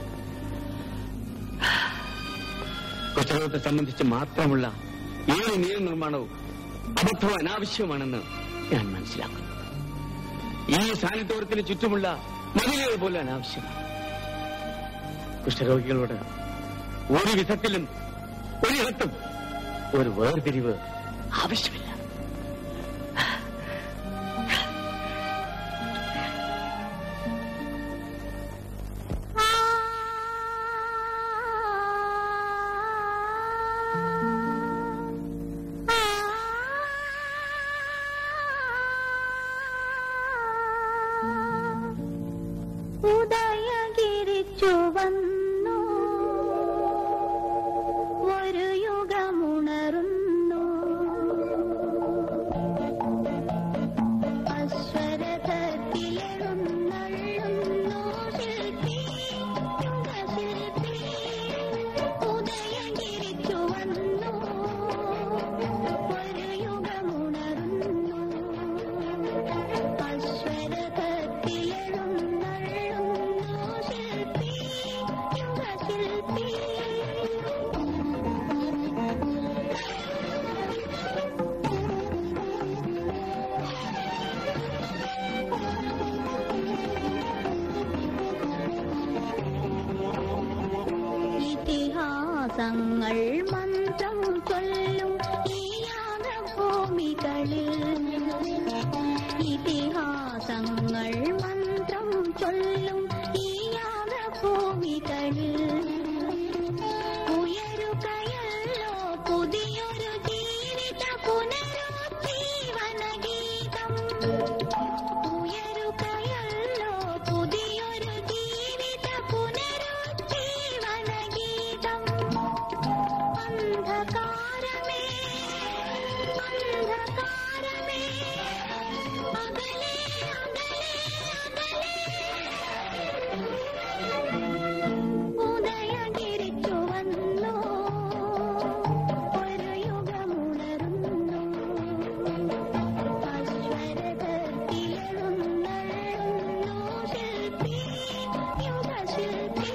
കൊച്ചുരോഗത്തെ സംബന്ധിച്ച് മാത്രമുള്ള ഏത് നിയമനിർമ്മാണവും അബദ്ധവും അനാവശ്യമാണെന്ന് ഞാൻ മനസ്സിലാക്കുന്നു ഈ സാനിറ്റോറിയത്തിന് ചുറ്റുമുള്ള മതിലുകൾ പോലും അനാവശ്യമാണ് കുഷ്ഠരോഗികളോട് ഒരു വിധത്തിലും ഒരിടത്തും ഒരു വേർതിരിവ് ആവശ്യമില്ല ഉദയഗിരിച്ചു വന്നു ഒരു യുഗമുണരുന്നു അശ്വരഥത്തിലെഴുന്നള്ളുന്നു ശില്പി യുഗശില്പി ഉദയഗിരിച്ചു വന്നു ഒരു യുഗമുണരുന്നു അശ്വരഥത്തിലെഴുന്നള്ളുന്നു ശില്പി യുഗശില്പി ഇതിഹാസങ്ങൾ മന്ത്രം ചൊല്ലും ഈ യാഗഭൂമികളിൽ ഇതിഹാസങ്ങൾ മന്ത്രം ചൊല്ലും ഈ യാഗഭൂമികളിൽ ഉയരുകയല്ലോ പുതിയൊരു ജീവിത പുനരുജ്ജീവന ഗീതം ഉയരുകയല്ലോ പുതിയൊരു ജീവിത പുനരുജ്ജീവന ഗീതം അന്ധകാരമേ അന്ധകാരമേ അകലെ അകലെ ഉദയഗിരിച്ചു വന്നു ഒരു യുഗമുണരുന്നു അശ്വരഥത്തിലെഴുന്നള്ളുന്നു ശില്പി യുഗശില്പി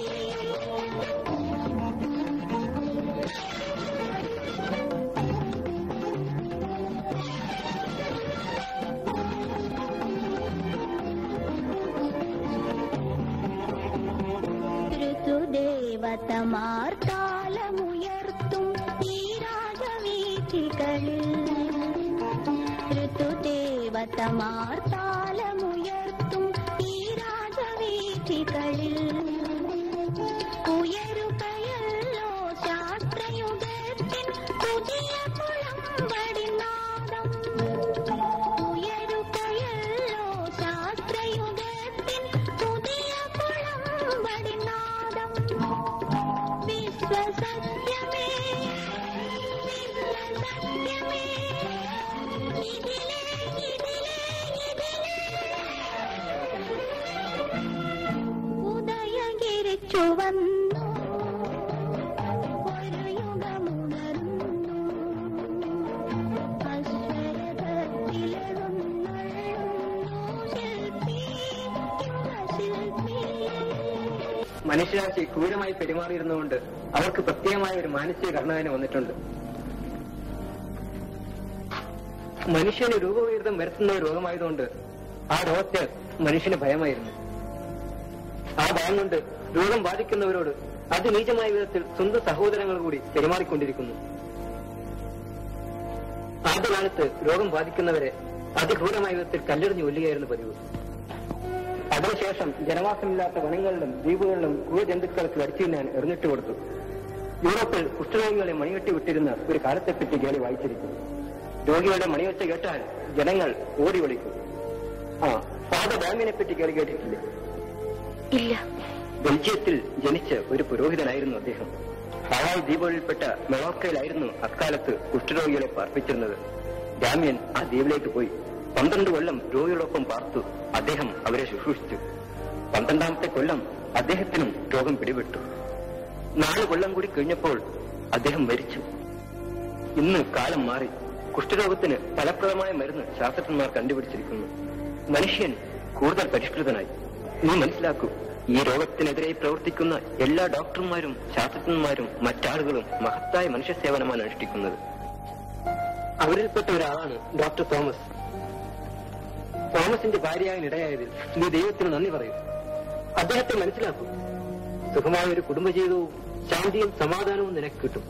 ഋതുദേവതമാർത്താലമുയർത്തും ഈ രാജവീഥികളിൽ ഋതുദേവതമാർത്താലമുയർത്തും ഈ രാജവീഥികളിൽ ഉയരുകയല്ലോ ശാസ്ത്രയുഗത്തിൻ പുതിയ കുളമ്പടിനാദം ഉയരുകയല്ലോ ശാസ്ത്രയുഗത്തിൻ പുതിയ കുളമ്പടിനാദം വിശ്വസത്യമേ വിശ്വസത്യമേ ഇതിലേ ഇതിലേ ഇതിലേ ഉദയഗിരിച്ചു വന്നു ഒരു യുഗമുണർന്നു അശ്വരഥത്തിലെഴുന്നള്ളുന്നു ശില്പി യുഗശില്പി മനുഷ്യരാശി ക്രൂരമായി പെരുമാറിയിരുന്നുകൊണ്ട് അവർക്ക് പ്രത്യേകമായ ഒരു മാനസിക ഘടന തന്നെ വന്നിട്ടുണ്ട് മനുഷ്യന് രൂപവിരുദ്ധം വരുത്തുന്ന ഒരു രോഗമായതുകൊണ്ട് ആ രോഗത്തെ മനുഷ്യന് ഭയമായിരുന്നു ആ ഭയം കൊണ്ട് രോഗം ബാധിക്കുന്നവരോട് അതിനീചമായ വിധത്തിൽ സ്വന്തം സഹോദരങ്ങൾ കൂടി പെരുമാറിക്കൊണ്ടിരിക്കുന്നു ആദ്യകാലത്ത് രോഗം ബാധിക്കുന്നവരെ അതിക്രൂരമായ വിധത്തിൽ കല്ലെറിഞ്ഞു കൊല്ലുകയായിരുന്നു പതിവ് അതിനുശേഷം ജനവാസമില്ലാത്ത വനങ്ങളിലും ദ്വീപുകളിലും ക്രൂരജന്തുക്കൾക്ക് കടിച്ചു തിന്നാൻ എറിഞ്ഞിട്ട് കൊടുത്തു യൂറോപ്പിൽ കുഷ്ഠരോഗികളെ മണികെട്ടി വിട്ടിരുന്ന ഒരു കാലത്തെപ്പറ്റി കേളി വായിച്ചിരിക്കുന്നു രോഗികളുടെ മണിയൊച്ച കേട്ടാൽ ജനങ്ങൾ ഓടി വിളിക്കും ആ ഫാദർ ഡാമിനെ പറ്റി കേളി കേട്ടിട്ടില്ലേ ഇല്ല ബെൽജിയത്തിൽ ജനിച്ച ഒരു പുരോഹിതനായിരുന്നു അദ്ദേഹം ഹവായ് ദ്വീപുകളിൽപ്പെട്ട മെളോക്കയിലായിരുന്നു അക്കാലത്ത് കുഷ്ഠരോഗികളെ പാർപ്പിച്ചിരുന്നത് ഡാമിയൻ ആ ദ്വീപിലേക്ക് പോയി പന്ത്രണ്ട് കൊല്ലം രോഗികളൊപ്പം പാർത്തു അദ്ദേഹം അവരെ ശുശ്രൂഷിച്ചു പന്ത്രണ്ടാമത്തെ കൊല്ലം അദ്ദേഹത്തിനും രോഗം പിടിപെട്ടു നാല് കൊല്ലം കൂടി കഴിഞ്ഞപ്പോൾ അദ്ദേഹം മരിച്ചു ഇന്ന് കാലം മാറി കുഷ്ഠരോഗത്തിന് ഫലപ്രദമായ മരുന്ന് ശാസ്ത്രജ്ഞന്മാർ കണ്ടുപിടിച്ചിരിക്കുന്നു മനുഷ്യൻ കൂടുതൽ പരിഷ്കൃതനായി നീ മനസ്സിലാക്കൂ ഈ രോഗത്തിനെതിരെ പ്രവർത്തിക്കുന്ന എല്ലാ ഡോക്ടർമാരും ശാസ്ത്രജ്ഞന്മാരും മറ്റാളുകളും മഹത്തായ മനുഷ്യ സേവനമാണ് അനുഷ്ഠിക്കുന്നത് അവരിൽപ്പെട്ട ഒരാളാണ് ഡോക്ടർ തോമസ് തോമസിന്റെ ഭാര്യയായ ഇടയായതിൽ നീ ദൈവത്തിന് നന്ദി പറയൂ അദ്ദേഹത്തെ മനസ്സിലാക്കൂ സുഖമായ ഒരു കുടുംബജീവിതവും ശാന്തിയും സമാധാനവും നിനക്ക് കിട്ടും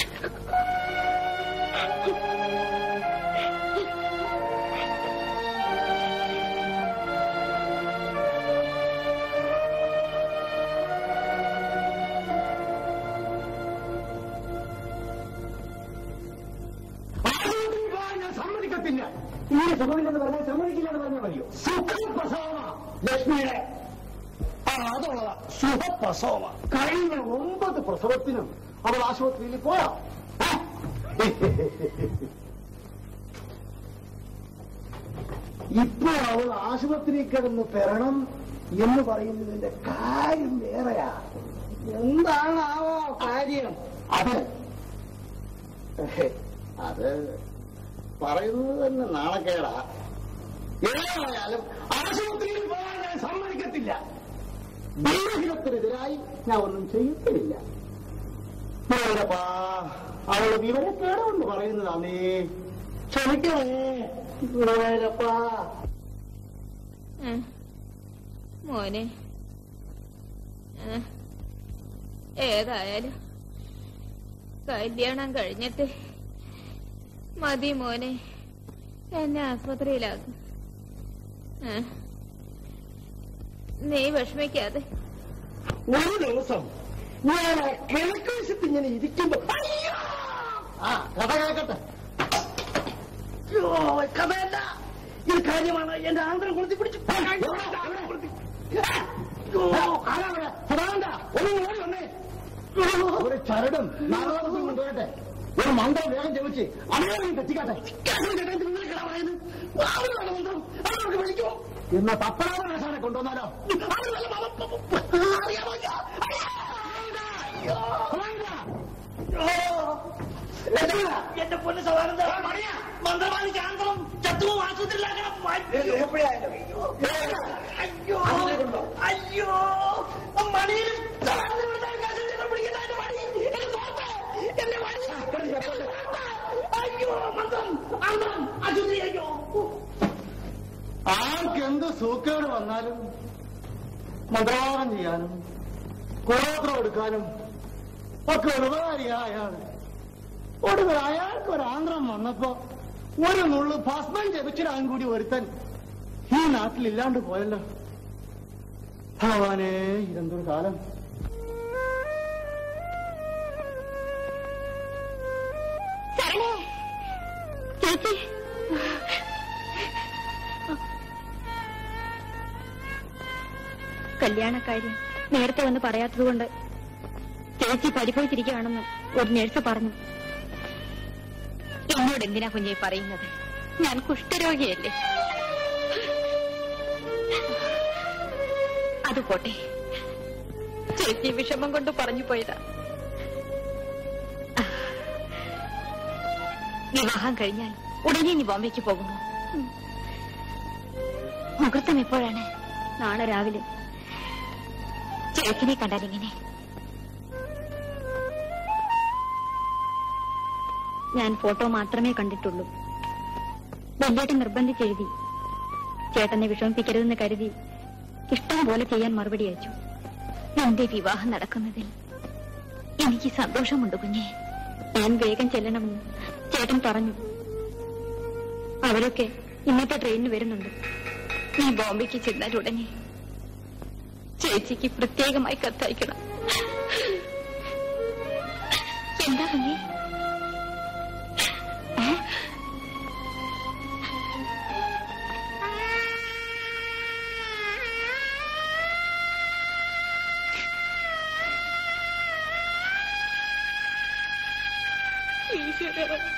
ആശുപത്രിയിൽ പോകാൻ ഞാൻ സമ്മതിക്കത്തില്ല ഇങ്ങനെ സുഖമില്ലെന്ന് പറഞ്ഞാൽ സമ്മതിക്കില്ല എന്ന് പറഞ്ഞാൽ മതിയോ സുഖപ്രസവമ ലക്ഷ്മിയുടെ ആ അതുള്ളതാ സുഖപ്രസവമ കഴിഞ്ഞ ഒമ്പത് പ്രസവത്തിനും അവൾ ആശുപത്രിയിൽ പോയാ ഇപ്പോൾ അവൾ ആശുപത്രിയിൽ കിടന്ന് പെരണം എന്ന് പറയുന്നതിന്റെ കാര്യം വേറെയാ എന്താണാവോ കാര്യം അത് അത് പറയുന്നത് തന്നെ നാണക്കേടാ ഏതായാലും ആശുപത്രിയിൽ പോകാൻ ഞാൻ സമ്മതിക്കത്തില്ല ദൈവഹിതത്തിനെതിരായി ഞാൻ ഒന്നും ചെയ്യത്തില്ല ഗുരുവായൂരപ്പാ, അവള് വിവരക്കേടുകൊണ്ട് പറയുന്നതാണേ ക്ഷമിക്കണേ ഗുരുവായൂരപ്പാ ഉം. മോനെ ഉം. ഏതായാലും കല്യാണം കഴിഞ്ഞിട്ട് മതി മോനെ എന്നെ ആസ്പത്രിയിലാക്കും ഉം. നീ വിഷമിക്കാതെ ഒരു ദിവസം ഞാൻ ആ കിഴക്ക് വശത്ത് ഇങ്ങനെ ഇരിക്കുമ്പോ അയ്യോ! ആ കഥ കേൾക്കട്ടെ അയ്യോ, കഥയല്ല ഇത് കാര്യമാണ് എന്റെ ആന്തരം കൊളുത്തി പിടിച്ച് അയ്യോ, ആരാ അവിടെ? സദാനന്ദ, ഒന്ന് ഓടി വന്നേ ഒരു ചരടും നാഗവടത്തും കൊണ്ടുവരട്ടെ ഒരു മന്ത്രം വേഗം ജപിച്ച് അമ്മയും തെറ്റിക്കാട്ടെ എന്നാ തപ്പനാവകാശാനെ കൊണ്ടുവന്നാലോ എന്റെ പൊന്ന് സദാനന്ദ മന്ത്രവാദി ചാന്തളം ചത്തുവും ആശുപത്രിയിലാക്കണം അയ്യോ അയ്യോ മണിയിൽ അയ്യോ മന്ത്രം അന്തം ആശുപത്രി അയ്യോ ആർക്കെന്ത് സൂക്കേട് വന്നാലും മന്ത്രവാദം ചെയ്യാനും കുളോത്രം എടുക്കാനും ഒക്കെ ഉപകാരിയായാണ് ഒടുവിൽ അയാൾക്ക് ഒരു ആന്ധ്രം വന്നപ്പോ ഒരു നുള്ളു ഭസ്മം ജപിച്ചിടാൻ കൂടി ഒരുത്തൻ ഈ നാട്ടിലില്ലാണ്ട് പോയല്ലോ ഭഗവാനേ ഇതെന്തൊരു കാലം ശരണേ ചേച്ചി കല്യാണക്കാര്യം നേരത്തെ വന്ന് പറയാത്തതുകൊണ്ട് ചേച്ചി പരിഭവിച്ചിരിക്കുകയാണെന്ന് ഒരു നഴ്സ് പറഞ്ഞു എന്നോട് എന്തിനാ കുഞ്ഞെ പറയുന്നത് ഞാൻ കുഷ്ഠരോഗിയല്ലേ അത് പോട്ടെ ചേച്ചി വിഷമം കൊണ്ട് പറഞ്ഞു പോയതാ വിവാഹം കഴിഞ്ഞാൽ ഉടനെ നീ ബോംബെക്ക് പോകുമോ മുഹൂർത്തം എപ്പോഴാണ് നാളെ രാവിലെ ചേച്ചിനെ കണ്ടാൽ ഇങ്ങനെ ഞാൻ ഫോട്ടോ മാത്രമേ കണ്ടിട്ടുള്ളൂ വലിയേട്ടൻ നിർബന്ധിച്ചെഴുതി ചേട്ടനെ വിഷമിപ്പിക്കരുതെന്ന് കരുതി ഇഷ്ടം പോലെ ചെയ്യാൻ മറുപടി അയച്ചു എന്റെ വിവാഹം നടക്കുന്നതിൽ എനിക്ക് സന്തോഷമുണ്ട് കുഞ്ഞെ ഞാൻ വേഗം ചെല്ലണമെന്ന് ചേട്ടൻ പറഞ്ഞു അവരൊക്കെ ഇന്നത്തെ ട്രെയിനിന് വരുന്നുണ്ട് നീ ബോംബെക്ക് ചെന്നാൽ ഉടനെ ചേച്ചിക്ക് പ്രത്യേകമായി കത്തയക്കണം എന്താ കുഞ്ഞേ ഏ? ഈശ്വരാ.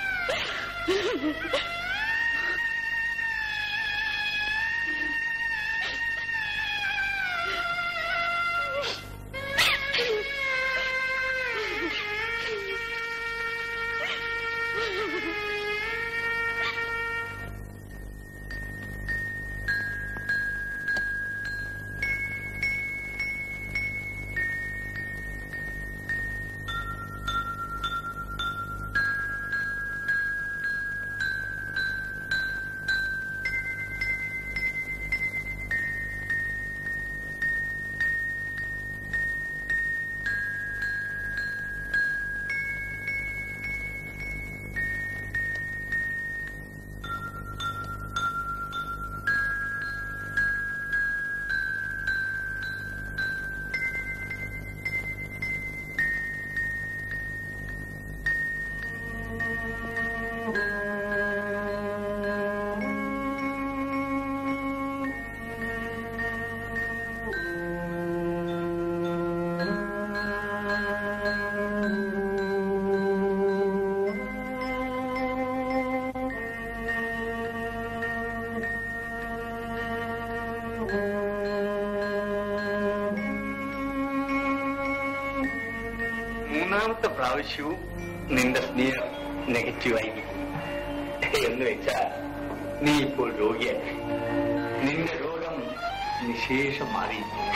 മൂന്നാമത്തെ പ്രാവശ്യവും നിന്റെ സ്നേഹം നെഗറ്റീവായി എന്ന് വെച്ചാൽ നീ ഇപ്പോൾ രോഗിയല്ല നിന്റെ രോഗം നിശേഷം മാറി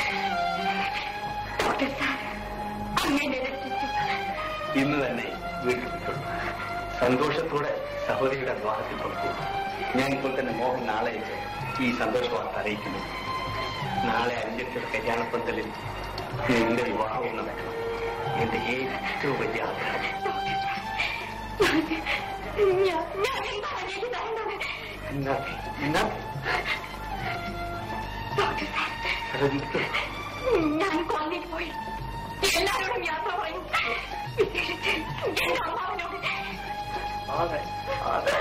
ഡോക്ടർ സാർ അങ്ങനെ രക്ഷിച്ചു ഇന്ന് തന്നെ വീട്ടിൽ പോയിക്കൊള്ളു സന്തോഷത്തോടെ സഹോദരിയുടെ വിവാഹത്തിൽ പങ്കെടുക്കും ഞാൻ ഇപ്പോൾ തന്നെ മോഹൻ നാളെ ഈ സന്തോഷ വാർത്ത അറിയിക്കുന്നു നാളെ അഞ്ചെട്ടിയുടെ കല്യാണപ്പന്തലിൽ നിന്റെ വിവാഹവും നടക്കണം എന്റെ ഏറ്റവും വലിയ ആഗ്രഹം ഞാൻ ഞാൻ എന്താണ് ചെയ്തത് എന്നാ എന്നാ ഡോക്ടർ സാർ സഹോദരിക്ക് ഞാൻ കോളേജിൽ പോയി എല്ലാവരോടും യാത്ര പറയും വിശേഷിച്ച് എന്റെ അമ്മാവനോട് അതെ അതെ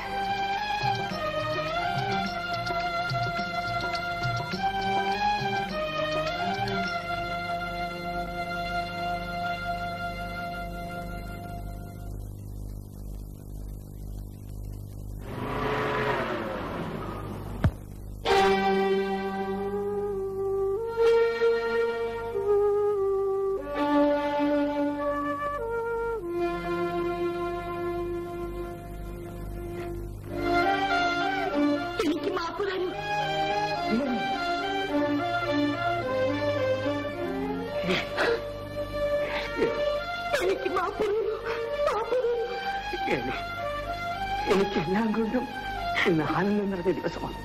എനിക്ക് മാപ്പ് തരൂ എനിക്ക് മാപ്പ് തരൂ മാപ്പ് തരൂ എനിക്കെല്ലാം കൊണ്ടും ഇന്ന് ആനന്ദം നിറഞ്ഞ ദിവസമാണ്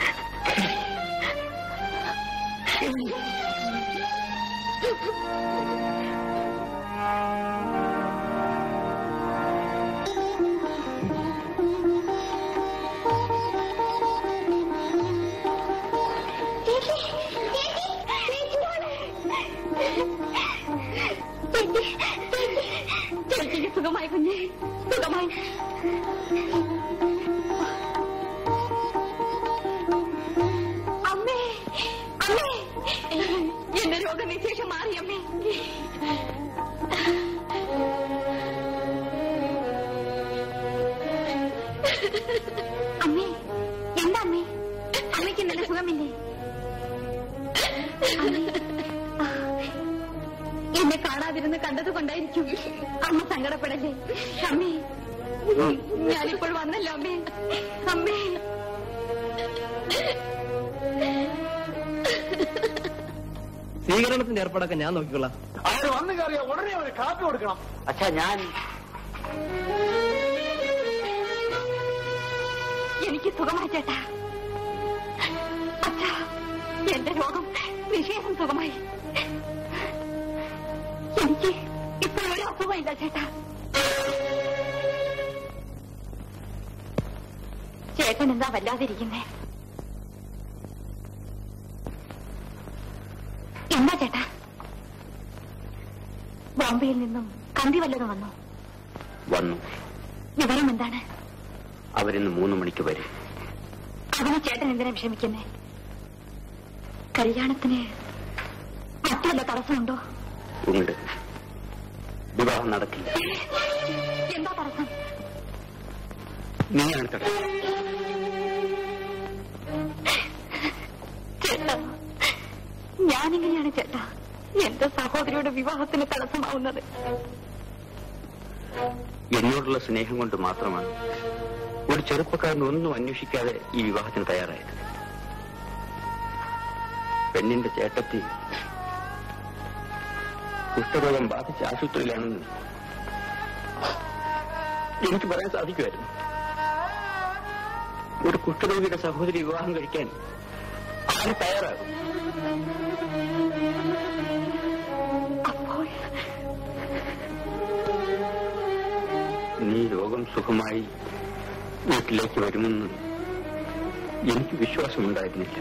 ചേച്ചിക്ക് സുഖമായി കുഞ്ഞെ സുഖമായി അമ്മേ അമ്മേ എന്റെ രോഗനിശേഷം മാറി അമ്മേ അമ്മേ എന്താ അമ്മേ അമ്മയ്ക്ക് നല്ല സുഖമില്ലേ അമ്മേ, ആ, എന്നെ കാണാതിരുന്ന് കണ്ടത് കൊണ്ടായിരിക്കും അമ്മ സങ്കടപ്പെടല്ലേ അമ്മേ ഞാനിപ്പോൾ വന്നല്ലോ അമ്മേ അമ്മേ സ്വീകരണത്തിന്റെ ഏർപ്പാടൊക്കെ ഞാൻ നോക്കിക്കൊള്ളാം അവര് വന്നു കയറിയ ഉടനെ ഒരു കാപ്പി കൊടുക്കണം അച്ഛാ ഞാൻ എനിക്ക് സുഖമായി ചേട്ടാ അച്ഛാ എന്റെ രോഗം വിശേഷം സുഖമായി എനിക്ക് ഇപ്പോൾ ഒരു അസുഖമില്ല ചേട്ടാ ചേട്ടൻ എന്താ വല്ലാതിരിക്കുന്നേ എന്താ ചേട്ടാ ബോംബെയിൽ നിന്നും കമ്പി വല്ലതും വന്നോ വന്നു വിവരം എന്താണ് അവരിന്ന് മൂന്ന് മണിക്ക് വരും അതിന് ചേട്ടൻ എന്തിനാ വിഷമിക്കുന്നേ കല്യാണത്തിന് മറ്റു വല്ല തടസ്സമുണ്ടോ ഉണ്ട് വിവാഹം നടക്കില്ല എന്താ തടസ്സം നീയാണ് തടസ്സം ചേട്ടാ ഞാനെങ്ങനെയാണ് ചേട്ടാ എന്റെ സഹോദരിയുടെ വിവാഹത്തിന് തടസ്സമാവുന്നത് എന്നോടുള്ള സ്നേഹം കൊണ്ട് മാത്രമാണ് ഒരു ചെറുപ്പക്കാരൻ ഒന്നും അന്വേഷിക്കാതെ ഈ വിവാഹത്തിന് തയ്യാറായത് പെണ്ണിന്റെ ചേട്ടത്തി കുഷ്ഠരോഗം ബാധിച്ച ആശുപത്രിയിലാണെന്ന് എനിക്ക് പറയാൻ സാധിക്കുമായിരുന്നു ഒരു കുഷ്ഠരോഗിയുടെ സഹോദരി വിവാഹം കഴിക്കാൻ ആര് തയ്യാറാകും അപ്പോൾ നീ രോഗം സുഖമായി വീട്ടിലേക്ക് വരുമെന്ന് എനിക്ക് വിശ്വാസമുണ്ടായിരുന്നില്ല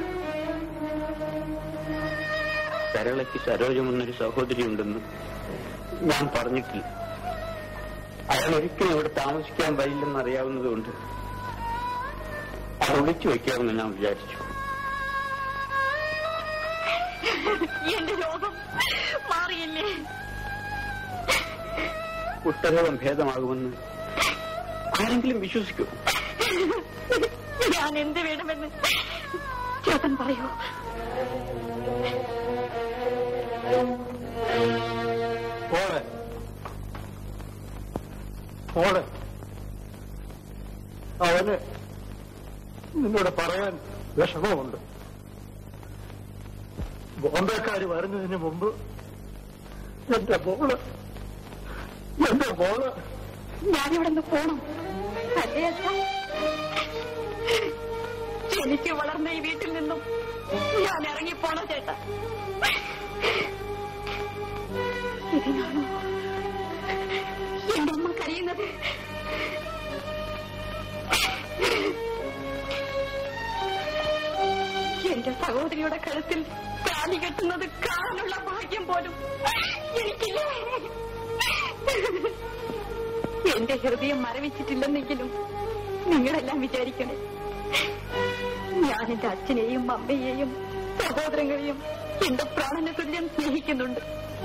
സരളയ്ക്ക് സരോജമെന്നൊരു സഹോദരിയുണ്ടെന്ന് ഞാൻ പറഞ്ഞിട്ടില്ല അയാൾ ഒരിക്കലും ഇവിടെ താമസിക്കാൻ വരില്ലെന്ന് അറിയാവുന്നതുകൊണ്ട് അത് ഒളിച്ചു വയ്ക്കാമെന്ന് ഞാൻ വിചാരിച്ചു എന്റെ രോഗം മാറിയില്ലേ കുഷ്ഠരോഗം ഭേദമാകുമെന്ന് ആരെങ്കിലും വിശ്വസിക്കൂ ഞാൻ എന്ത് വേണമെന്ന് ചേട്ടൻ പറയൂ മോളെ മോളെ അവന് നിന്നോട് പറയാൻ വിഷമമുണ്ട് ബോംബെക്കാര് വരുന്നതിന് മുമ്പ് എന്റെ മോള് എന്റെ മോള് ഞാനിവിടെ നിന്ന് പോണം അല്ലേ അച്ഛാ എനിക്ക് വളർന്ന ഈ വീട്ടിൽ നിന്നും ഞാൻ ഇറങ്ങിപ്പോണം ചേട്ടാ ഇതിനാണോ എന്റെ അമ്മ കരയുന്നത് എന്റെ സഹോദരിയുടെ കഴുത്തിൽ താലി കെട്ടുന്നത് കാണാനുള്ള ഭാഗ്യം പോലും എനിക്കില്ലേ എന്റെ ഹൃദയം മരവിച്ചിട്ടില്ലെന്നെങ്കിലും നിങ്ങളെല്ലാം വിചാരിക്കണേ ഞാൻ എന്റെ അച്ഛനെയും അമ്മയെയും സഹോദരങ്ങളെയും എന്റെ പ്രാണന തുല്യം സ്നേഹിക്കുന്നുണ്ട്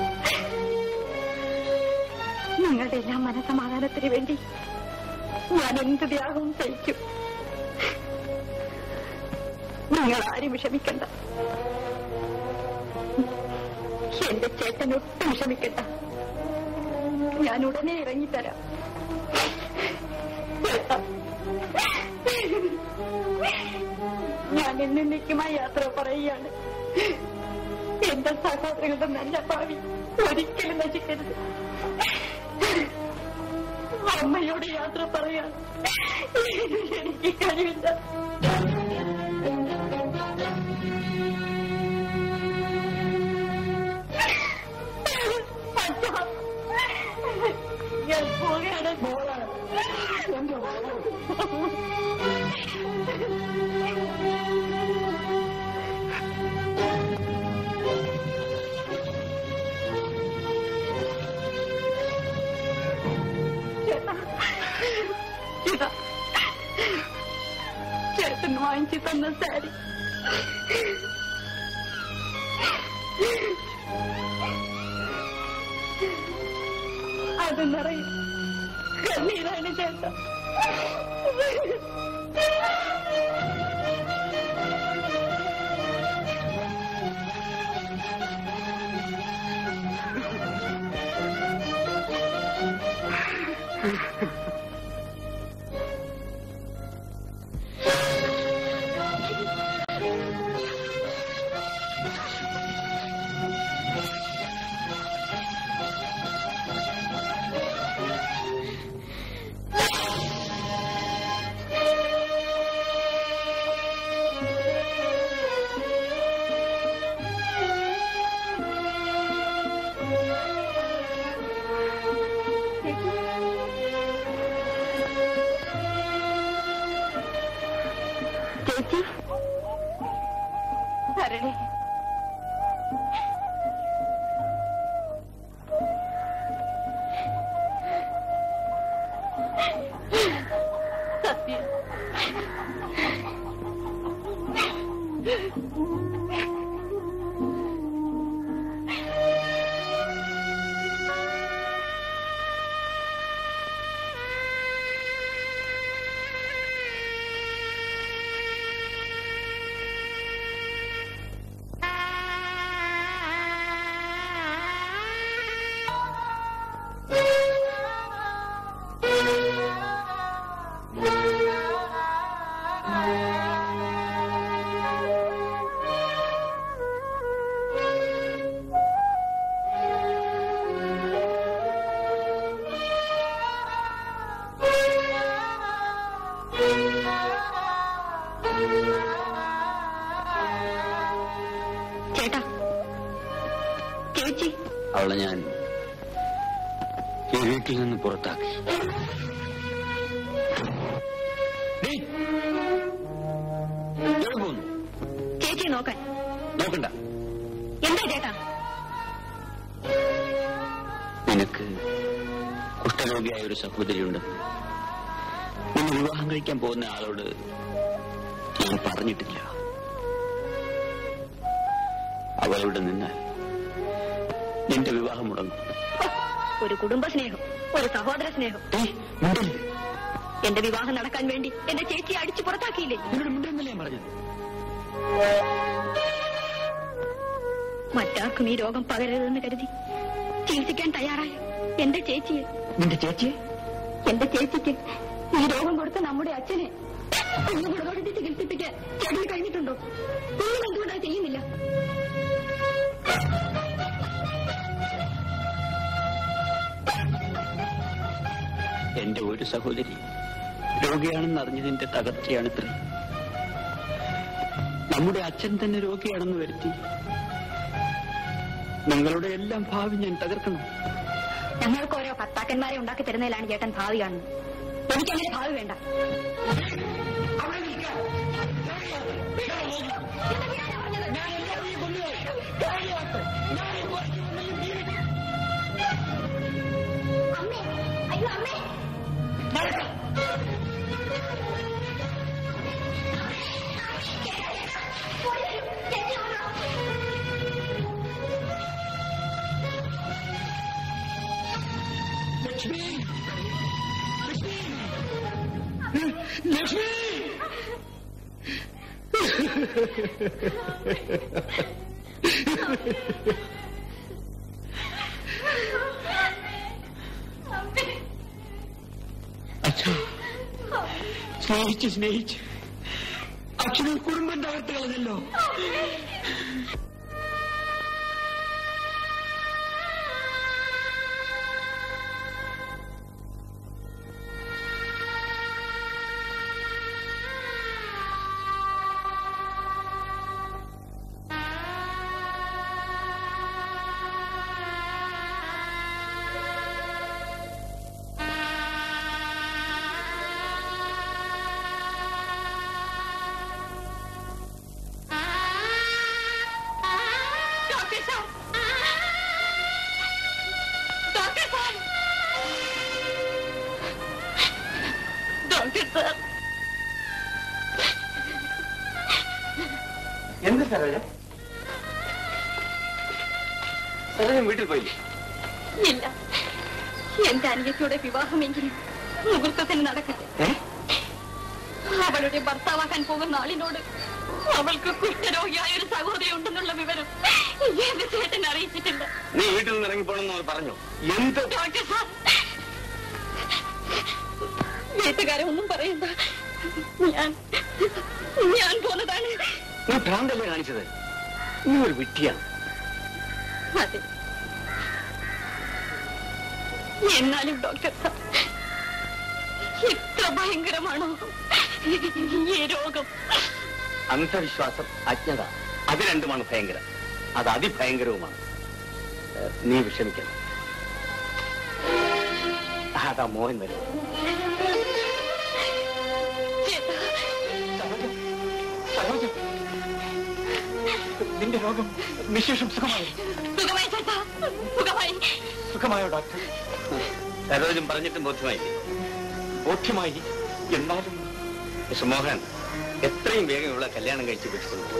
നിങ്ങളുടെ എല്ലാം മനസമാധാനത്തിന് വേണ്ടി ഞാൻ എന്ത് ത്യാഗവും സഹിക്കും നിങ്ങൾ ആരും വിഷമിക്കണ്ട എന്റെ ചേട്ടൻ ഒട്ടും വിഷമിക്കണ്ട ഞാൻ ഉടനെ ഇറങ്ങിത്തരാം ചേട്ടാ, ഞാൻ എന്നേക്കുമായി യാത്ര പറയുകയാണ് എന്റെ സഹോദരങ്ങളുടെ നല്ല ഭാവി ഒരിക്കലും നശിക്കരുത് അമ്മയോട് യാത്ര പറയാൻ എനിക്ക് കഴിവില്ല അച്ഛാ, ഞാൻ പോവുകയാണ് മോളെ എന്റെ മോളെ ചേട്ടാ ചേട്ടാ ചേട്ടൻ വാങ്ങിച്ചു തന്ന സാരി അത് നിറയും കണ്ണീരാണ് ചേട്ടാ ചേച്ചി ഭരണി സത്യം ചേട്ടാ ചേച്ചി അവളെ ഞാൻ ഈ വീട്ടിൽ നിന്ന് പുറത്താക്കി ഡേയ്, എവിടെ പോകുന്നു ചേച്ചി നോക്കാൻ നോക്കണ്ട എന്താ ചേട്ടാ നിനക്ക് കുഷ്ഠരോഗിയായ ഒരു സഹോദരിയുണ്ട് നിന്നെ വിവാഹം കഴിക്കാൻ പോകുന്ന ആളോട് ഞാൻ പറഞ്ഞിട്ടില്ല അവളിവിടെ നിന്നാൽ നിന്റെ വിവാഹം മുടങ്ങും ഒരു കുടുംബ സ്നേഹം ഒരു സഹോദര സ്നേഹം ഏയ്, മിണ്ടരുത്. എന്റെ വിവാഹം നടക്കാൻ വേണ്ടി എന്റെ ചേച്ചിയെ അടിച്ചു പുറത്താക്കിയില്ലേ നിന്നോട് മിണ്ടെന്നല്ലേ ഞാൻ പറഞ്ഞത് മറ്റാർക്കും ഈ രോഗം പകരരുതെന്ന് കരുതി ചികിത്സിക്കാൻ തയ്യാറായ എന്റെ ചേച്ചിയെ നിന്റെ ചേച്ചിയെ എന്റെ ചേച്ചിക്ക് ഈ രോഗം കൊടുത്ത നമ്മുടെ അച്ഛനെ ഒന്നുകൂടെ കൊടുത്ത് ചികിത്സിപ്പിക്കാൻ ചേട്ടന് കഴിഞ്ഞിട്ടുണ്ടോ നിങ്ങൾ എന്തുകൊണ്ടാ ചെയ്യുന്നില്ല എന്റെ ഒരു സഹോദരി രോഗിയാണെന്ന് അറിഞ്ഞതിന്റെ തകർച്ചയാണിത്ര നമ്മുടെ അച്ഛൻ തന്നെ രോഗിയാണെന്ന് വരുത്തി നിങ്ങളുടെ എല്ലാം ഭാവി ഞാൻ തകർക്കണം ഞങ്ങൾക്ക് ഓരോ ഭർത്താക്കന്മാരെ ഉണ്ടാക്കി തരുന്നതിലാണ് ചേട്ടൻ ഭാവി കാണുന്നത് എനിക്കങ്ങനെ ഭാവി വേണ്ട അമ്മേ അയ്യോ അമ്മേ അച്ഛാ സ്നേഹിച്ച് സ്നേഹിച്ച് അച്ഛനും കുടുംബം തകർത്ത് കളഞ്ഞല്ലോ doctor sir doctor sir doctor sir എന്ത് സരോജ സരോജ വീട്ടിൽ പോയില്ലേ ഇല്ല എന്റെ അനിയത്തിയുടെ വിവാഹമെങ്കിലും മുഹൂർത്തത്തിന് നടക്കട്ടെ ഏ? അവളുടെ ഭർത്താവാക്കാൻ പോകുന്ന ആളിനോട് അവൾക്ക് കുഷ്ഠരോഗിയായ ഒരു സഹോദരി ഉണ്ടെന്നുള്ള വിവരം എന്റെ ചേട്ടൻ അറിയിച്ചിട്ടുണ്ട് നീ വീട്ടിൽ നിന്ന് ഇറങ്ങിപ്പോണെന്ന് അവർ പറഞ്ഞു എന്ത് ഡോക്ടർ സാർ വീട്ടുകാരെ ഒന്നും പറയണ്ട ഞാൻ ഞാൻ പോന്നതാണ് നീ ഭ്രാന്തല്ലേ കാണിച്ചത് നീ ഒരു വിട്ടിയാണ് അതെ എന്നാലും ഡോക്ടർ സാർ ഇത്ര ഭയങ്കരമാണോ ഈ രോഗം അന്ധവിശ്വാസം അജ്ഞത അത് രണ്ടുമാണ് ഭയങ്കരം അത് അതിഭയങ്കരവുമാണ് ഏ, നീ വിഷമിക്കണം അതാ മോഹൻ വരും ചേട്ടാ രോഗം നിശേഷം സുഖമായി സുഖമായി ചേട്ടാ സുഖമായി സുഖമായോ ഡോക്ടർ സരോജം പറഞ്ഞിട്ടും ബോധ്യമായി ബോധ്യമായി എന്നാലും മിസ്റ്റർ മോഹൻ എത്രയും വേഗം ഇവിടെ കല്യാണം കഴിച്ച് വിട്ടിട്ടുണ്ട്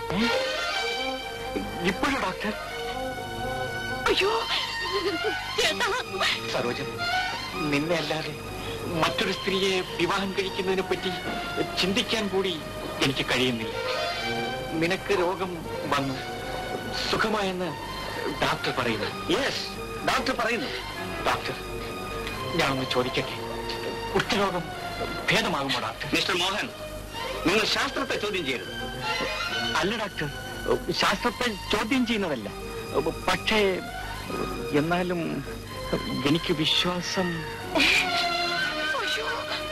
ഇപ്പോഴും ഡോക്ടർ അയ്യോ ചേട്ടാ സരോജം നിന്നെ അല്ലാതെ മറ്റൊരു സ്ത്രീയെ വിവാഹം കഴിക്കുന്നതിനെ പറ്റി ചിന്തിക്കാൻ കൂടി എനിക്ക് കഴിയുന്നില്ല നിനക്ക് രോഗം വന്നു സുഖമായെന്ന് ഡോക്ടർ പറയുന്നു യെസ് ഡോക്ടർ പറയുന്നു ഡോക്ടർ ഞാനൊന്ന് ചോദിക്കട്ടെ കുഷ്ഠരോഗം ഭേദമാകുമോ ഡോക്ടർ മിസ്റ്റർ മോഹൻ നിങ്ങൾ ശാസ്ത്രത്തെ ചോദ്യം ചെയ്യരുത് അല്ല ഡോക്ടർ ശാസ്ത്രത്തെ ചോദ്യം ചെയ്യുന്നതല്ല പക്ഷേ എന്നാലും എനിക്ക് വിശ്വാസം അയ്യോ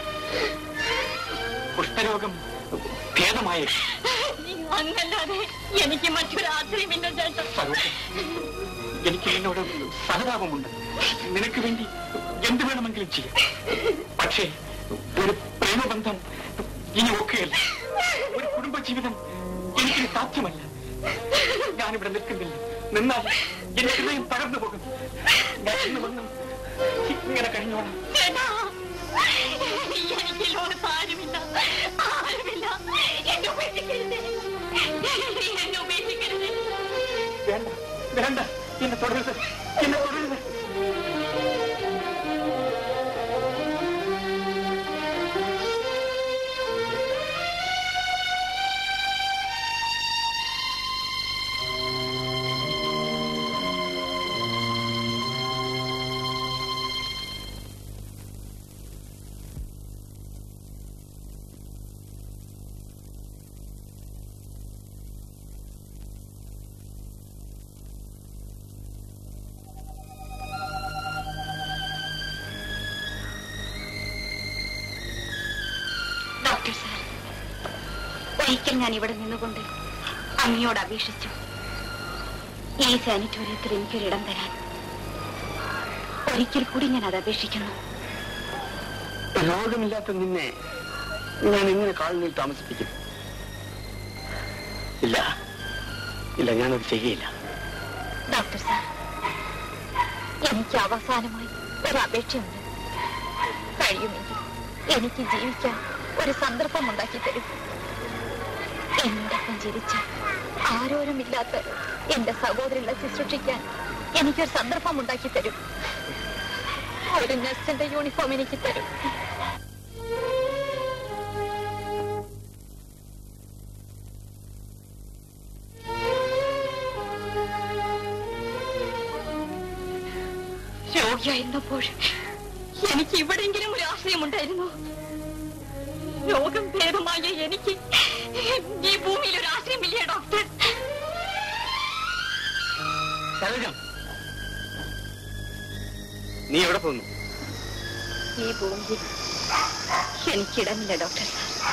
കുഷ്ഠരോഗം ഭേദമായ അങ്ങല്ലാതെ എനിക്ക് മറ്റൊരു ആശ്രയമില്ല ചേട്ടാ സരോജം എനിക്ക് നിന്നോട് സഹതാപമുണ്ട് നിനക്ക് വേണ്ടി എന്ത് വേണമെങ്കിലും ചെയ്യാം പക്ഷേ ഒരു പ്രേമബന്ധം ഇനി ഒക്കെയല്ല ഒരു കുടുംബജീവിതം എനിക്ക് സാധ്യമല്ല ഞാനിവിടെ നിൽക്കുന്നില്ല നിന്നാൽ എന്റെ ഹൃദയം തകർന്നു പോകും ഞാൻ ഇന്ന് വന്നും ഇങ്ങനെ കഴിഞ്ഞോളാം ചേട്ടാ എനിക്ക് ലോകത്ത് ആരുമില്ല ആരുമില്ല എന്നെ ഉപേക്ഷിക്കരുതേ എന്നെ ഉപേക്ഷിക്കരുതേ വേണ്ട വേണ്ട എന്നെ തുടരുത് എന്നെ തുടരുത് ഡോക്ടർ സാർ ഒരിക്കൽ ഞാൻ ഇവിടെ നിന്നുകൊണ്ട് അങ്ങയോട് അപേക്ഷിച്ചു ഈ സാനിറ്റോറിയത്തിൽ എനിക്കൊരിടം തരാൻ ഒരിക്കൽ കൂടി ഞാൻ അത് അപേക്ഷിക്കുന്നു രോഗമില്ലാത്ത നിന്നെ ഞാൻ എങ്ങനെ കാളനിയിൽ താമസിപ്പിക്കും ഇല്ല ഇല്ല ഞാനത് ചെയ്യയില്ല ഡോക്ടർ സാർ എനിക്ക് അവസാനമായി ഒരു അപേക്ഷയുണ്ട് കഴിയുമെങ്കിൽ എനിക്ക് ജീവിക്കാൻ ഒരു സന്ദർഭം ഉണ്ടാക്കി തരും എന്നോടൊപ്പം ജീവിച്ച ആരോരുമില്ലാത്ത എന്റെ സഹോദരികളെ ശുശ്രൂഷിക്കാൻ എനിക്കൊരു സന്ദർഭം ഉണ്ടാക്കി തരും ഒരു നഴ്സിന്റെ യൂണിഫോം എനിക്ക് തരും രോഗിയായിരുന്നപ്പോൾ എനിക്ക് ഇവിടെങ്കിലും ഒരു ആശ്രയമുണ്ടായിരുന്നു രോഗം ഭേദമായ എനിക്ക് ഈ ഭൂമിയിൽ ഒരു ആശ്രയമില്ലേ ഡോക്ടർ സരോജം നീ എവിടെ പോകുന്നു ഈ ഭൂമിയിൽ എനിക്കിടമില്ല ഡോക്ടർ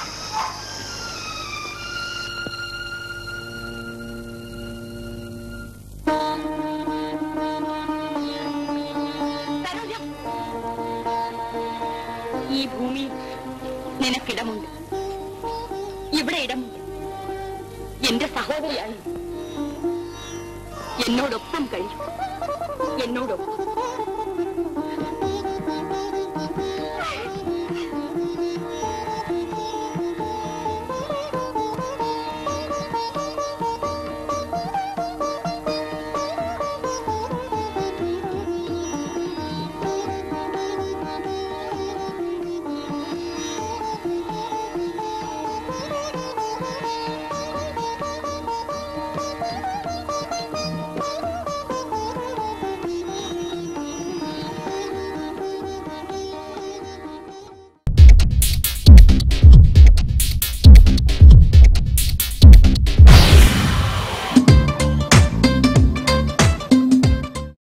സരോജം ഈ ഭൂമിയിൽ നിനക്കിടമുണ്ട് ഇവിടെ ഇടമുണ്ട് എന്റെ സഹോദരിയാണ് എന്നോടൊപ്പം കഴിയും എന്നോടൊപ്പം